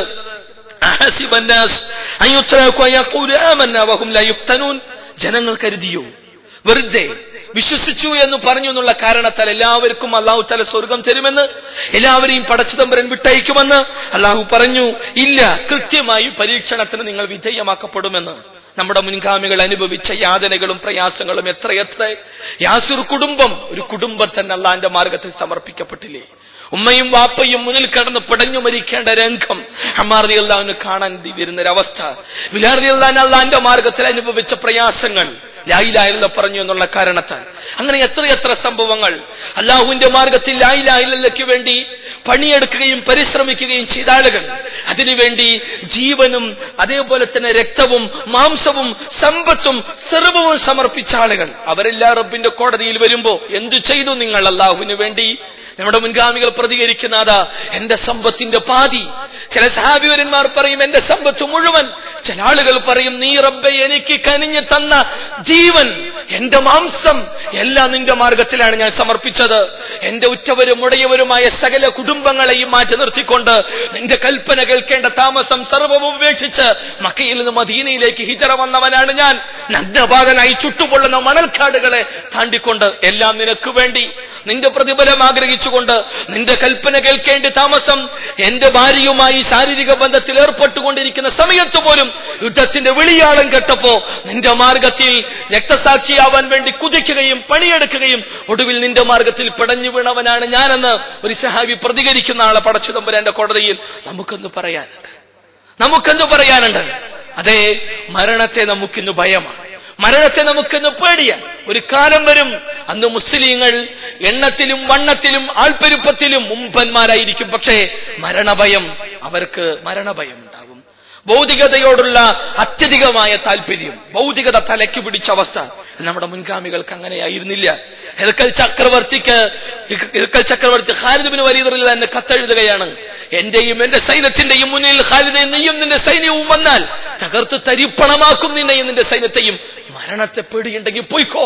A: أحسب الناس أن يتركوا أن يقولوا آمنا وهم لا يفتنون ജനങ്ങൾ കരുതിയോ വെറുതെ വിശ്വസിച്ചു എന്ന് പറഞ്ഞു എന്നുള്ള കാരണത്താൽ എല്ലാവർക്കും അള്ളാഹു തല സ്വർഗം തരുമെന്ന് എല്ലാവരെയും പടച്ചുതമ്പരൻ വിട്ടയക്കുമെന്ന് അള്ളാഹു പറഞ്ഞു ഇല്ല കൃത്യമായി പരീക്ഷണത്തിന് നിങ്ങൾ വിധേയമാക്കപ്പെടുമെന്ന് നമ്മുടെ മുൻഗാമികൾ അനുഭവിച്ച യാതനകളും പ്രയാസങ്ങളും എത്രയെത്ര യാസുർ കുടുംബം ഒരു കുടുംബം തന്നെ അള്ളാന്റെ മാർഗത്തിൽ സമർപ്പിക്കപ്പെട്ടില്ലേ ഉമ്മയും വാപ്പയും മുന്നിൽ കടന്ന് പിടഞ്ഞു മരിക്കേണ്ട രംഗം ഹമാർദി അള്ളാഹുവിന് കാണാൻ വരുന്ന ഒരവസ്ഥ വിലാർദി അള്ളഹാൻ അള്ളാന്റെ മാർഗത്തിൽ അനുഭവിച്ച പ്രയാസങ്ങൾ ലായിലായില്ല പറഞ്ഞു എന്നുള്ള കാരണത്താൽ അങ്ങനെ എത്രയെത്ര സംഭവങ്ങൾ അള്ളാഹുവിന്റെ മാർഗത്തിൽ ലായിലായില്ലയ്ക്ക് വേണ്ടി പണിയെടുക്കുകയും പരിശ്രമിക്കുകയും ചെയ്ത ആളുകൾ അതിനുവേണ്ടി ജീവനും അതേപോലെ തന്നെ രക്തവും മാംസവും സമ്പത്തും സർവവും സമർപ്പിച്ച ആളുകൾ അവരെല്ലാം റബ്ബിന്റെ കോടതിയിൽ വരുമ്പോ എന്തു ചെയ്തു നിങ്ങൾ അള്ളാഹുവിന് വേണ്ടി നമ്മുടെ മുൻഗാമികൾ പ്രതികരിക്കുന്ന അതാ എന്റെ സമ്പത്തിന്റെ പാതി ചില സഹാബിവരന്മാർ പറയും എന്റെ സമ്പത്ത് മുഴുവൻ ചില ആളുകൾ പറയും നീ റബ്ബെ എനിക്ക് കനിഞ്ഞു തന്ന ജീവൻ എന്റെ മാംസം എല്ലാം നിന്റെ മാർഗത്തിലാണ് ഞാൻ സമർപ്പിച്ചത് എന്റെ ഉറ്റവരും ഉടയവരുമായ സകല കുടുംബങ്ങളെയും മാറ്റി നിർത്തിക്കൊണ്ട് നിന്റെ കൽപ്പന കേൾക്കേണ്ട താമസം സർവവും ഉപേക്ഷിച്ച് മക്കയിൽ നിന്ന് മദീനയിലേക്ക് ഹിജറ വന്നവനാണ് ഞാൻ നഗ്നപാതനായി ചുട്ടുപൊള്ളുന്ന മണൽക്കാടുകളെ താണ്ടിക്കൊണ്ട് എല്ലാം നിനക്ക് വേണ്ടി നിന്റെ പ്രതിഫലം ആഗ്രഹിച്ചുകൊണ്ട് നിന്റെ കൽപ്പന കേൾക്കേണ്ട താമസം എന്റെ ഭാര്യയുമായി ശാരീരിക ബന്ധത്തിൽ ഏർപ്പെട്ടുകൊണ്ടിരിക്കുന്ന സമയത്ത് പോലും യുദ്ധത്തിന്റെ വിളിയാളം കേട്ടപ്പോ നിന്റെ മാർഗത്തിൽ രക്തസാക്ഷിയാവാൻ വേണ്ടി കുതിക്കുകയും പണിയെടുക്കുകയും ഒടുവിൽ നിന്റെ മാർഗത്തിൽ പിടഞ്ഞു വീണവനാണ് ഞാനെന്ന് ഒരു സഹാബി പ്രതികരിക്കുന്ന ആളെ പടച്ചുതമ്പുരാന്റെ കോടതിയിൽ നമുക്കൊന്ന് പറയാനുണ്ട് നമുക്കെന്ന് പറയാനുണ്ട് അതെ മരണത്തെ നമുക്കിന്ന് ഭയമാണ് മരണത്തെ നമുക്കിന്ന് പേടിയാണ് ഒരു കാലം വരും അന്ന് മുസ്ലിങ്ങൾ എണ്ണത്തിലും വണ്ണത്തിലും ആൾപ്പെരുപ്പത്തിലും മുമ്പന്മാരായിരിക്കും പക്ഷേ മരണഭയം അവർക്ക് മരണഭയം ഉണ്ടാകും ഭൗതികതയോടുള്ള അത്യധികമായ താല്പര്യം ഭൗതികത തലയ്ക്ക് പിടിച്ച അവസ്ഥ നമ്മുടെ മുൻഗാമികൾക്ക് അങ്ങനെയായിരുന്നില്ല ഹിർക്കൽ ചക്രവർത്തിക്ക് ഹിർക്കൽ ചക്രവർത്തി ഖാലിദിബിന് വലിയ തന്നെ കത്തെഴുതുകയാണ് എന്റെയും എന്റെ സൈന്യത്തിന്റെയും മുന്നിൽ ഖാലിദെ നീയും നിന്റെ സൈന്യവും വന്നാൽ തകർത്ത് തരിപ്പണമാക്കും നിന്നെയും നിന്റെ സൈന്യത്തെയും മരണത്തെ പേടിയുണ്ടെങ്കിൽ പോയിക്കോ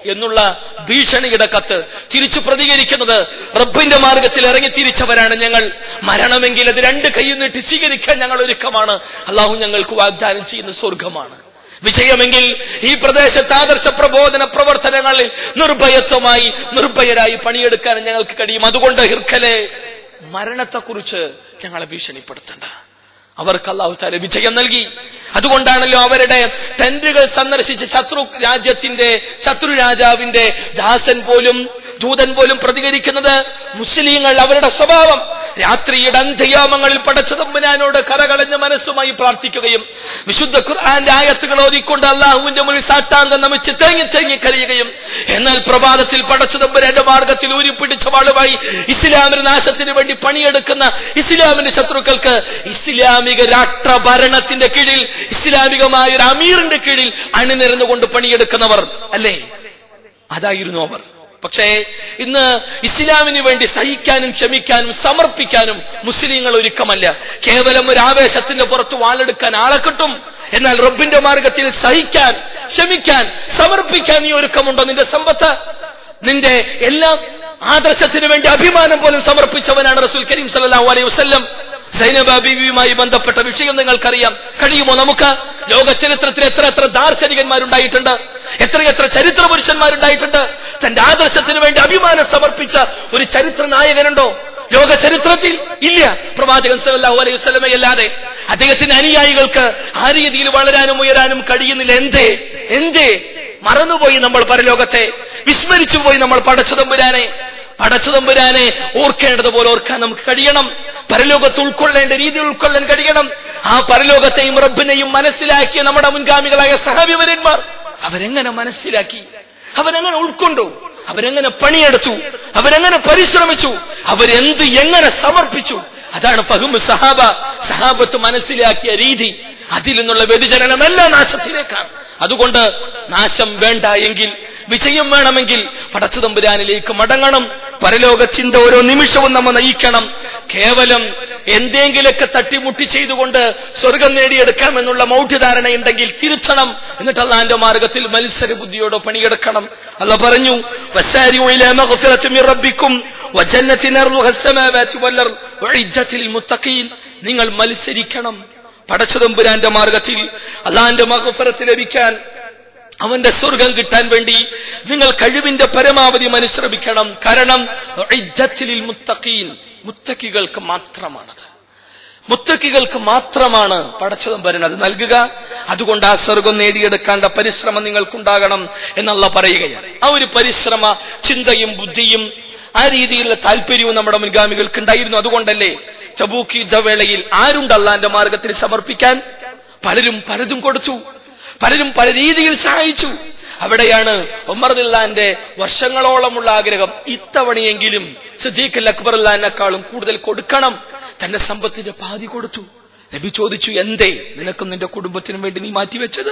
A: എന്നുള്ള ഭീഷണിയുടെ കത്ത് തിരിച്ചു പ്രതികരിക്കുന്നത് റബ്ബിന്റെ മാർഗത്തിൽ ഇറങ്ങി തിരിച്ചവരാണ് ഞങ്ങൾ മരണമെങ്കിൽ അത് രണ്ട് കൈയും നീട്ടി സ്വീകരിക്കാൻ ഞങ്ങൾ ഒരുക്കമാണ് അള്ളാഹു ഞങ്ങൾക്ക് വാഗ്ദാനം ചെയ്യുന്ന സ്വർഗമാണ് വിജയമെങ്കിൽ ഈ പ്രദേശത്ത് ആദർശ പ്രബോധന പ്രവർത്തനങ്ങളിൽ നിർഭയത്വമായി നിർഭയരായി പണിയെടുക്കാൻ ഞങ്ങൾക്ക് കഴിയും അതുകൊണ്ട് ഹിർഖലെ മരണത്തെക്കുറിച്ച് ഞങ്ങളെ ഭീഷണിപ്പെടുത്തണ്ട അവർക്ക് അള്ളാഹു താല വിജയം നൽകി അതുകൊണ്ടാണല്ലോ അവരുടെ ടെന്റുകൾ സന്ദർശിച്ച് ശത്രു രാജ്യത്തിന്റെ ശത്രു രാജാവിന്റെ ദാസൻ പോലും ദൂതൻ പോലും പ്രതികരിക്കുന്നത് മുസ്ലിങ്ങൾ അവരുടെ സ്വഭാവം രാത്രിയുടെ അന്ത്യയാമങ്ങളിൽ പടച്ചതമ്പനാനോട് കരകളഞ്ഞ മനസ്സുമായി പ്രാർത്ഥിക്കുകയും വിശുദ്ധ ഖുർആന്റെ ആയത്തുകൾ ഓതിക്കൊണ്ട് അള്ളാഹുവിന്റെ മുന്നിൽ സാട്ടാങ്കം നമിച്ച് തേങ്ങി തേങ്ങി കരയുകയും എന്നാൽ പ്രഭാതത്തിൽ പടച്ചതമ്പനാന്റെ മാർഗത്തിൽ ഊരിപ്പിടിച്ച വാളുമായി ഇസ്ലാമിന്റെ നാശത്തിന് വേണ്ടി പണിയെടുക്കുന്ന ഇസ്ലാമിന്റെ ശത്രുക്കൾക്ക് ഇസ്ലാമിക രാഷ്ട്ര ഭരണത്തിന്റെ കീഴിൽ ഇസ്ലാമികമായ ഒരു അമീറിന്റെ കീഴിൽ അണിനിരന്നുകൊണ്ട് പണിയെടുക്കുന്നവർ അല്ലേ അതായിരുന്നു അവർ പക്ഷേ ഇന്ന് ഇസ്ലാമിന് വേണ്ടി സഹിക്കാനും ക്ഷമിക്കാനും സമർപ്പിക്കാനും മുസ്ലിങ്ങൾ ഒരുക്കമല്ല കേവലം ഒരു ആവേശത്തിന്റെ പുറത്ത് വാളെടുക്കാൻ ആളെ കിട്ടും എന്നാൽ റബ്ബിന്റെ മാർഗത്തിൽ സഹിക്കാൻ ക്ഷമിക്കാൻ സമർപ്പിക്കാൻ നീ ഒരുക്കമുണ്ടോ നിന്റെ സമ്പത്ത് നിന്റെ എല്ലാം ആദർശത്തിന് വേണ്ടി അഭിമാനം പോലും സമർപ്പിച്ചവനാണ് റസൂൽ കരീം സല്ലല്ലാഹു അലൈഹി വസല്ലം സൈനബ ബീവിയുമായി ബന്ധപ്പെട്ട വിഷയം നിങ്ങൾക്കറിയാം കഴിയുമോ നമുക്ക് ലോക ചരിത്രത്തിൽ എത്ര എത്ര ദാർശനികന്മാരുണ്ടായിട്ടുണ്ട് എത്രയെത്ര ചരിത്ര പുരുഷന്മാരുണ്ടായിട്ടുണ്ട് തന്റെ ആദർശത്തിന് വേണ്ടി അഭിമാനം സമർപ്പിച്ച ഒരു ചരിത്ര നായകനുണ്ടോ ലോക ചരിത്രത്തിൽ ഇല്ല പ്രവാചകൻ സല്ലല്ലാഹു അലൈഹി വസല്ലമ അല്ലാതെ അദ്ദേഹത്തിന്റെ അനുയായികൾക്ക് ആ രീതിയിൽ വളരാനും ഉയരാനും കഴിയുന്നില്ല എന്തേ എന്തേ മറന്നുപോയി നമ്മൾ പരലോകത്തെ വിസ്മരിച്ചു പോയി നമ്മൾ പടച്ചതമ്പുരാനെ പടച്ചതമ്പുരാനെ ഓർക്കേണ്ടതുപോലെ ഓർക്കാൻ നമുക്ക് കഴിയണം പരലോകത്ത് ഉൾക്കൊള്ളേണ്ട രീതി ഉൾക്കൊള്ളാൻ കഴിയണം ആ പരലോകത്തെയും റബ്ബിനെയും മനസ്സിലാക്കിയ നമ്മുടെ മുൻഗാമികളായ സഹാബിവരന്മാർ അവരെങ്ങനെ മനസ്സിലാക്കി അവരെങ്ങനെ ഉൾക്കൊണ്ടു അവരെങ്ങനെ പണിയെടുത്തു അവരെങ്ങനെ പരിശ്രമിച്ചു അവരെന്ത് എങ്ങനെ സമർപ്പിച്ചു അതാണ് ഫഹുമ് സഹാബ സഹാബത്ത് മനസ്സിലാക്കിയ രീതി അതിൽ നിന്നുള്ള വ്യതിചലനം എല്ലാ നാശത്തിലേക്കാണ് അതുകൊണ്ട് നാശം വേണ്ട എങ്കിൽ വിജയം വേണമെങ്കിൽ പടച്ചുതമ്പുരാനിലേക്ക് മടങ്ങണം പരലോക ചിന്ത ഓരോ നിമിഷവും നമ്മ നയിക്കണം കേവലം എന്തെങ്കിലൊക്കെ തട്ടിമുട്ടി ചെയ്തുകൊണ്ട് സ്വർഗം നേടിയെടുക്കാമെന്നുള്ള മൗഢ്യധാരണയുണ്ടെങ്കിൽ തിരുത്തണം എന്നിട്ട് അള്ളാന്റെ മാർഗത്തിൽ മത്സര ബുദ്ധിയോടെ പണിയെടുക്കണം അല്ല പറഞ്ഞു "വസാരിഉ ഇലാ മഗ്ഫിറത്തി മിർ റബ്ബിക്കും വജന്നത്തിൻ അർളുഹ അസ്സമാവാതി വൽ അർള് ഉഇദ്ദത്തിൽ ലിൽമുത്തഖീൻ." നിങ്ങൾ മത്സരിക്കണം പടച്ചതമ്പുരാന്റെ മാർഗത്തിൽ അള്ളാന്റെ മഹഫറത്ത് ലഭിക്കാൻ അവന്റെ സ്വർഗം കിട്ടാൻ വേണ്ടി നിങ്ങൾ കഴിവിന്റെ പരമാവധി മനശ്രമിക്കണം കാരണം ഉഇദ്ദത്തിൽ മുത്തഖീൻ മുത്തക്കികൾക്ക് മാത്രമാണത് മുത്തക്കികൾക്ക് മാത്രമാണ് പടച്ചതമ്പരൻ അത് നൽകുക അതുകൊണ്ട് ആ സ്വർഗം നേടിയെടുക്കേണ്ട പരിശ്രമം നിങ്ങൾക്കുണ്ടാകണം എന്നുള്ള പറയുകയാണ് ആ ഒരു പരിശ്രമ ചിന്തയും ബുദ്ധിയും ആ രീതിയിലുള്ള താല്പര്യവും നമ്മുടെ മുൻഗാമികൾക്ക് ഉണ്ടായിരുന്നു അതുകൊണ്ടല്ലേ ചബൂക്ക് യുദ്ധവേളയിൽ ആരുണ്ട് അള്ളാന്റെ മാർഗത്തിൽ സമർപ്പിക്കാൻ പലരും പലതും കൊടുത്തു പലരും പല രീതിയിൽ സഹായിച്ചു അവിടെയാണ് ഉമർദില്ലാന്റെ വർഷങ്ങളോളമുള്ള ആഗ്രഹം ഇത്തവണയെങ്കിലും സിദ്ദീഖ് അക്ബർ അല്ലാനേക്കാളും കൂടുതൽ കൊടുക്കണം തന്റെ സമ്പത്തിന്റെ പാതി കൊടുത്തു നബി ചോദിച്ചു എന്തേ നിനക്കും നിന്റെ കുടുംബത്തിനും വേണ്ടി നീ മാറ്റിവെച്ചത്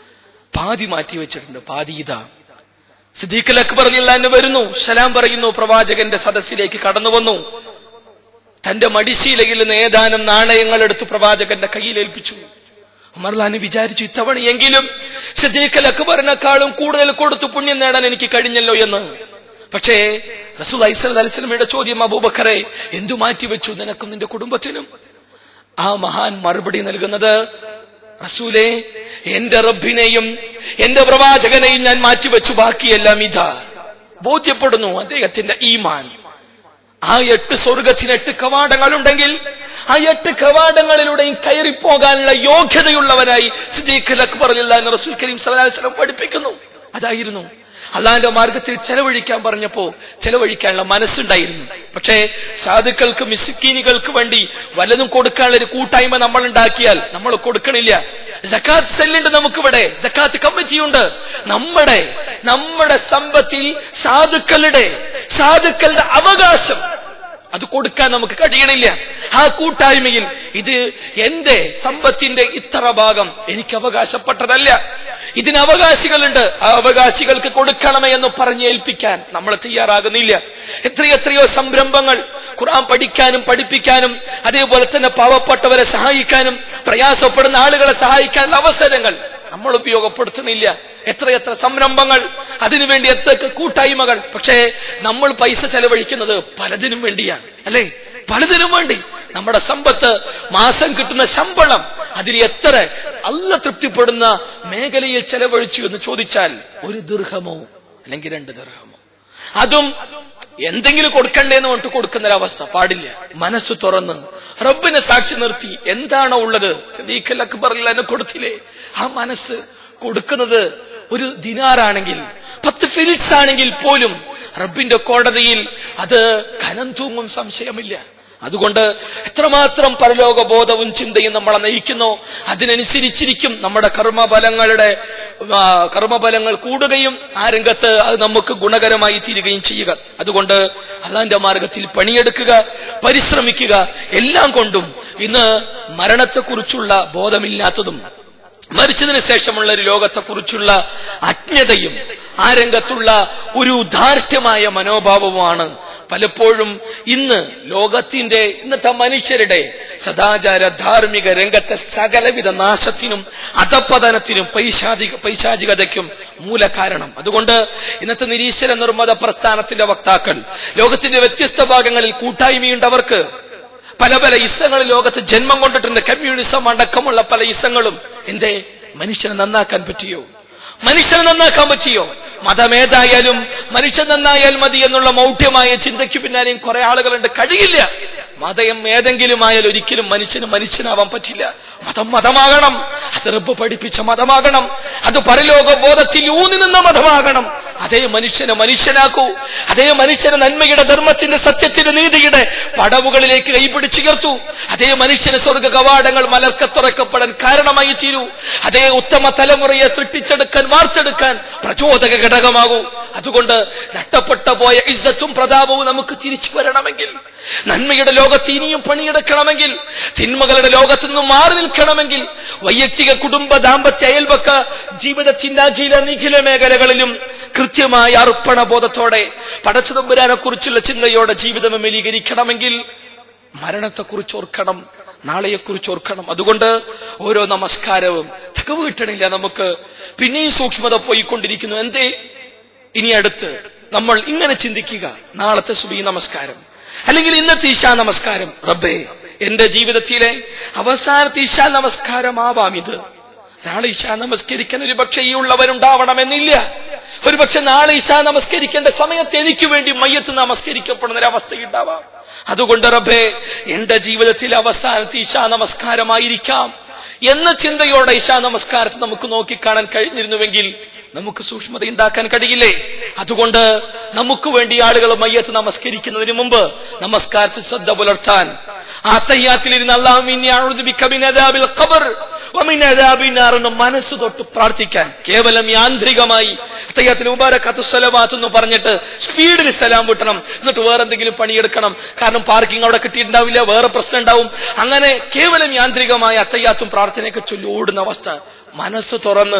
A: പാതി മാറ്റിവെച്ചിട്ടുണ്ട് പാതി ഇതാ സിദ്ദീഖ് അക്ബർ അല്ലാന്ന് വരുന്നു സലാം പറയുന്നു പ്രവാചകന്റെ സദസ്സിലേക്ക് കടന്നു വന്നു തന്റെ മടിശീലയിൽ നിന്ന് ഏതാനും നാണയങ്ങൾ എടുത്ത് പ്രവാചകന്റെ കയ്യിൽ ഏൽപ്പിച്ചു ഉമർലാന് വിചാരിച്ചു ഇത്തവണയെങ്കിലും സിദ്ദീഖ് അക്ബറിനെക്കാളും കൂടുതൽ കൊടുത്തു പുണ്യം നേടാൻ എനിക്ക് കഴിഞ്ഞല്ലോ എന്ന് പക്ഷേ റസൂൽ ഐസൽ അലിസ്ലമയുടെ ചോദ്യം അബൂബക്കറെ എന്തു മാറ്റിവെച്ചു നിനക്കും നിന്റെ കുടുംബത്തിനും ആ മഹാൻ മറുപടി നൽകുന്നത് റസൂലെ എന്റെ റബ്ബിനെയും എന്റെ പ്രവാചകനെയും ഞാൻ മാറ്റിവെച്ചു ബാക്കിയെല്ലാം ഇതാ ബോധ്യപ്പെടുന്നു അദ്ദേഹത്തിന്റെ ഈമാൻ ആ എട്ട് സ്വർഗത്തിന് എട്ട് കവാടങ്ങളുണ്ടെങ്കിൽ ആ എട്ട് കവാടങ്ങളിലൂടെയും കയറിപ്പോകാനുള്ള യോഗ്യതയുള്ളവനായി സിദ്ദീഖ് അക്ബർ അലില്ലാൻ റസൂൽ കരീം സല്ലല്ലാഹു അലൈഹി വസല്ലം പഠിപ്പിക്കുന്നു അതായിരുന്നു അള്ളാന്റെ മാർഗത്തിൽ ചെലവഴിക്കാൻ പറഞ്ഞപ്പോ ചെലവഴിക്കാനുള്ള മനസ്സുണ്ടായിരുന്നു പക്ഷേ സാധുക്കൾക്ക് മിസ്കീനികൾക്ക് വേണ്ടി വല്ലതും കൊടുക്കാനുള്ള ഒരു കൂട്ടായ്മ നമ്മൾ ഉണ്ടാക്കിയാൽ നമ്മൾ കൊടുക്കണില്ല ജക്കാത്ത് സെല്ലുണ്ട് നമുക്കിവിടെ ജക്കാത്ത് കമ്മിറ്റിയുണ്ട് നമ്മുടെ നമ്മുടെ സമ്പത്തിൽ സാധുക്കളുടെ സാധുക്കളുടെ അവകാശം അത് കൊടുക്കാൻ നമുക്ക് കഴിയണില്ല ആ കൂട്ടായ്മയിൽ ഇത് എന്റെ സമ്പത്തിന്റെ ഇത്ര ഭാഗം എനിക്ക് അവകാശപ്പെട്ടതല്ല ഇതിന് അവകാശികളുണ്ട് ആ അവകാശികൾക്ക് കൊടുക്കണമേ എന്ന് പറഞ്ഞ് ഏൽപ്പിക്കാൻ നമ്മൾ തയ്യാറാകുന്നില്ല എത്രയെത്രയോ സംരംഭങ്ങൾ ഖുർആൻ പഠിക്കാനും പഠിപ്പിക്കാനും അതേപോലെ തന്നെ പാവപ്പെട്ടവരെ സഹായിക്കാനും പ്രയാസപ്പെടുന്ന ആളുകളെ സഹായിക്കാനുള്ള അവസരങ്ങൾ നമ്മൾ ഉപയോഗപ്പെടുത്തണില്ല എത്രയെത്ര സംരംഭങ്ങൾ അതിനുവേണ്ടി എത്രയൊക്കെ കൂട്ടായ്മകൾ പക്ഷേ നമ്മൾ പൈസ ചെലവഴിക്കുന്നത് പലതിനും വേണ്ടിയാണ് അല്ലേ പലതിനും വേണ്ടി നമ്മുടെ സമ്പത്ത് മാസം കിട്ടുന്ന ശമ്പളം അതിൽ എത്ര അല്ല തൃപ്തിപ്പെടുന്ന മേഖലയിൽ ചെലവഴിച്ചു എന്ന് ചോദിച്ചാൽ ഒരു ദീർഘമോ അല്ലെങ്കിൽ രണ്ട് ദീർഘമോ അതും എന്തെങ്കിലും കൊടുക്കണ്ടേ എന്ന് പറഞ്ഞിട്ട് കൊടുക്കുന്ന ഒരവസ്ഥ പാടില്ല മനസ്സ് തുറന്ന് റബ്ബിനെ സാക്ഷി നിർത്തി എന്താണോ ഉള്ളത് സദീഖൽ അക്ബറിൽ എന്നെ കൊടുത്തില്ലേ ആ മനസ്സ് കൊടുക്കുന്നത് ഒരു ദിനാറാണെങ്കിൽ പത്ത് ഫിൽസ് ആണെങ്കിൽ പോലും റബ്ബിന്റെ കോടതിയിൽ അത് കനം തൂങ്ങും സംശയമില്ല അതുകൊണ്ട് എത്രമാത്രം പരലോക ബോധവും ചിന്തയും നമ്മളെ നയിക്കുന്നോ അതിനനുസരിച്ചിരിക്കും നമ്മുടെ കർമ്മഫലങ്ങളുടെ ആ, കർമ്മഫലങ്ങൾ കൂടുകയും ആ രംഗത്ത് അത് നമുക്ക് ഗുണകരമായി തീരുകയും ചെയ്യുക അതുകൊണ്ട് അള്ളാന്റെ മാർഗത്തിൽ പണിയെടുക്കുക പരിശ്രമിക്കുക എല്ലാം കൊണ്ടും ഇന്ന് മരണത്തെക്കുറിച്ചുള്ള ബോധമില്ലാത്തതും മരിച്ചതിന് ശേഷമുള്ള ഒരു ലോകത്തെക്കുറിച്ചുള്ള അജ്ഞതയും ആ രംഗത്തുള്ള ഒരു ധാർഢ്യമായ മനോഭാവവുമാണ് പലപ്പോഴും ഇന്ന് ലോകത്തിന്റെ ഇന്നത്തെ മനുഷ്യരുടെ സദാചാര ധാർമ്മിക രംഗത്തെ സകലവിധ നാശത്തിനും അധപ്പതനത്തിനും പൈശാചിക പൈശാചികതയ്ക്കും മൂലകാരണം അതുകൊണ്ട് ഇന്നത്തെ നിരീശ്വര നിർമ്മത പ്രസ്ഥാനത്തിന്റെ വക്താക്കൾ ലോകത്തിന്റെ വ്യത്യസ്ത ഭാഗങ്ങളിൽ കൂട്ടായ്മയുണ്ടവർക്ക് പല പല ഇസങ്ങൾ ലോകത്ത് ജന്മം കൊണ്ടിട്ടുണ്ട് കമ്മ്യൂണിസം അടക്കമുള്ള പല ഇസങ്ങളും എന്തേ മനുഷ്യനെ നന്നാക്കാൻ പറ്റിയോ മനുഷ്യനെ നന്നാക്കാൻ പറ്റിയോ മതമേതായാലും മനുഷ്യൻ നന്നായാൽ മതി എന്നുള്ള മൗഢ്യമായ ചിന്തയ്ക്ക് പിന്നാലെയും കുറെ ആളുകളുണ്ട് കഴിയില്ല മതം ഏതെങ്കിലും ആയാൽ ഒരിക്കലും മനുഷ്യന് മനുഷ്യനാവാൻ പറ്റില്ല മതം മതമാകണം അത് റബ്ബ് പഠിപ്പിച്ച മതമാകണം അത് പരലോക ബോധത്തിൽ ഊന്നി നിന്ന മതമാകണം അതേ മനുഷ്യനെ മനുഷ്യനാക്കൂ അതേ മനുഷ്യനെ നന്മയുടെ ധർമ്മത്തിന്റെ സത്യത്തിന്റെ നീതിയുടെ പടവുകളിലേക്ക് കൈപിടിച്ചുയർത്തു അതേ മനുഷ്യന് സ്വർഗ കവാടങ്ങൾ മലർക്ക തുറക്കപ്പെടാൻ കാരണമായി തീരൂ അതേ ഉത്തമ തലമുറയെ സൃഷ്ടിച്ചെടുക്കാൻ വാർത്തെടുക്കാൻ പ്രചോദക ഘടകമാകൂ അതുകൊണ്ട് നഷ്ടപ്പെട്ട പോയ ഇസ്സത്തും പ്രതാപവും നമുക്ക് തിരിച്ചു വരണമെങ്കിൽ നന്മയുടെ ലോകത്ത് ഇനിയും പണിയെടുക്കണമെങ്കിൽ തിന്മകളുടെ ലോകത്ത് നിന്നും മാറി നിൽക്കണമെങ്കിൽ വൈയക്തിക കുടുംബ ദാമ്പത്യ അയൽപക്ക ജീവിതത്തിന്റെ അഖില നിഖില മേഖലകളിലും കൃത്യമായ അർപ്പണ ബോധത്തോടെ പടച്ചുതമ്പുരാനെ കുറിച്ചുള്ള ചിന്തയോടെ ജീവിതം മെലീകരിക്കണമെങ്കിൽ മരണത്തെക്കുറിച്ച് ഓർക്കണം നാളെയെക്കുറിച്ച് ഓർക്കണം അതുകൊണ്ട് ഓരോ നമസ്കാരവും തക വീട്ടണില്ല നമുക്ക് പിന്നെയും സൂക്ഷ്മത പോയിക്കൊണ്ടിരിക്കുന്നു എന്തേ ഇനി അടുത്ത് നമ്മൾ ഇങ്ങനെ ചിന്തിക്കുക നാളത്തെ സുബി നമസ്കാരം അല്ലെങ്കിൽ ഇന്നത്തെ ഈശാ നമസ്കാരം റബ്ബേ എന്റെ ജീവിതത്തിലെ അവസാനത്തെ ഈശാ നമസ്കാരമാവാം ഇത് നാളെ ഇശാ നമസ്കരിക്കാൻ ഒരു പക്ഷേ ഈ ഉള്ളവരുണ്ടാവണമെന്നില്ല ഒരു പക്ഷെ നാളെ ഇശാ നമസ്കരിക്കേണ്ട സമയത്ത് എനിക്ക് വേണ്ടി മയ്യത്ത് നമസ്കരിക്കപ്പെടുന്ന ഒരു അവസ്ഥ ഉണ്ടാവാം അതുകൊണ്ട് റബ്ബേ എന്റെ ജീവിതത്തിൽ അവസാനത്തെ ഇശാ നമസ്കാരമായിരിക്കാം എന്ന ചിന്തയോടെ ഇശാ നമസ്കാരത്തെ നമുക്ക് നോക്കിക്കാണാൻ കഴിഞ്ഞിരുന്നുവെങ്കിൽ നമുക്ക് സൂക്ഷ്മത ഉണ്ടാക്കാൻ കഴിയില്ലേ അതുകൊണ്ട് നമുക്ക് വേണ്ടി ആളുകൾ മയ്യത്ത് നമസ്കരിക്കുന്നതിന് മുമ്പ് നമസ്കാരത്തിൽ ശ്രദ്ധ പുലർത്താൻ ആ തയ്യാത്തിലിരുന്ന് അള്ളാഹുബിൻ എന്ന് മനസ്സ് തൊട്ട് പ്രാർത്ഥിക്കാൻ കേവലം യാന്ത്രികമായി തയ്യാത്തിന് മുബാരക്കാത്തു സലവാത്ത് എന്ന് പറഞ്ഞിട്ട് സ്പീഡിൽ സലാം വിട്ടണം എന്നിട്ട് വേറെ എന്തെങ്കിലും പണിയെടുക്കണം കാരണം പാർക്കിംഗ് അവിടെ കിട്ടിയിട്ടുണ്ടാവില്ല വേറെ പ്രശ്നം ഉണ്ടാവും അങ്ങനെ കേവലം യാന്ത്രികമായ അത്തയ്യാത്തും പ്രാർത്ഥനയൊക്കെ ചൊല്ലി ഓടുന്ന അവസ്ഥ മനസ്സ് തുറന്ന്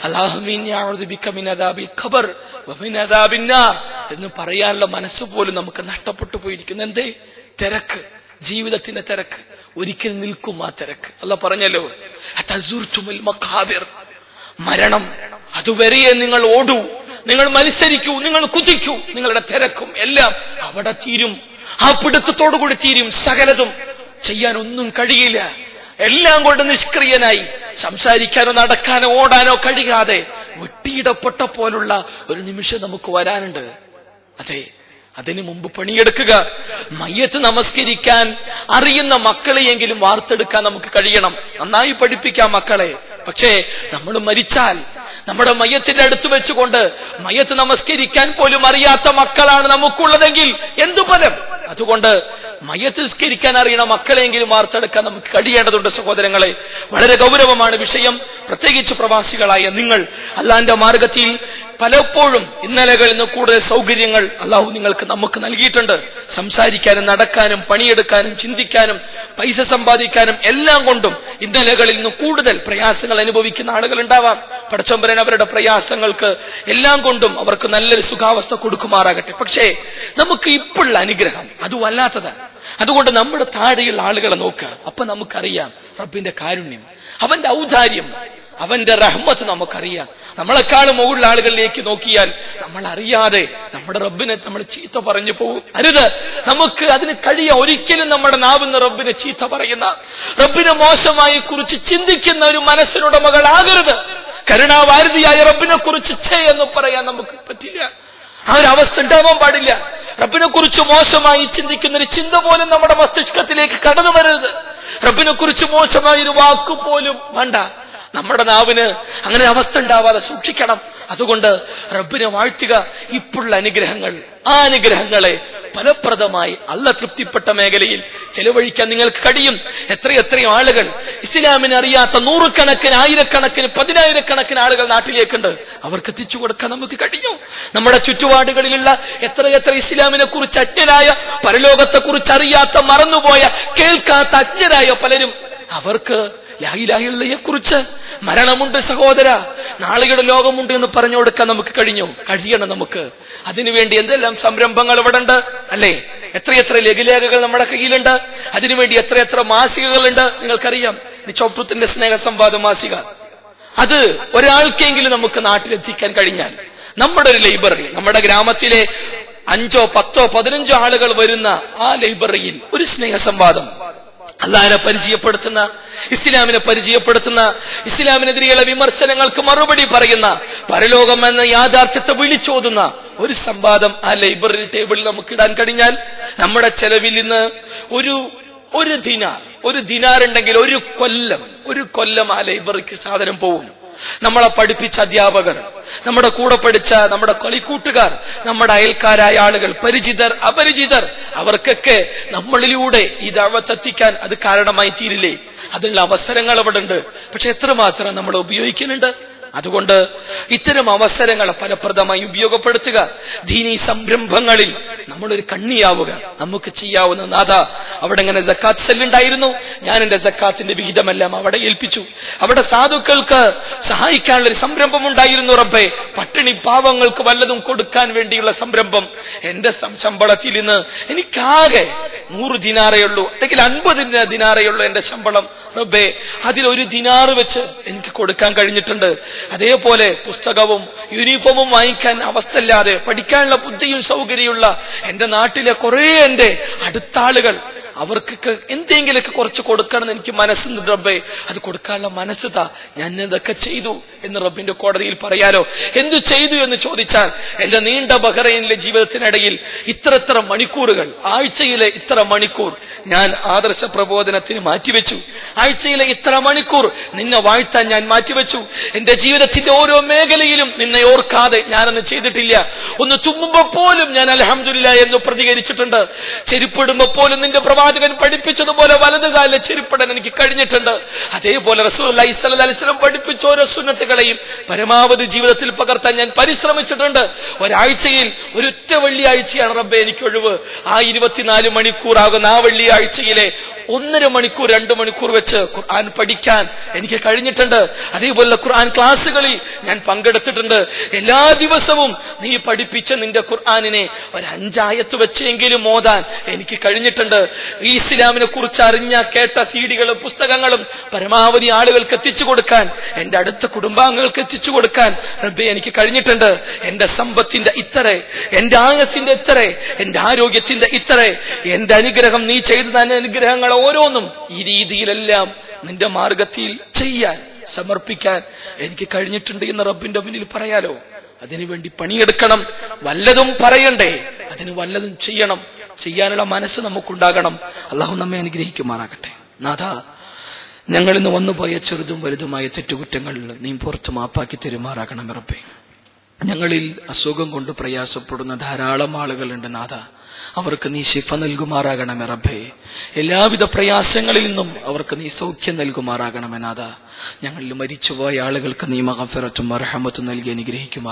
A: ഖബർ എന്ന് പറയാനുള്ള മനസ്സ് പോലും നമുക്ക് നഷ്ടപ്പെട്ടു പോയിരിക്കുന്നു എന്തേ തിരക്ക് ജീവിതത്തിന്റെ തിരക്ക് ഒരിക്കൽ നിൽക്കും ആ തിരക്ക് അല്ല പറഞ്ഞല്ലോ തസുർത്തുമുൽ മഖാബിർ മരണം അതുവരെ നിങ്ങൾ ഓടൂ നിങ്ങൾ മത്സരിക്കൂ നിങ്ങൾ കുതിക്കൂ നിങ്ങളുടെ തിരക്കും എല്ലാം അവിടെ തീരും ആ പിടുത്തത്തോടു കൂടി തീരും സകലതും ചെയ്യാൻ ഒന്നും കഴിയില്ല എല്ലാം കൊണ്ട് നിഷ്ക്രിയനായി സംസാരിക്കാനോ നടക്കാനോ ഓടാനോ കഴിയാതെ വെട്ടിയിടപ്പെട്ട പോലുള്ള ഒരു നിമിഷം നമുക്ക് വരാനുണ്ട് അതെ അതിനു മുമ്പ് പണിയെടുക്കുക മയ്യത്ത് നമസ്കരിക്കാൻ അറിയുന്ന മക്കളെയെങ്കിലും വാർത്തെടുക്കാൻ നമുക്ക് കഴിയണം നന്നായി പഠിപ്പിക്കാം മക്കളെ പക്ഷേ നമ്മൾ മരിച്ചാൽ നമ്മുടെ മയ്യത്തിന്റെ അടുത്ത് വെച്ചുകൊണ്ട് മയ്യത്ത് നമസ്കരിക്കാൻ പോലും അറിയാത്ത മക്കളാണ് നമുക്കുള്ളതെങ്കിൽ എന്തു ഫലം അതുകൊണ്ട് മയ്യത്ത് നിസ്കരിക്കാൻ അറിയണ മക്കളെങ്കിലും വാർത്തെടുക്കാൻ നമുക്ക് കഴിയേണ്ടതുണ്ട് സഹോദരങ്ങളെ വളരെ ഗൗരവമാണ് വിഷയം പ്രത്യേകിച്ച് പ്രവാസികളായ നിങ്ങൾ അള്ളാന്റെ മാർഗത്തിൽ പലപ്പോഴും ഇന്നലകളിൽ നിന്ന് കൂടുതൽ സൗകര്യങ്ങൾ അള്ളാഹു നിങ്ങൾക്ക് നമുക്ക് നൽകിയിട്ടുണ്ട് സംസാരിക്കാനും നടക്കാനും പണിയെടുക്കാനും ചിന്തിക്കാനും പൈസ സമ്പാദിക്കാനും എല്ലാം കൊണ്ടും ഇന്നലകളിൽ നിന്ന് കൂടുതൽ പ്രയാസങ്ങൾ അനുഭവിക്കുന്ന ആളുകൾ ഉണ്ടാവാം പടച്ചമ്പരൻ അവരുടെ പ്രയാസങ്ങൾക്ക് എല്ലാം കൊണ്ടും അവർക്ക് നല്ലൊരു സുഖാവസ്ഥ കൊടുക്കുമാറാകട്ടെ പക്ഷേ നമുക്ക് ഇപ്പോഴുള്ള അനുഗ്രഹം അതും അല്ലാത്തതാണ് അതുകൊണ്ട് നമ്മുടെ താഴെയുള്ള ആളുകളെ നോക്കുക അപ്പൊ നമുക്കറിയാം റബ്ബിന്റെ കാരുണ്യം അവന്റെ ഔദാര്യം അവന്റെ റഹ്മത്ത് നമുക്കറിയാം നമ്മളെക്കാളും മുകളിൽ ആളുകളിലേക്ക് നോക്കിയാൽ നമ്മൾ അറിയാതെ നമ്മുടെ റബ്ബിനെ നമ്മൾ ചീത്ത പറഞ്ഞു പോകും അരുത് നമുക്ക് അതിന് കഴിയാം ഒരിക്കലും നമ്മുടെ നാവുന്ന റബ്ബിനെ ചീത്ത പറയുന്ന റബ്ബിനെ മോശമായി കുറിച്ച് ചിന്തിക്കുന്ന ഒരു മനസ്സിനുടമകളാകരുത് കരുണാവാരതിയായ റബ്ബിനെ കുറിച്ച് ഛേ എന്ന് പറയാൻ നമുക്ക് പറ്റില്ല ആ ഒരു അവസ്ഥ ഉണ്ടാവാൻ പാടില്ല റബ്ബിനെ കുറിച്ച് മോശമായി ചിന്തിക്കുന്ന ഒരു ചിന്ത പോലും നമ്മുടെ മസ്തിഷ്കത്തിലേക്ക് കടന്നു വരരുത് റബ്ബിനെ കുറിച്ച് മോശമായ ഒരു വാക്ക് പോലും വേണ്ട നമ്മുടെ നാവിന് അങ്ങനെ അവസ്ഥ ഉണ്ടാവാതെ സൂക്ഷിക്കണം അതുകൊണ്ട് റബ്ബിനെ വാഴ്ത്തുക ഇപ്പോഴുള്ള അനുഗ്രഹങ്ങൾ ആ അനുഗ്രഹങ്ങളെ ഫലപ്രദമായി അല്ല തൃപ്തിപ്പെട്ട മേഖലയിൽ ചെലവഴിക്കാൻ നിങ്ങൾക്ക് കഴിയും എത്രയെത്രയും ആളുകൾ ഇസ്ലാമിനെ അറിയാത്ത നൂറുകണക്കിന് ആയിരക്കണക്കിന് പതിനായിരക്കണക്കിന് ആളുകൾ നാട്ടിലേക്കുണ്ട് അവർക്ക് എത്തിച്ചു കൊടുക്കാൻ നമുക്ക് കഴിഞ്ഞു നമ്മുടെ ചുറ്റുപാടുകളിലുള്ള എത്രയെത്ര ഇസ്ലാമിനെ കുറിച്ച് അജ്ഞരായ പരലോകത്തെ കുറിച്ച് അറിയാത്ത മറന്നുപോയ കേൾക്കാത്ത അജ്ഞരായ പലരും അവർക്ക് ലായിലാഹിള്ളയെ കുറിച്ച് മരണമുണ്ട് സഹോദര നാളെയുടെ ലോകമുണ്ട് എന്ന് പറഞ്ഞു കൊടുക്കാൻ നമുക്ക് കഴിഞ്ഞു കഴിയണം നമുക്ക് അതിനുവേണ്ടി എന്തെല്ലാം സംരംഭങ്ങൾ ഇവിടെ ഉണ്ട് അല്ലേ എത്രയെത്ര ലഘുലേഖകൾ നമ്മുടെ കയ്യിലുണ്ട് അതിനുവേണ്ടി എത്രയെത്ര മാസികകളുണ്ട് നിങ്ങൾക്കറിയാം നിച്ചോപ്രത്തിന്റെ സ്നേഹ സംവാദ മാസിക അത് ഒരാൾക്കെങ്കിലും നമുക്ക് നാട്ടിലെത്തിക്കാൻ കഴിഞ്ഞാൽ നമ്മുടെ ഒരു ലൈബ്രറി നമ്മുടെ ഗ്രാമത്തിലെ അഞ്ചോ പത്തോ പതിനഞ്ചോ ആളുകൾ വരുന്ന ആ ലൈബ്രറിയിൽ ഒരു സ്നേഹ സംവാദം അള്ളാഹിനെ പരിചയപ്പെടുത്തുന്ന ഇസ്ലാമിനെ പരിചയപ്പെടുത്തുന്ന ഇസ്ലാമിനെതിരെയുള്ള വിമർശനങ്ങൾക്ക് മറുപടി പറയുന്ന പരലോകം എന്ന യാഥാർത്ഥ്യത്തെ വിളിച്ചോതുന്ന ഒരു സംവാദം ആ ലൈബ്രറി ടേബിളിൽ നമുക്ക് ഇടാൻ കഴിഞ്ഞാൽ നമ്മുടെ ചെലവിൽ നിന്ന് ഒരു ഒരു ദിനാർ ഒരു ദിനാർ ഉണ്ടെങ്കിൽ ഒരു കൊല്ലം ഒരു കൊല്ലം ആ ലൈബ്രറിക്ക് സാധനം പോവും നമ്മളെ പഠിപ്പിച്ച അധ്യാപകർ നമ്മുടെ കൂടെ പഠിച്ച നമ്മുടെ കളിക്കൂട്ടുകാർ നമ്മുടെ അയൽക്കാരായ ആളുകൾ പരിചിതർ അപരിചിതർ അവർക്കൊക്കെ നമ്മളിലൂടെ ഈ ദഴവത്തെത്തിക്കാൻ അത് കാരണമായി തീരില്ലേ അതിനുള്ള അവസരങ്ങൾ അവിടെ ഉണ്ട് പക്ഷെ എത്രമാത്രം നമ്മൾ ഉപയോഗിക്കുന്നുണ്ട് അതുകൊണ്ട് ഇത്തരം അവസരങ്ങളെ ഫലപ്രദമായി ഉപയോഗപ്പെടുത്തുക ദീനി സംരംഭങ്ങളിൽ നമ്മളൊരു കണ്ണിയാവുക നമുക്ക് ചെയ്യാവുന്ന നാഥ അവിടെ ഇങ്ങനെ ജക്കാത്ത് സെല്ലുണ്ടായിരുന്നു ഞാൻ എന്റെ ജക്കാത്തിന്റെ വിഹിതമെല്ലാം അവിടെ ഏൽപ്പിച്ചു അവിടെ സാധുക്കൾക്ക് സഹായിക്കാനുള്ള ഒരു സംരംഭം ഉണ്ടായിരുന്നു റബ്ബെ പട്ടിണി പാവങ്ങൾക്ക് വല്ലതും കൊടുക്കാൻ വേണ്ടിയുള്ള സംരംഭം എന്റെ സം- ശമ്പളത്തിൽ നിന്ന് എനിക്കാകെ നൂറ് ദിനാറേ ഉള്ളൂ അല്ലെങ്കിൽ അൻപത് ദിനാറേ ഉള്ളൂ എന്റെ ശമ്പളം റബ്ബേ അതിൽ ഒരു ദിനാറ് വെച്ച് എനിക്ക് കൊടുക്കാൻ കഴിഞ്ഞിട്ടുണ്ട് അതേപോലെ പുസ്തകവും യൂണിഫോമും വാങ്ങിക്കാൻ അവസ്ഥയില്ലാതെ പഠിക്കാനുള്ള ബുദ്ധിയും സൗകര്യമുള്ള എന്റെ നാട്ടിലെ കുറെ എന്റെ അടുത്ത ആളുകൾ അവർക്കൊക്കെ എന്തെങ്കിലുമൊക്കെ കുറച്ച് കൊടുക്കണം എന്ന് എനിക്ക് മനസ്സുണ്ട് റബ്ബേ അത് കൊടുക്കാനുള്ള മനസ്സ് താ ഞാൻ ഇതൊക്കെ ചെയ്തു എന്ന് റബ്ബിന്റെ കോടതിയിൽ പറയാലോ എന്തു ചെയ്തു എന്ന് ചോദിച്ചാൽ എന്റെ നീണ്ട ബഹ്റൈനിലെ ജീവിതത്തിനിടയിൽ ഇത്ര ഇത്ര മണിക്കൂറുകൾ ആഴ്ചയിലെ ഇത്ര മണിക്കൂർ ഞാൻ ആദർശ പ്രബോധനത്തിന് മാറ്റിവെച്ചു ആഴ്ചയിലെ ഇത്ര മണിക്കൂർ നിന്നെ വാഴ്ത്താൻ ഞാൻ മാറ്റിവെച്ചു എന്റെ ജീവിതത്തിന്റെ ഓരോ മേഖലയിലും നിന്നെ ഓർക്കാതെ ഞാനൊന്നും ചെയ്തിട്ടില്ല ഒന്ന് തുമ്മുമ്പോ പോലും ഞാൻ അലഹമില്ല എന്ന് പ്രതികരിച്ചിട്ടുണ്ട് ചെരുപ്പിടുമ്പോ പോലും നിന്റെ പ്രവാചകൻ പഠിപ്പിച്ചതുപോലെ വലതുകാലിലെ ചെരുപ്പിടാൻ എനിക്ക് കഴിഞ്ഞിട്ടുണ്ട് അതേപോലെ റസൂൽ അലൈസ്ലം പഠിപ്പിച്ച ഓരോ സുന്നത്തുകളെയും പരമാവധി ജീവിതത്തിൽ പകർത്താൻ ഞാൻ പരിശ്രമിച്ചിട്ടുണ്ട് ഒരാഴ്ചയിൽ ഒരൊറ്റ വെള്ളിയാഴ്ചയാണ് റബ്ബെ എനിക്ക് ഒഴിവ് ആ ഇരുപത്തിനാല് മണിക്കൂറാകുന്ന ആ വെള്ളിയാഴ്ചയിലെ ഒന്നര മണിക്കൂർ രണ്ട് മണിക്കൂർ വെച്ച് ഖുർആൻ പഠിക്കാൻ എനിക്ക് കഴിഞ്ഞിട്ടുണ്ട് അതേപോലെ ഖുർആൻ ക്ലാസ്സുകളിൽ ഞാൻ പങ്കെടുത്തിട്ടുണ്ട് എല്ലാ ദിവസവും നീ പഠിപ്പിച്ച നിന്റെ ഖുർആാനിനെ ഒരു അഞ്ചായത്ത് വെച്ചെങ്കിലും ഓതാൻ എനിക്ക് കഴിഞ്ഞിട്ടുണ്ട് ഈ ഇസ്ലാമിനെ കുറിച്ച് അറിഞ്ഞ കേട്ട സീഡികളും പുസ്തകങ്ങളും പരമാവധി ആളുകൾക്ക് എത്തിച്ചു കൊടുക്കാൻ എന്റെ അടുത്ത കുടുംബാംഗങ്ങൾക്ക് എത്തിച്ചു കൊടുക്കാൻ റബ്ബെ എനിക്ക് കഴിഞ്ഞിട്ടുണ്ട് എന്റെ സമ്പത്തിന്റെ ഇത്തറെ എന്റെ ആയസിന്റെ ഇത്തറെ എന്റെ ആരോഗ്യത്തിന്റെ ഇത്തറെ എന്റെ അനുഗ്രഹം നീ ചെയ്തു തന്നെ അനുഗ്രഹങ്ങൾ ഓരോന്നും ഈ രീതിയിലെല്ലാം നിന്റെ മാർഗത്തിൽ ചെയ്യാൻ സമർപ്പിക്കാൻ എനിക്ക് കഴിഞ്ഞിട്ടുണ്ട് എന്ന് റബ്ബിന്റെ മുന്നിൽ പറയാലോ അതിനുവേണ്ടി പണിയെടുക്കണം വല്ലതും പറയണ്ടേ അതിന് വല്ലതും ചെയ്യണം ചെയ്യാനുള്ള മനസ്സ് നമുക്കുണ്ടാകണം അള്ളാഹു നമ്മെ അനുഗ്രഹിക്കുമാറാകട്ടെ നാഥ ഞങ്ങൾ ഇന്ന് വന്നുപോയ ചെറുതും വലുതുമായ തെറ്റുകുറ്റങ്ങളിൽ നീ പുറത്ത് മാപ്പാക്കി തെരുമാറാകണം റബ്ബേ ഞങ്ങളിൽ അസുഖം കൊണ്ട് പ്രയാസപ്പെടുന്ന ധാരാളം ആളുകളുണ്ട് നാഥ അവർക്ക് നീ ശിഫ നൽകുമാറാകണമേ റബ്ബേ എല്ലാവിധ പ്രയാസങ്ങളിൽ നിന്നും അവർക്ക് നീ സൗഖ്യം നൽകുമാറാകണമേ നാഥ ഞങ്ങളിൽ മരിച്ചുപോയ ആളുകൾക്ക് നീ മഹഫിറത്തും അർഹമത്തും നൽകി അനുഗ്രഹിക്കുമാർ